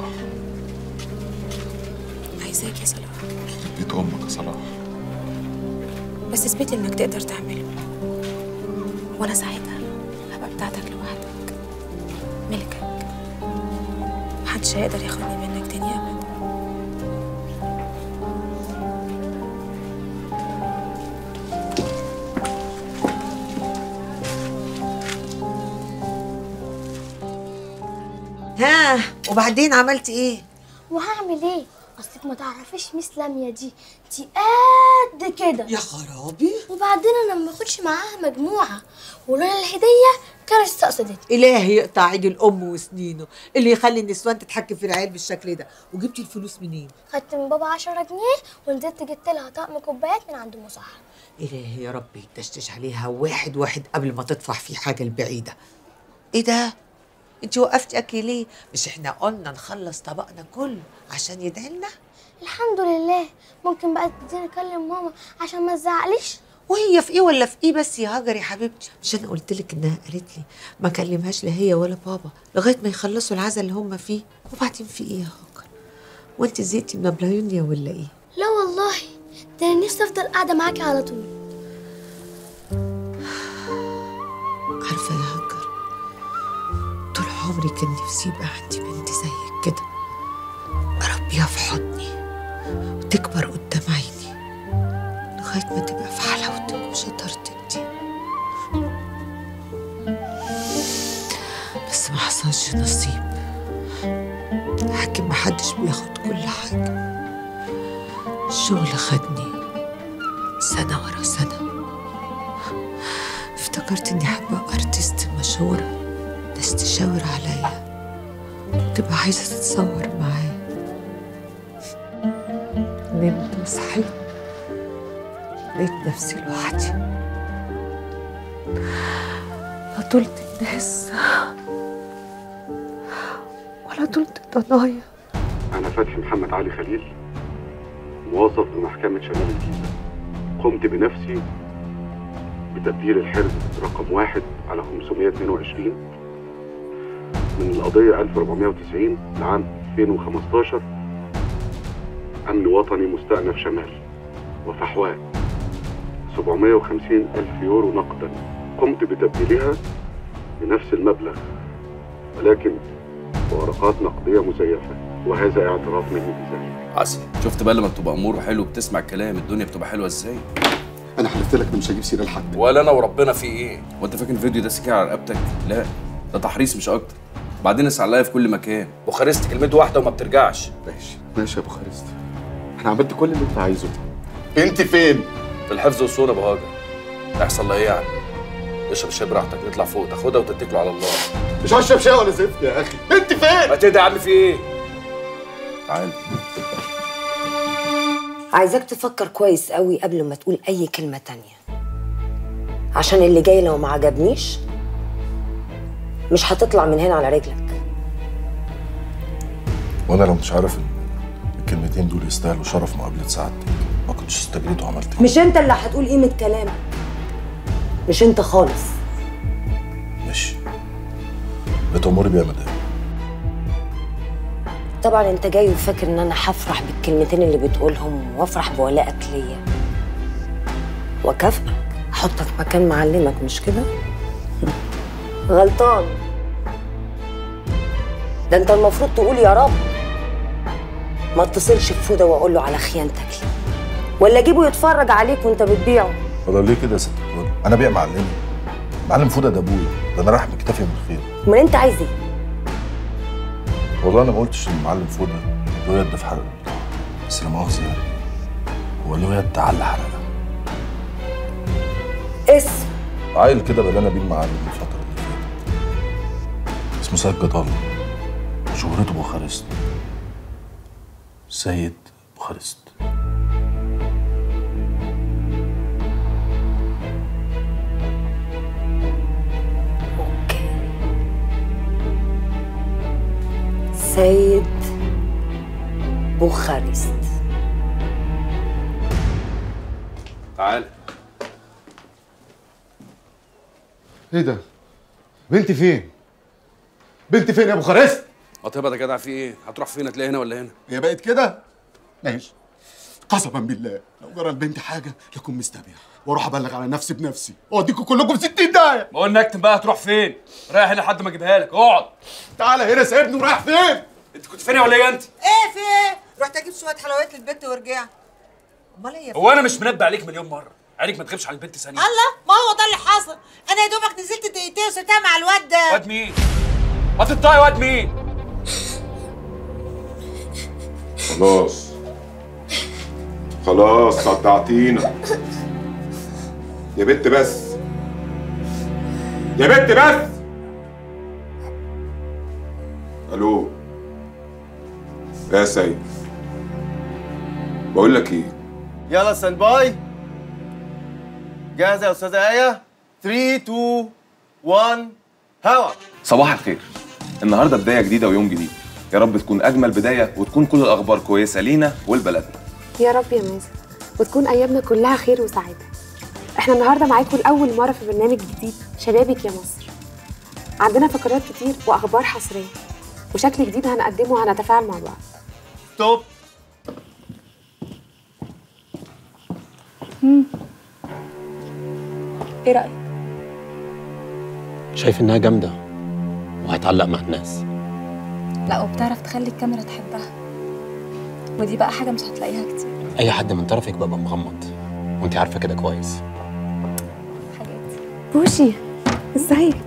عايزاك يا صلاح بيت امك يا صلاح بس اثبت لي انك تقدر تعمله وانا ساعتها هبقى بتاعتك لوحدك ملكك محدش هيقدر ياخدني منك تاني ابدا ها وبعدين عملت ايه؟ وهعمل ايه؟ اصلك ما تعرفيش ميس لاميا دي دي قد كده يا خرابي وبعدين انا ما باخدش معاها مجموعه ولولا الهديه كانت استقصدتني إلهي يقطع عيد الأم وسنينه اللي يخلي النسوان تتحكم في العيال بالشكل ده وجبتي الفلوس منين؟ خدت من بابا 10 جنيه ونزلت جبت لها طقم كوبايات من عند مصحح إلهي يا رب يتشتش عليها واحد واحد قبل ما تطفح في حاجة البعيدة إيه ده؟ انت وقفتي أكل ليه؟ مش احنا قلنا نخلص طبقنا كله عشان يدعي لنا؟ الحمد لله ممكن بقى تديني اكلم ماما عشان ما تزعقليش وهي في ايه ولا في ايه بس يا هاجر يا حبيبتي مش انا قلت لك انها قالت لي ما كلمهاش لا هي ولا بابا لغايه ما يخلصوا العزا اللي هم فيه وبعدين في ايه يا هاجر وانت زهقتي من ابلايونيا ولا ايه لا والله ده انا نفسي افضل قاعده معاكي على طول عارفه يا هاجر طول عمري كان نفسي يبقى عندي بنت زيك كده اربيها في حضني وتكبر قدام عيني لغايه ما تبقى في حلاوتك وشطارتك دي بس ما حصلش نصيب حكم محدش بياخد كل حاجه الشغل خدني سنه ورا سنه افتكرت اني حابه ارتست مشهوره ناس تشاور عليا وتبقى عايزه تتصور معايا نمت وصحيت لقيت نفسي لوحدي لا طولت الناس ولا طولت ضنايا أنا فتحي محمد علي خليل موظف بمحكمة شمال الجيزة قمت بنفسي بتبديل الحرز رقم واحد على 522 من القضية 1490 لعام 2015 أمن وطني مستأنف شمال وفحواء 750 ألف يورو نقدا قمت بتبديلها بنفس المبلغ ولكن بورقات نقدية مزيفة وهذا اعتراف مني بذلك عسل شفت بقى لما بتبقى امور حلو وبتسمع الكلام الدنيا بتبقى حلوه ازاي انا حلفت لك إني مش هجيب سيره لحد ولا انا وربنا في ايه وانت فاكر الفيديو ده سكين على رقبتك لا ده تحريص مش اكتر بعدين اسعى عليا في كل مكان بوخارست كلمته واحده وما بترجعش ماشي ماشي يا ابو خالد انا عملت كل اللي انت عايزه بنتي فين في الحفظ والصونه ابو هاجر هيحصل لها ايه يعني اشرب الشاي براحتك نطلع فوق تاخدها وتتكلوا على الله مش هشرب شاي ولا زفت يا اخي بنتي فين ما تهدى يا عم في ايه تعال عايزاك تفكر كويس قوي قبل ما تقول اي كلمة تانية عشان اللي جاي لو ما عجبنيش مش هتطلع من هنا على رجلك وانا لو مش عارف إن الكلمتين دول يستاهلوا شرف مقابله سعادتك ما كنتش استجريت وعملت كده. مش انت اللي هتقول قيمة كلامك مش انت خالص ماشي بتأمري بيها يا مدام طبعا انت جاي وفاكر ان انا هفرح بالكلمتين اللي بتقولهم وافرح بولائك ليا واكافئك احطك مكان معلمك مش كده غلطان ده انت المفروض تقول يا رب ما اتصلش بفوده واقول له على خيانتك لي ولا اجيبه يتفرج عليك وانت بتبيعه والله ليه كده يا ست الكل انا بيع معلمي معلم فوده ده ابويا ده انا رايح مكتفي من الخير امال انت عايز ايه والله انا ما قلتش ان المعلم فوده له يد في حرق البضاعه بس لا مؤاخذه يعني هو له يد على اللي حرقها اسم عيل كده بلانا بيه المعلم الفتره اللي فاتت اسمه سيد جدال شهرته بوخارست سيد بوخارست سيد بوخارست تعال ايه ده؟ بنتي فين؟ بنتي فين يا ابو خارست؟ قطيبة ده جدع في ايه هتروح فين هتلاقي هنا ولا هنا هي بقت كده؟ ماشي قسما بالله لو جرى لبنتي حاجه لكم مستبيع واروح ابلغ على نفسي بنفسي واوديكم كلكم في 60 داهيه ما قلنا اكتب بقى هتروح فين رايح هنا لحد ما اجيبها لك اقعد تعالى هنا سايبني ورايح فين؟ انت كنت فين ولا ايه انت ايه في ايه رحت اجيب شويه حلويات للبنت ورجعت امال ايه يا هو انا مش منبه عليك مليون مره عينك ما تغيبش على البنت ثانيه الله ما هو ده اللي حصل انا يا دوبك نزلت دقيقتين وسبتها مع الواد ده واد مين ما تطلعي واد مين خلاص خلاص صدعتينا يا بنت بس يا بنت بس الو يا سيد بقول لك ايه يلا ستاند باي جاهزه يا استاذه ايه 3 2 1 هوا صباح الخير النهارده بدايه جديده ويوم جديد يا رب تكون اجمل بدايه وتكون كل الاخبار كويسه لينا ولبلدنا يا رب يا مازن وتكون ايامنا كلها خير وسعاده احنا النهارده معاكم لاول مره في برنامج جديد شبابك يا مصر عندنا فقرات كتير واخبار حصريه وشكل جديد هنقدمه وهنتفاعل مع بعض ستوب ايه رايك شايف انها جامده وهتعلق مع الناس لا وبتعرف تخلي الكاميرا تحبها ودي بقى حاجة مش هتلاقيها كتير اي حد من طرفك ببقى مغمض وانت عارفه كده كويس بوشي ازيك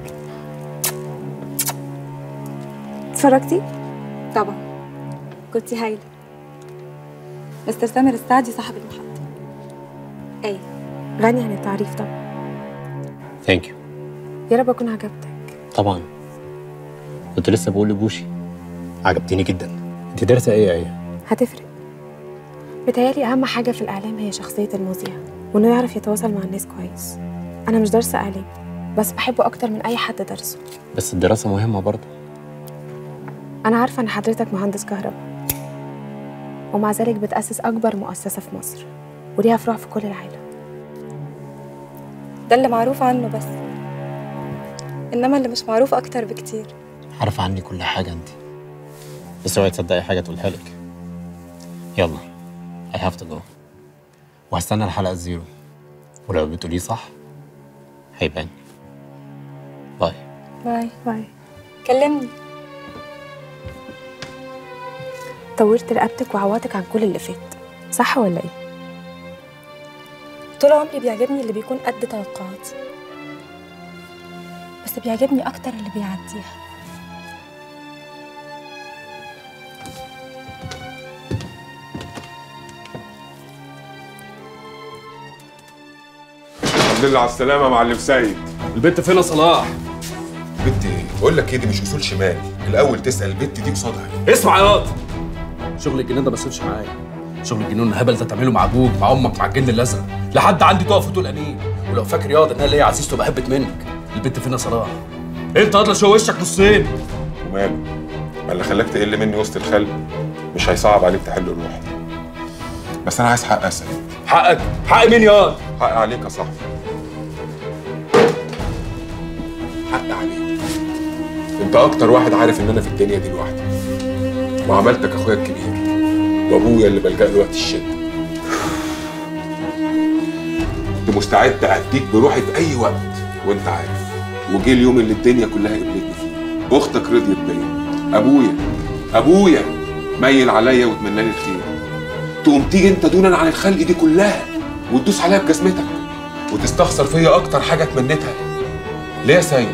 اتفرجتي طبعا كنتي هايلة مستر سامر السعدي صاحب المحطة ايه غني عن التعريف طبعا ثانك يو يا رب اكون عجبتك طبعا كنت لسه بقول لبوشي عجبتني جدا انت دارسه ايه يا ايه هتفرق بتهيألي أهم حاجة في الإعلام هي شخصية المذيع وإنه يعرف يتواصل مع الناس كويس أنا مش دارسة إعلام بس بحبه أكتر من أي حد درسه بس الدراسه مهمه برضه أنا عارفة إن حضرتك مهندس كهرباء ومع ذلك بتأسس أكبر مؤسسة في مصر وليها فروع في كل العالم ده اللي معروف عنه بس إنما اللي مش معروف أكتر بكتير عارفه عني كل حاجه انت بس اوعي تصدقي حاجه تقولها لك يلا I have to go وهستنى الحلقه الزيرو ولو بتقوليه صح هيبان باي باي باي كلمني طورت رقبتك وعواتك عن كل اللي فات صح ولا إيه؟ طول عمري بيعجبني اللي بيكون قد توقعاتي بس بيعجبني أكتر اللي بيعديها الحمد لله على السلامة يا معلم سيد البنت فين يا صلاح؟ بنت ايه؟ بقول لك ايه دي مش اصول شمال الاول تسال البنت دي قصادها اسمع يا واد شغل الجنان ده ما يصيرش معايا شغل الجنون الهبل ده تعمله مع ابوك مع امك مع الجن الازرق لحد عندي تقف وتقول انين ولو فاكر ياض ان انا ليا عزيز تبقى هبت منك البنت فين يا صلاح؟ انت اطلع شو وشك نصين وماله؟ ما اللي خلاك تقل مني وسط الخلق مش هيصعب عليك تحل الروح بس انا عايز حق اسال حقك حق مين ياض؟ حق عليك يا صاحبي حق عليك انت اكتر واحد عارف ان انا في الدنيا دي لوحدي وعملتك اخويا الكبير وابويا اللي بلجأ له وقت الشده كنت مستعد اديك بروحي في اي وقت وانت عارف وجه اليوم اللي الدنيا كلها قبلتني فيه اختك رضيت بيا ابويا ابويا ميل عليا وتمنى لي الخير تقوم تيجي انت دونا عن الخلق دي كلها وتدوس عليا بجزمتك وتستخسر فيا اكتر حاجه تمنيتها ليه يا سيد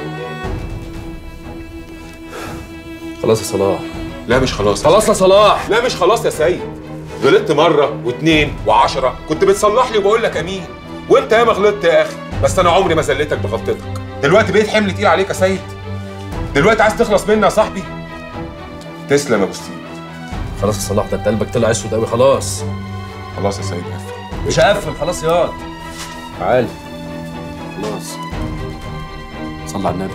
خلاص يا صلاح لا مش خلاص خلاص يا صلاح لا مش خلاص يا سيد غلطت مره واثنين وعشرة كنت بتصلح لي وبقول لك امين وانت ياما غلطت يا اخي بس انا عمري ما زلتك بغلطتك دلوقتي بقيت حمل تقيل عليك يا سيد دلوقتي عايز تخلص مني يا صاحبي تسلم يا ابو ستيف خلاص يا صلاح ده انت قلبك طلع اسود قوي خلاص خلاص يا سيد قفل مش هقفل خلاص ياض تعال خلاص صلى على النبي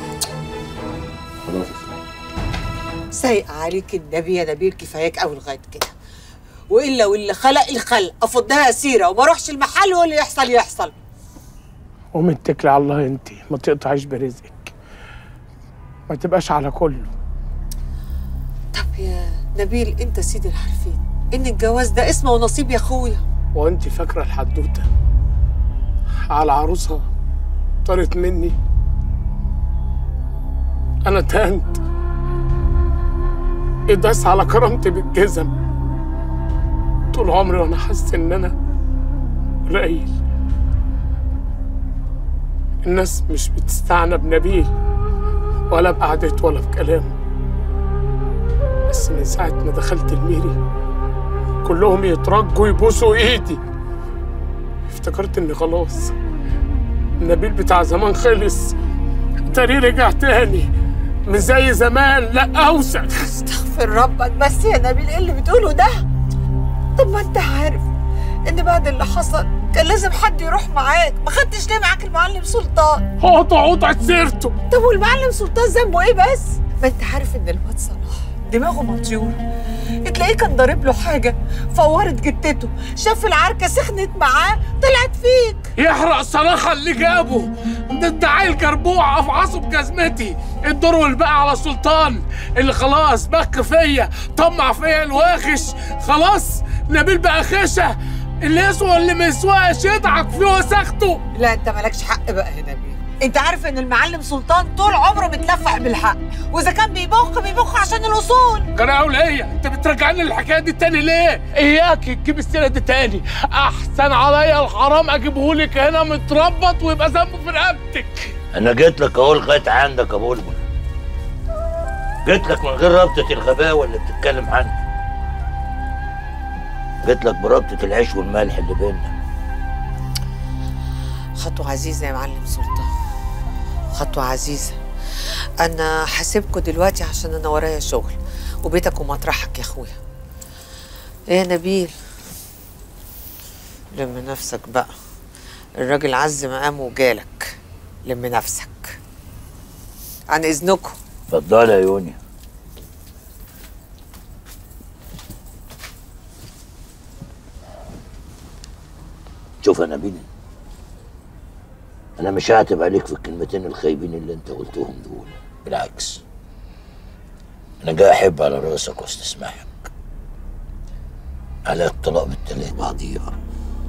خلاص سايق عليك النبي يا نبيل كفاياك قوي لغايه كده والا واللي خلق الخلق افضها اسيره وما اروحش المحل واللي يحصل يحصل قوم اتكلي على الله انت ما تقطعيش برزقك ما تبقاش على كله طب يا نبيل انت سيدي العارفين ان الجواز ده اسمه ونصيب يا اخويا وانت فاكره الحدوته على عروسها طارت مني انا تهنت اداس على كرامتي بالجزم طول عمري وانا حاسس ان انا قليل الناس مش بتستعنى بنبيل ولا بقعدته ولا بكلامه بس من ساعة ما دخلت الميري كلهم يترجوا يبوسوا ايدي افتكرت اني خلاص النبيل بتاع زمان خلص تاني رجع تاني مش زي زمان لا اوسخ استغفر ربك بس يا نبيل ايه اللي بتقوله ده طب ما انت عارف ان بعد اللي حصل كان لازم حد يروح معاك ما خدتش ليه معاك المعلم سلطان قطع قطع سيرته طب والمعلم سلطان ذنبه ايه بس ما انت عارف ان الواد صلاح دماغه مطيور وتلاقيه كان ضارب له حاجه فورت جتته شاف العركه سخنت معاه طلعت فيك يحرق صراحة اللي جابه ده انت عيل جربوع افعصه بجزمتي الدور والباقي على سلطان اللي خلاص بك فيا طمع فيا الواخش خلاص نبيل بقى خشة اللي يسوى اللي ما يسواش يضحك فيه وسخته لا انت مالكش حق بقى هنا بيه انت عارف ان المعلم سلطان طول عمره متلفق بالحق واذا كان بيبخ بيبخ عشان الاصول كان اقول ايه انت بترجعني الحكايه دي تاني ليه اياك تجيب السيره دي تاني احسن عليا الحرام اجيبهولك هنا متربط ويبقى ذنبه في رقبتك انا جيت لك اهو لغايه عندك يا بلبل جيت لك من غير رابطه الغباوه اللي بتتكلم عنها جيت لك برابطه العيش والملح اللي بيننا خطوة عزيزة يا معلم سلطان خطوة عزيزة أنا هسيبكوا دلوقتي عشان أنا ورايا شغل وبيتك ومطرحك يا أخويا إيه يا نبيل لم نفسك بقى الراجل عز مقامه وجالك لم نفسك عن إذنكم اتفضلي يا يوني شوف يا نبيل انا مش هعتب عليك في الكلمتين الخايبين اللي انت قلتهم دول بالعكس انا جاي احب على راسك واستسمحك على الطلاق بالتلات بعضيها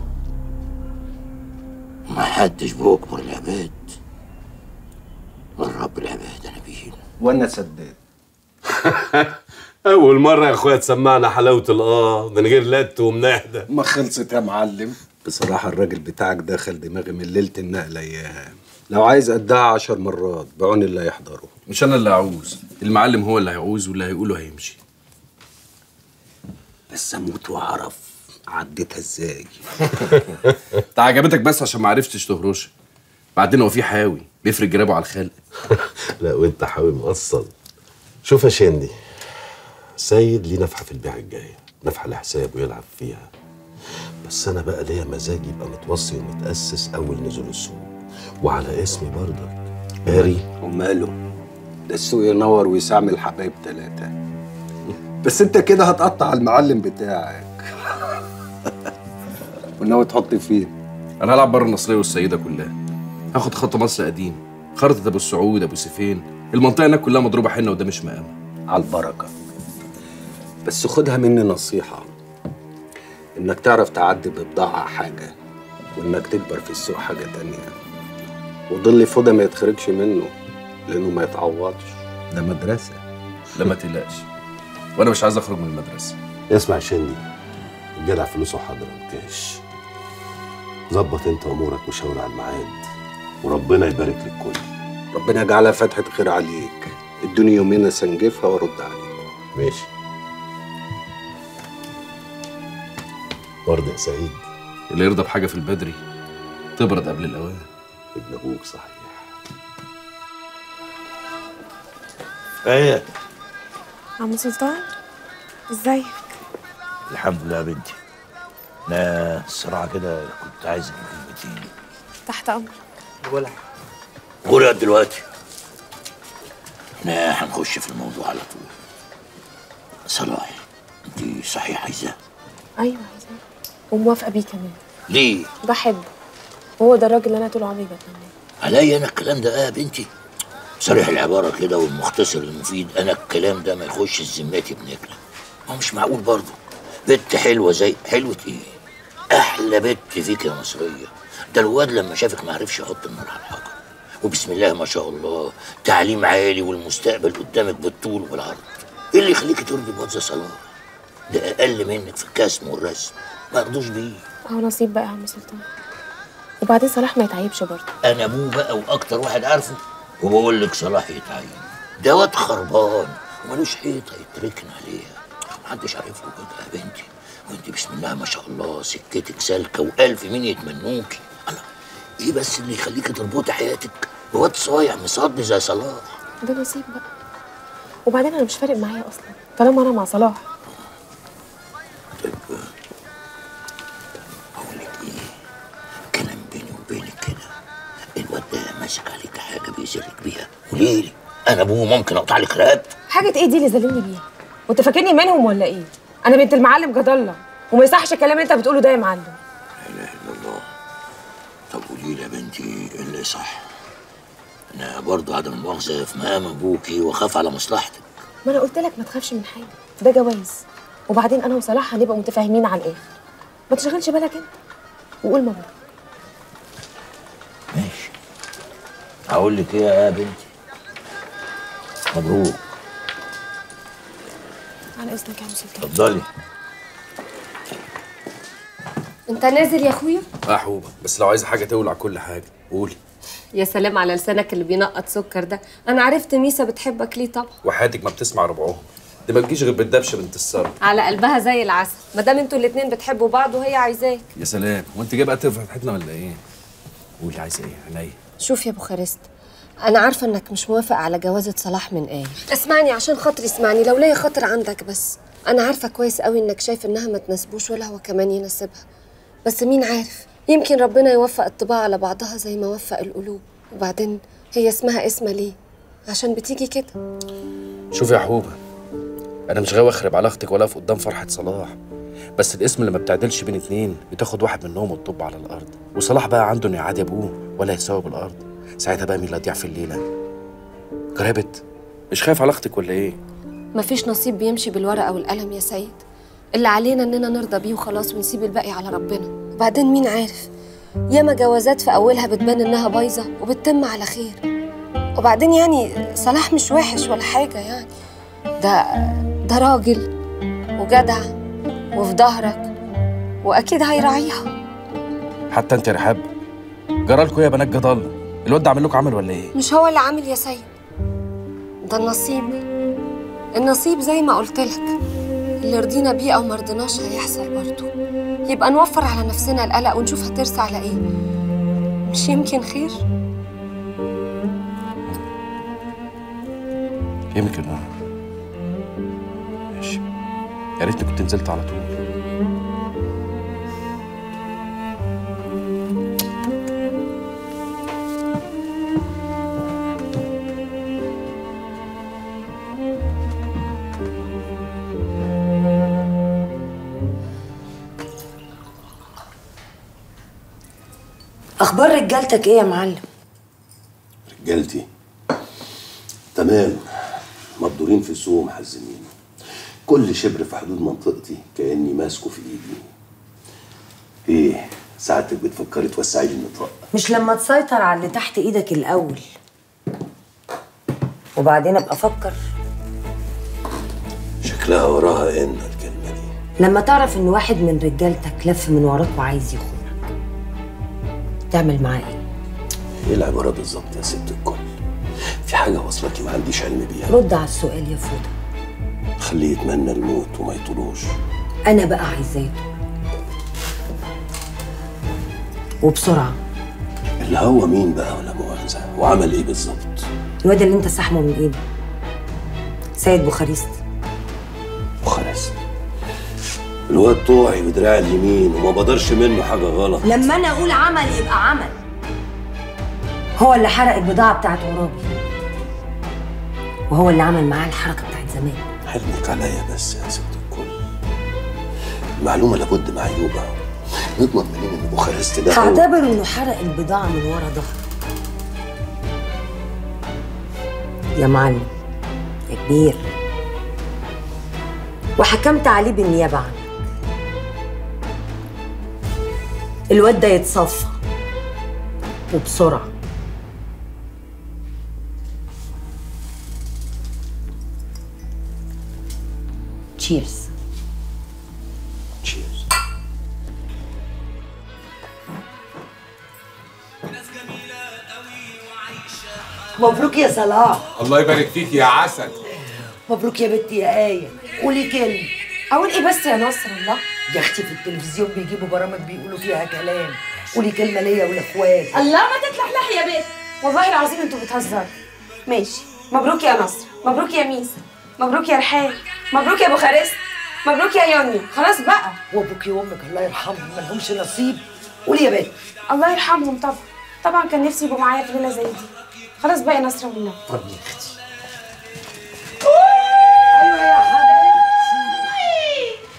ما حدش بيكبر العباد غير رب العباد يا نبيل وانا سداد أول مرة يا أخويا تسمعنا حلاوة الآه من غير لت ومناهدة ما خلصت يا معلم بصراحة الراجل بتاعك دخل دماغي من ليلة النقلة إياها لو عايز قدها عشر مرات بعون اللي هيحضره مش أنا اللي هعوز المعلم هو اللي هيعوز واللي هيقوله هيمشي بس أموت وأعرف عديتها إزاي انت عجبتك بس عشان ما عرفتش تهرش بعدين هو في حاوي بيفرق جرابه على الخلق لا وأنت حاوي مقصل شوف يا شندي سيد ليه نفحة في البيعة الجاية نفحة لحسابه يلعب فيها بس أنا بقى ليا مزاج يبقى متوصي ومتأسس أول نزول السوق وعلى اسمي برضك قاري وماله ده السوق ينور ويسعمل حبايب ثلاثة بس انت كده هتقطع المعلم بتاعك وناوي تحط فين؟ انا هلعب بره النصريه والسيده كلها هاخد خط مصر قديم خرطة ابو السعود ابو سيفين المنطقه هناك كلها مضروبه حنه وده مش مقام على البركه بس خدها مني نصيحه انك تعرف تعدي ببضاعة حاجة وانك تكبر في السوق حاجة تانية وضل فضة ما يتخرجش منه لانه ما يتعوضش ده مدرسة لا ما تقلقش وانا مش عايز اخرج من المدرسه اسمع يا شندي الجدع فلوسه حاضرة كاش ظبط انت امورك وشاور على الميعاد وربنا يبارك للكل ربنا يجعلها فتحة خير عليك ادوني يومين اسنجفها وارد عليك ماشي برضه يا سعيد اللي يرضى بحاجه في البدري تبرد قبل الاوان ابن ابوك صحيح ايه عم سلطان ازيك الحمد لله يا بنتي انا الصراحه كده كنت عايز اجيب كلمتين تحت امرك ولا قولي دلوقتي احنا هنخش في الموضوع على طول صلاح انت صحيح عايزاه ايوه عايزاه وموافقه بيه كمان ليه بحبه هو ده الراجل اللي انا طول عمري بتمناه عليا انا الكلام ده اه يا بنتي صريح العباره كده والمختصر المفيد انا الكلام ده ما يخش ذمتي بنكله ما هو مش معقول برضه بنت حلوه زي حلوه ايه احلى بنت فيك يا مصريه ده الواد لما شافك ما عرفش يحط النار على الحجر وبسم الله ما شاء الله تعليم عالي والمستقبل قدامك بالطول والعرض ايه اللي يخليكي ترضي بواد زي صلاح ده اقل منك في الكسم والرسم ما يرضوش بيه اهو نصيب بقى يا عم سلطان وبعدين صلاح ما يتعيبش برضه انا ابوه بقى واكتر واحد عارفه وبقول لك صلاح يتعين ده واد خربان ومالوش حيطه يتركن عليها محدش عارف له كده يا بنتي وانت بسم الله ما شاء الله سكتك سالكه والف مين يتمنوكي الله ايه بس اللي يخليكي تربطي حياتك بواد صايع مصدي زي صلاح ده نصيب بقى وبعدين انا مش فارق معايا اصلا طالما انا مع صلاح كلام بيني وبينك كده الواد ده ماسك عليك حاجه بيذلك بيها قولي لي انا ابوه ممكن اقطع لك رقبتي حاجه ايه دي اللي ظالمني بيها وانت فاكرني منهم ولا ايه انا بنت المعلم جد الله وما يصحش الكلام اللي انت بتقوله ده يا معلم لا اله الا الله طب قولي لي يا بنتي ايه اللي صح انا برضه عدم المؤاخذه في مقام ابوكي واخاف على مصلحتك ما انا قلت لك ما تخافش من حاجه ده جواز وبعدين انا وصلاح هنبقى متفاهمين على الاخر ما تشغلش بالك انت وقول مبروك هقول لك ايه يا بنتي مبروك على اذنك يا عم سلطان اتفضلي انت نازل يا اخويا اه حوبه بس لو عايزه حاجه تولع كل حاجه قولي يا سلام على لسانك اللي بينقط سكر ده انا عرفت ميسا بتحبك ليه طبعا وحياتك ما بتسمع ربعهم دي ما تجيش غير بالدبشه بنت السر على قلبها زي العسل ما دام انتوا الاتنين بتحبوا بعض وهي عايزاك يا سلام وانت جاي بقى تفرح فتحتنا ولا ايه قولي عايزه ايه عينيا شوف يا بوخارست انا عارفه انك مش موافق على جوازه صلاح من ايه اسمعني عشان خاطري اسمعني لو ليا خاطر عندك بس انا عارفه كويس قوي انك شايف انها ما تناسبوش ولا هو كمان يناسبها بس مين عارف يمكن ربنا يوفق الطباع على بعضها زي ما وفق القلوب وبعدين هي اسمها اسمها ليه عشان بتيجي كده شوفي يا حوبه انا مش غاوي اخرب علاقتك ولا اقف قدام فرحه صلاح بس الاسم اللي ما بتعدلش بين اتنين بتاخد واحد منهم وتطب على الارض وصلاح بقى عنده انه يعادي ابوه ولا يساوي بالارض ساعتها بقى مين اللي هتضيع في الليله جربت مش خايف علاقتك ولا ايه مفيش نصيب بيمشي بالورقه والقلم يا سيد اللي علينا اننا نرضى بيه وخلاص ونسيب الباقي على ربنا وبعدين مين عارف ياما جوازات في اولها بتبان انها بايظه وبتتم على خير وبعدين يعني صلاح مش وحش ولا حاجه يعني ده ده راجل وجدع وفي ظهرك واكيد هيراعيها حتى انت يا رحاب جرالكوا يا بنات جدال الواد ده عامل لكم عمل ولا ايه مش هو اللي عامل يا سيد ده النصيب النصيب زي ما قلت لك اللي رضينا بيه او ما رضيناش هيحصل برضه يبقى نوفر على نفسنا القلق ونشوف هترسى على ايه مش يمكن خير يمكن اه ماشي يا ريتني كنت نزلت على طول اخبار رجالتك ايه يا معلم رجالتي تمام مبدورين في السوق ومحزمين كل شبر في حدود منطقتي كاني ماسكه في ايدي ايه ساعتك بتفكري توسعي لي النطاق مش لما تسيطر على اللي تحت ايدك الاول وبعدين ابقى افكر شكلها وراها ان الكلمه دي لما تعرف ان واحد من رجالتك لف من وراك وعايز يخونك تعمل معاه ايه ايه العباره بالظبط يا ست الكل في حاجه واصلكي ما عنديش علم بيها رد على السؤال يا فوده خليه يتمنى الموت وما يطولوش انا بقى عايزاه يطول. وبسرعه اللي هو مين بقى ولا مؤاخذه وعمل ايه بالظبط الواد اللي انت سحمه من ايده سيد بوخارست وخلاص الواد طوعي ودراعي اليمين وما بدرش منه حاجه غلط لما انا اقول عمل يبقى عمل هو اللي حرق البضاعه بتاعت عرابي وهو اللي عمل معاه الحركه بتاعت زمان حلمك عليا بس يا ست الكل المعلومه لابد معيوبه نضمن منين ان بوخارست ده هو هعتبر انه حرق البضاعه من ورا ظهرك يا معلم يا كبير وحكمت عليه بالنيابه عنك الواد ده يتصفى وبسرعه تشيرز مبروك يا صلاح الله يبارك فيك يا عسل مبروك يا بنتي يا آية قولي كلمة أقول إيه بس يا نصر الله يا أختي في التلفزيون بيجيبوا برامج بيقولوا فيها كلام قولي كلمة ليا ولإخواتي الله ما تتلحلح يا بنت والله العظيم انتوا بتهزروا ماشي مبروك يا نصر مبروك يا ميسا مبروك يا رحاب مبروك يا بوخارست مبروك يا يوني خلاص بقى وابوكي وامك الله يرحمهم ما لهمش نصيب قولي يا بنت الله يرحمهم طبعا طبعا كان نفسي يبقوا معايا في ليله زي دي خلاص بقى يا نصر والله طب يا اختي ايوه يا حبيبتي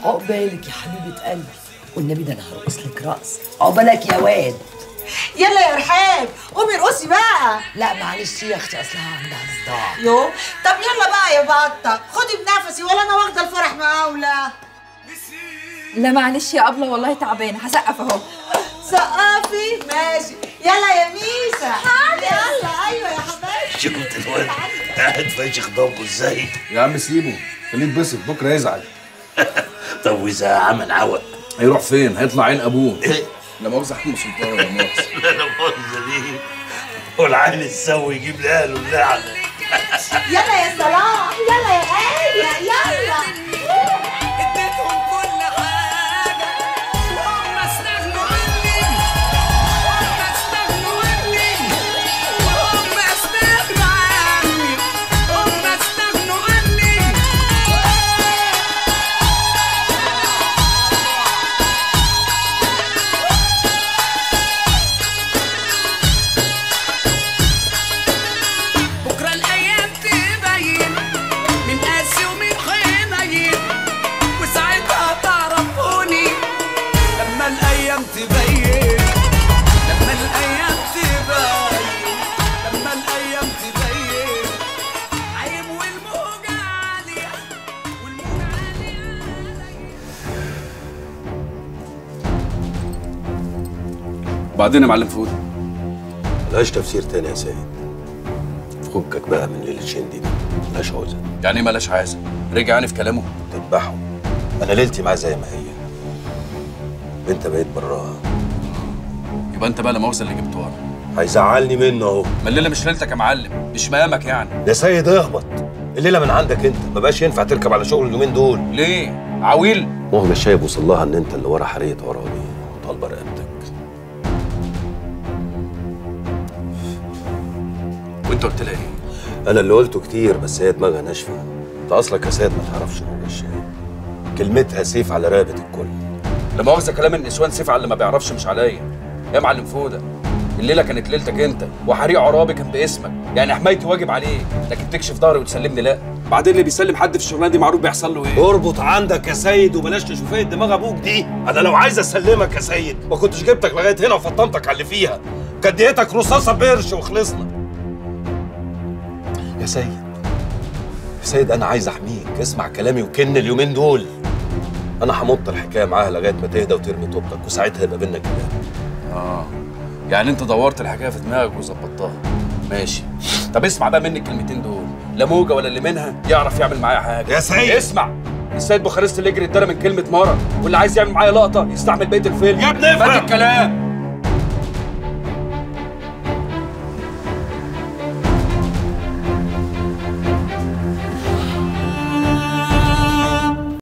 عقبالك يا حبيبه قلبي والنبي ده انا هرقص لك رقص عقبالك يا واد يلا يا رحاب قومي ارقصي بقى لا معلش يا اختي اصلها عندها صداع يو طب يلا بقى يا بطه خدي بنفسي ولا انا واخده الفرح مقاوله لا معلش يا ابله والله تعبانه هسقف اهو سقفي ماشي يلا يا ميسا يلا ايوه يا حبايبي شفت الواد قاعد فاشخ ضمه ازاي يا عم سيبه خليه يتبسط بكره يزعل طب واذا عمل عوق هيروح فين؟ هيطلع عين ابوه لا مؤاخذة حكم سلطان لا مؤاخذة لا مؤاخذة ليه والعيل السوي يجيب لاهله اللعنة يلا يا صلاح يلا يا آية يلا اديتهم كل حاجة وهم استغنوا عني وهم استغنوا عني وهم استغنوا عني هم استغنوا عني بكرة الأيام تبين من قاسي ومن حنين وساعتها تعرفوني لما الأيام تبين لما الأيام تبين لما الأيام تبين عيب والموجة عالية والموجة عالية وبعدين يا معلم فودي ملهاش تفسير تاني يا سيد فكك بقى من ليلة شندي دي ملهاش عوزة يعني ايه ملاش عازة؟ رجعني في كلامه تذبحه انا ليلتي معاه زي ما هي انت بقيت براها يبقى انت بقى لا مؤاخذة اللي جبته ورا هيزعلني منه اهو ما الليلة مش ليلتك يا معلم مش مقامك يعني يا سيد اهبط الليله من عندك انت ما بقاش ينفع تركب على شغل اليومين دول ليه عويل مهما الشايب وصل لها ان انت اللي ورا حريه وراني وطالبه رقبتك وانت قلت لها ايه؟ انا اللي قلته كتير بس هي دماغها ناشفه انت اصلك يا سيد ما تعرفش رجل الشاي كلمتها سيف على رقبه الكل لا مؤاخذة كلام النسوان سيف على اللي ما بيعرفش مش عليا يا معلم فودة الليلة كانت ليلتك انت وحريق عرابي كان باسمك يعني حمايتي واجب عليك لكن تكشف ظهري وتسلمني لا بعدين اللي بيسلم حد في الشغلانه دي معروف بيحصل له ايه اربط عندك يا سيد وبلاش تشوفيه دماغ ابوك دي انا لو عايز اسلمك يا سيد ما كنتش جبتك لغايه هنا وفطمتك على اللي فيها كانت ديتك رصاصه بقرش وخلصنا يا سيد يا سيد انا عايز احميك اسمع كلامي وكن اليومين دول انا همط الحكايه معاها لغايه ما تهدى وترمي طوبتك وساعتها يبقى بينا كلام اه يعني انت دورت الحكايه في دماغك وظبطتها ماشي طب اسمع بقى مني الكلمتين دول لا موجه ولا اللي منها يعرف يعمل معايا حاجه يا سيد. اسمع السيد بوخارست اللي يجري اتدرى من كلمه مره واللي عايز يعمل معايا لقطه يستعمل بقيه الفيلم يا ابني افهم. فات الكلام